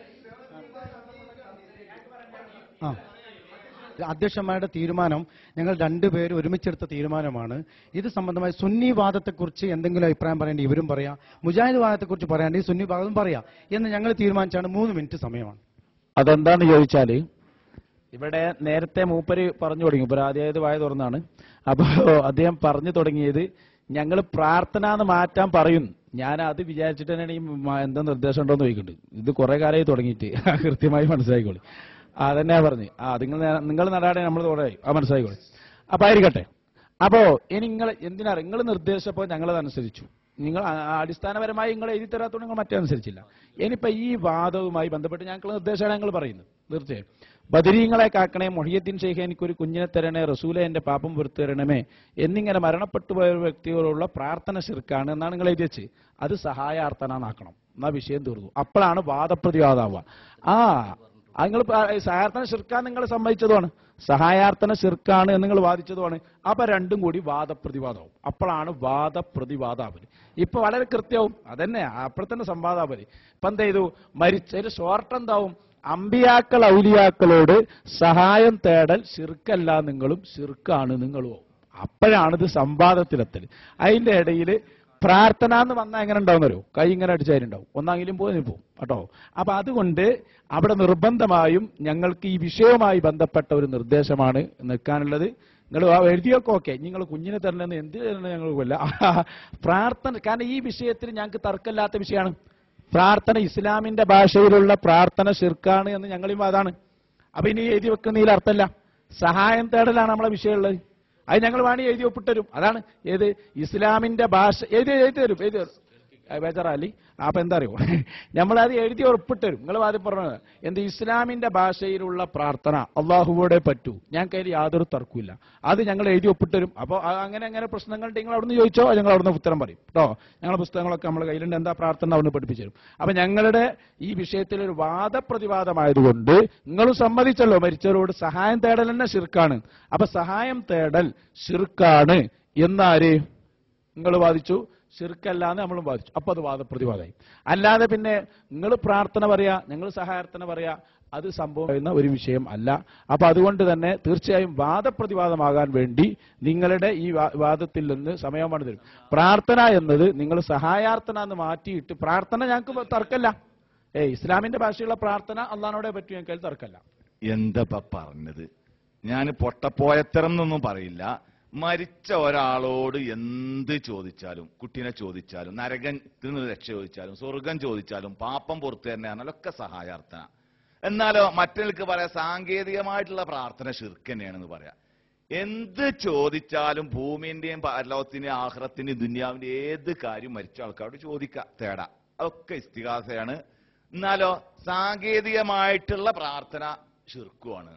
ആ അധ്യക്ഷന്മാരുടെ തീരുമാനം ഞങ്ങൾ രണ്ടുപേരും ഒരുമിച്ചെടുത്ത തീരുമാനമാണ് ഇത് സംബന്ധമായി സുന്നി വാദത്തെക്കുറിച്ച് എന്തെങ്കിലും അഭിപ്രായം പറയേണ്ടി ഇവരും പറയാം മുജാഹിദ് വാദത്തെക്കുറിച്ച് പറയാണ്ട് ഈ സുന്നി വാദം പറയാം എന്ന് ഞങ്ങൾ തീരുമാനിച്ചാണ് മൂന്ന് മിനിറ്റ് സമയമാണ് അതെന്താന്ന് ചോദിച്ചാല് ഇവിടെ നേരത്തെ മൂപ്പര് പറഞ്ഞു തുടങ്ങി ഇപ്പൊ ആദ്യമായത് വായ തുറന്നാണ് അപ്പോ അദ്ദേഹം പറഞ്ഞു തുടങ്ങിയത് ഞങ്ങൾ പ്രാർത്ഥന എന്ന് മാറ്റാൻ പറയുന്നു ഞാൻ അത് വിചാരിച്ചിട്ട് തന്നെയാണ് ഈ മ- എന്താ നിർദ്ദേശം ഉണ്ടോ എന്ന് ചോദിക്കുന്നുണ്ട് ഇത് കുറെ കാലമായി തുടങ്ങിയിട്ട് കൃത്യമായി മനസ്സിലാക്കിക്കോളി ആ അതന്നെയാ പറഞ്ഞു ആ നിങ്ങൾ നിങ്ങൾ നടാടെ നമ്മൾ തുടങ്ങി ആ മനസ്സിലാക്കിക്കോളി അപ്പൊ ആയിരിക്കട്ടെ അപ്പോ ഇനി നിങ്ങൾ എന്തിനാ നിങ്ങൾ നിർദ്ദേശിച്ചപ്പോൾ ഞങ്ങൾ അതനുസരിച്ചു നിങ്ങൾ ആ- ആ അടിസ്ഥാനപരമായി നിങ്ങൾ എഴുതി തരാത്തോണ്ട് നിങ്ങൾ മറ്റേ അനുസരിച്ചില്ല ഇനിയിപ്പോ ഈ വാദവുമായി ബന്ധപ്പെട്ട് ഞങ്ങൾ നിർദ്ദേശമാണ് ഞങ്ങൾ പറയുന്നത് തീർച്ചയായും ബദരീങ്ങളെ കാക്കണേ മൊഹിയദ്ദീൻ ഷെയ്ഖ് എനിക്കൊരു കുഞ്ഞിനെ തരണേ റസൂലെ എന്റെ പാപം പുറത്തു തരണമേ എന്നിങ്ങനെ മരണപ്പെട്ടു പോയ വ്യക്തികളോടുള്ള പ്രാർത്ഥന ശിർക്കാണ് എന്നാണ് നിങ്ങൾ എഴുതി വെച്ച് അത് സഹായാർത്ഥനാക്കണം എന്നാ വിഷയം തീർന്നു അപ്പോഴാണ് വാദപ്രതിവാദാവുക ആ നിങ്ങൾ സഹായാർത്ഥന ശിർക്കാൻ നിങ്ങൾ സമ്മതിച്ചതുമാണ് സഹായാർത്ഥന ശിർക്കാണ് എന്ന് നിങ്ങൾ വാദിച്ചതുമാണ് അപ്പൊ രണ്ടും കൂടി വാദപ്രതിവാദമാവും അപ്പോഴാണ് വാദപ്രതിവാദാവല് ഇപ്പൊ വളരെ കൃത്യവും അതന്നെ അപ്പോഴത്തന്നെ സംവാദാവല് ഇപ്പൊ എന്ത് ചെയ്തു മരിച്ച ഒരു ഷോർട്ട് എന്താവും അമ്പിയാക്കൾ ഔലിയാക്കളോട് സഹായം തേടൽ ശിർക്കല്ല നിങ്ങളും ശിർക്കാണ് നിങ്ങളും അപ്പോഴാണ് ഇത് സംവാദത്തിലെത്തൽ അതിന്റെ ഇടയിൽ പ്രാർത്ഥന എന്ന് വന്നാൽ എങ്ങനെ ഉണ്ടാവുന്നല്ലോ കൈ ഇങ്ങനെ അടിച്ചായിട്ടുണ്ടാവും ഒന്നെങ്കിലും പോയി പോകും കേട്ടോ അപ്പൊ അതുകൊണ്ട് അവിടെ നിർബന്ധമായും ഞങ്ങൾക്ക് ഈ വിഷയവുമായി ബന്ധപ്പെട്ട ഒരു നിർദ്ദേശമാണ് നിൽക്കാനുള്ളത് നിങ്ങൾ എഴുതിയൊക്കെ ഓക്കെ നിങ്ങൾ കുഞ്ഞിനെ തരണമെന്ന് എന്ത് തരണം ഞങ്ങൾക്കല്ല പ്രാർത്ഥന കാരണം ഈ വിഷയത്തിൽ ഞങ്ങൾക്ക് തർക്കമില്ലാത്ത വിഷയമാണ് പ്രാർത്ഥന ഇസ്ലാമിന്റെ ഭാഷയിലുള്ള പ്രാർത്ഥന ശിർക്കാണ് എന്ന് ഞങ്ങളും അതാണ് അപ്പൊ ഇനി എഴുതി വെക്കുന്നതിൽ അർത്ഥമല്ല സഹായം തേടലാണ് നമ്മളെ വിഷയമുള്ളത് അത് ഞങ്ങൾ വേണി എഴുതി ഒപ്പിട്ടരും അതാണ് ഏത് ഇസ്ലാമിന്റെ ഭാഷ എഴുതി എഴുതി തരും എഴുതി തരും ബേജറാലി അപ്പൊ എന്താ അറിയോ നമ്മളത് എഴുതി ഉറപ്പിട്ടരും നിങ്ങൾ ആദ്യം പറഞ്ഞത് എന്ത് ഇസ്ലാമിന്റെ ഭാഷയിലുള്ള പ്രാർത്ഥന അള്ളാഹുവോടെ പറ്റൂ ഞാൻ കയ്യിൽ യാതൊരു തർക്കമില്ല അത് ഞങ്ങൾ എഴുതി ഒപ്പിട്ടരും അപ്പോൾ അങ്ങനെ അങ്ങനെ പ്രശ്നങ്ങൾ നിങ്ങൾ അവിടുന്ന് ചോദിച്ചോ ഞങ്ങൾ അവിടുന്ന് ഉത്തരം പറയും കേട്ടോ ഞങ്ങളുടെ പുസ്തകങ്ങളൊക്കെ നമ്മൾ കയ്യിലുണ്ട് എന്താ പ്രാർത്ഥന അവിടുന്ന് പഠിപ്പിച്ചു തരും അപ്പൊ ഞങ്ങളുടെ ഈ വിഷയത്തിൽ ഒരു വാദപ്രതിവാദമായതുകൊണ്ട് നിങ്ങളും സമ്മതിച്ചല്ലോ മരിച്ചവരോട് സഹായം തേടൽ തന്നെ ശിർക്കാണ് അപ്പൊ സഹായം തേടൽ ശിർക്കാണ് എന്നാര് നിങ്ങൾ വാദിച്ചു ശിർക്കല്ലാന്ന് നമ്മളും വാദിച്ചു അപ്പൊ അത് വാദപ്രതിവാദമായി അല്ലാതെ പിന്നെ നിങ്ങൾ പ്രാർത്ഥന പറയാ ഞങ്ങൾ സഹായർത്ഥന പറയാ അത് സംഭവിക്കുന്ന ഒരു വിഷയം അല്ല അപ്പൊ അതുകൊണ്ട് തന്നെ തീർച്ചയായും വാദപ്രതിവാദമാകാൻ വേണ്ടി നിങ്ങളുടെ ഈ വാ- വാദത്തിൽ നിന്ന് സമയമാണ് തരും പ്രാർത്ഥന എന്നത് നിങ്ങൾ സഹായാർത്ഥന എന്ന് മാറ്റിയിട്ട് പ്രാർത്ഥന ഞങ്ങൾക്ക് തർക്കല്ല ഏ ഇസ്ലാമിന്റെ ഭാഷയുള്ള പ്രാർത്ഥന അള്ളഹാനോടെ പറ്റി ഞങ്ങൾക്ക് തർക്കല്ല എന്താ പറഞ്ഞത് ഞാൻ പൊട്ടപ്പോയത്തരം എന്നൊന്നും പറയില്ല മരിച്ച ഒരാളോട് എന്ത് ചോദിച്ചാലും കുട്ടീനെ ചോദിച്ചാലും നരകത്തിൽ നിന്ന് രക്ഷ ചോദിച്ചാലും സ്വർഗം ചോദിച്ചാലും പാപ്പം പുറത്തു തന്നെയാണ് ഒക്കെ സഹായാർത്ഥന എന്നാലോ മറ്റൊരാൾക്ക് പറയാം സാങ്കേതികമായിട്ടുള്ള പ്രാർത്ഥന ശിർക്ക് തന്നെയാണെന്ന് പറയാം എന്ത് ചോദിച്ചാലും ഭൂമിന്റെയും പരലോകത്തിന്റെയും ആഹ്റത്തിന്റെയും ദുന്യാവിന്റെ ഏത് കാര്യം മരിച്ച ആൾക്കാരോട് ചോദിക്കാം തേടാം അതൊക്കെ ഇസ്തിഹാസയാണ് എന്നാലോ സാങ്കേതികമായിട്ടുള്ള പ്രാർത്ഥന ശിർക്കുമാണ്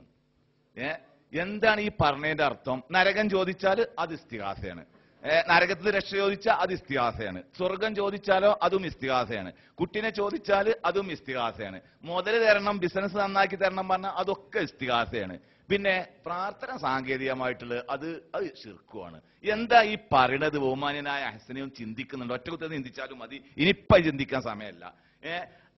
ഏ എന്താണ് ഈ പറഞ്ഞതിന്റെ അർത്ഥം നരകം ചോദിച്ചാൽ അത് ഇസ്തിഹാസയാണ് ഏ, നരകത്തിൽ രക്ഷ ചോദിച്ചാൽ അത് ഇസ്തിഹാസയാണ് സ്വർഗം ചോദിച്ചാലോ അതും ഇസ്തിഹാസയാണ് കുട്ടിനെ ചോദിച്ചാൽ അതും ഇസ്തിഹാസയാണ് മുതൽ തരണം ബിസിനസ് നന്നാക്കി തരണം പറഞ്ഞാൽ അതൊക്കെ ഇസ്തിഹാസയാണ് പിന്നെ പ്രാർത്ഥന സാങ്കേതികമായിട്ടുള്ളത് അത് അത് ശിർക്കുമാണ് എന്താ ഈ പറയണത് ബഹുമാന്യനായ അഹസനെയും ചിന്തിക്കുന്നുണ്ട് ഒറ്റ കുത്തം ചിന്തിച്ചാലും മതി ഇനിയിപ്പം ചിന്തിക്കാൻ സമയമല്ല ഏ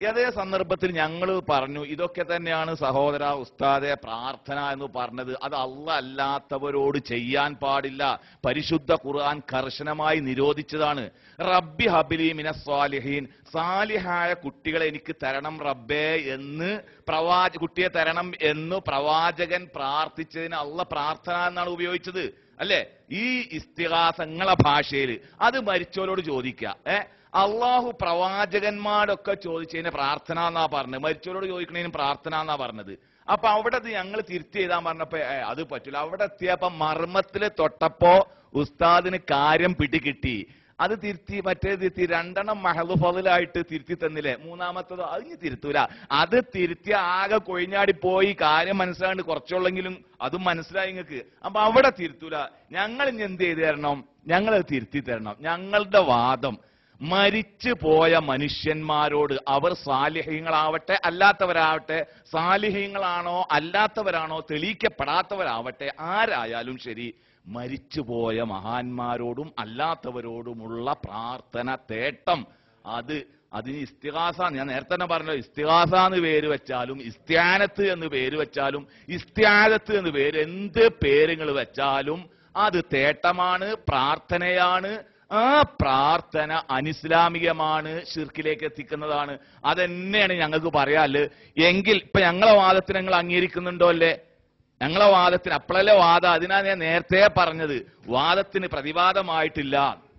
അതേ സന്ദർഭത്തിൽ ഞങ്ങൾ പറഞ്ഞു ഇതൊക്കെ തന്നെയാണ് സഹോദര ഉസ്താദെ പ്രാർത്ഥന എന്ന് പറഞ്ഞത് അത് അല്ല അല്ലാത്തവരോട് ചെയ്യാൻ പാടില്ല പരിശുദ്ധ ഖുർആൻ കർശനമായി നിരോധിച്ചതാണ് റബ്ബി ഹബിലി മിനസ്വാലിഹീൻ സാലിഹായ കുട്ടികളെ എനിക്ക് തരണം റബ്ബേ എന്ന് പ്രവാച കുട്ടിയെ തരണം എന്ന് പ്രവാചകൻ പ്രാർത്ഥിച്ചതിന് അല്ല പ്രാർത്ഥന എന്നാണ് ഉപയോഗിച്ചത് അല്ലെ ഈ ഇസ്തിഹാസങ്ങളെ ഭാഷയിൽ അത് മരിച്ചവരോട് ചോദിക്കുക ഏ അള്ളാഹു പ്രവാചകന്മാരൊക്കെ ചോദിച്ചതിന് പ്രാർത്ഥന എന്നാ പറഞ്ഞത് മരിച്ചവരോട് ചോദിക്കണതിന് പ്രാർത്ഥന എന്നാ പറഞ്ഞത് അപ്പൊ അവിടെ ഞങ്ങൾ തിരുത്തി എഴുതാൻ പറഞ്ഞപ്പോ ഏ, അത് പറ്റൂല അവിടെ എത്തിയപ്പോ മർമ്മത്തില് തൊട്ടപ്പോ ഉസ്താദിന് കാര്യം പിടികിട്ടി അത് തിരുത്തി മറ്റേ തിരുത്തി രണ്ടെണ്ണം മഹലു ഫതിലായിട്ട് തിരുത്തി തന്നില്ലേ മൂന്നാമത്തതോ അത് ഇനി തിരുത്തൂല അത് തിരുത്തി ആകെ കൊഴിഞ്ഞാടി പോയി കാര്യം മനസ്സിലാണ്ട് കുറച്ചുള്ളെങ്കിലും അതും മനസ്സിലായി നിങ്ങൾക്ക് അപ്പൊ അവിടെ തിരുത്തൂല ഞങ്ങൾ ഇനി എന്ത് ചെയ്തു തരണം ഞങ്ങൾ അത് തിരുത്തി തരണം ഞങ്ങളുടെ വാദം മരിച്ചു പോയ മനുഷ്യന്മാരോട് അവർ സാലിഹ്യങ്ങളാവട്ടെ അല്ലാത്തവരാവട്ടെ സാലിഹ്യങ്ങളാണോ അല്ലാത്തവരാണോ തെളിയിക്കപ്പെടാത്തവരാവട്ടെ ആരായാലും ശരി മരിച്ചുപോയ മഹാന്മാരോടും അല്ലാത്തവരോടുമുള്ള പ്രാർത്ഥന തേട്ടം അത് അതിന് ഇസ്തിഹാസ ഞാൻ നേരത്തെ തന്നെ പറഞ്ഞല്ലോ ഇസ്തിഹാസ എന്ന് പേര് വെച്ചാലും ഇസ്ത്യാനത്ത് എന്ന് പേര് വെച്ചാലും ഇസ്ത്യാനത്ത് എന്ന് പേര് എന്ത് പേരുകൾ വെച്ചാലും അത് തേട്ടമാണ് പ്രാർത്ഥനയാണ് ആ പ്രാർത്ഥന അനിസ്ലാമികമാണ് ഷിർക്കിലേക്ക് എത്തിക്കുന്നതാണ് അതെന്നെയാണ് ഞങ്ങൾക്ക് പറയാല് എങ്കിൽ ഇപ്പൊ ഞങ്ങളെ വാദത്തിന് ഞങ്ങൾ അംഗീകരിക്കുന്നുണ്ടോ അല്ലേ ഞങ്ങളെ വാദത്തിന് അപ്പോഴല്ലേ വാദം അതിനാ ഞാൻ നേരത്തെ പറഞ്ഞത് വാദത്തിന് പ്രതിവാദമായിട്ടില്ല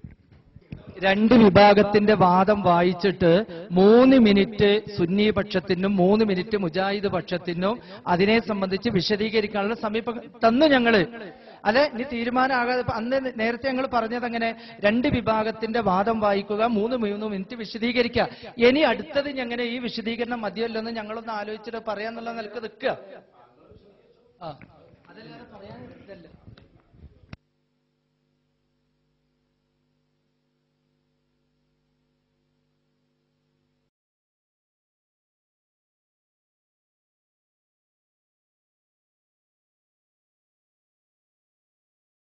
രണ്ട് വിഭാഗത്തിന്റെ വാദം വായിച്ചിട്ട് മൂന്ന് മിനിറ്റ് സുന്നി പക്ഷത്തിനും മൂന്ന് മിനിറ്റ് മുജാഹിദ് പക്ഷത്തിനും അതിനെ സംബന്ധിച്ച് വിശദീകരിക്കാനുള്ള സമീപം തന്നു ഞങ്ങള് അല്ലെ ഇനി തീരുമാനമാകാതെ ഇപ്പൊ അന്ന് നേരത്തെ ഞങ്ങൾ പറഞ്ഞത് അങ്ങനെ രണ്ട് വിഭാഗത്തിന്റെ വാദം വായിക്കുക മൂന്ന് മൂന്ന് മിനിറ്റ് വിശദീകരിക്കുക ഇനി അടുത്തത് ഞങ്ങനെ ഈ വിശദീകരണം മതിയല്ലോ എന്ന് ഞങ്ങളൊന്ന് ആലോചിച്ചിട്ട് പറയാന്നുള്ള നിലക്ക് നിൽക്കുക ആ അതല്ലാതെ പറയാൻ ഇതല്ല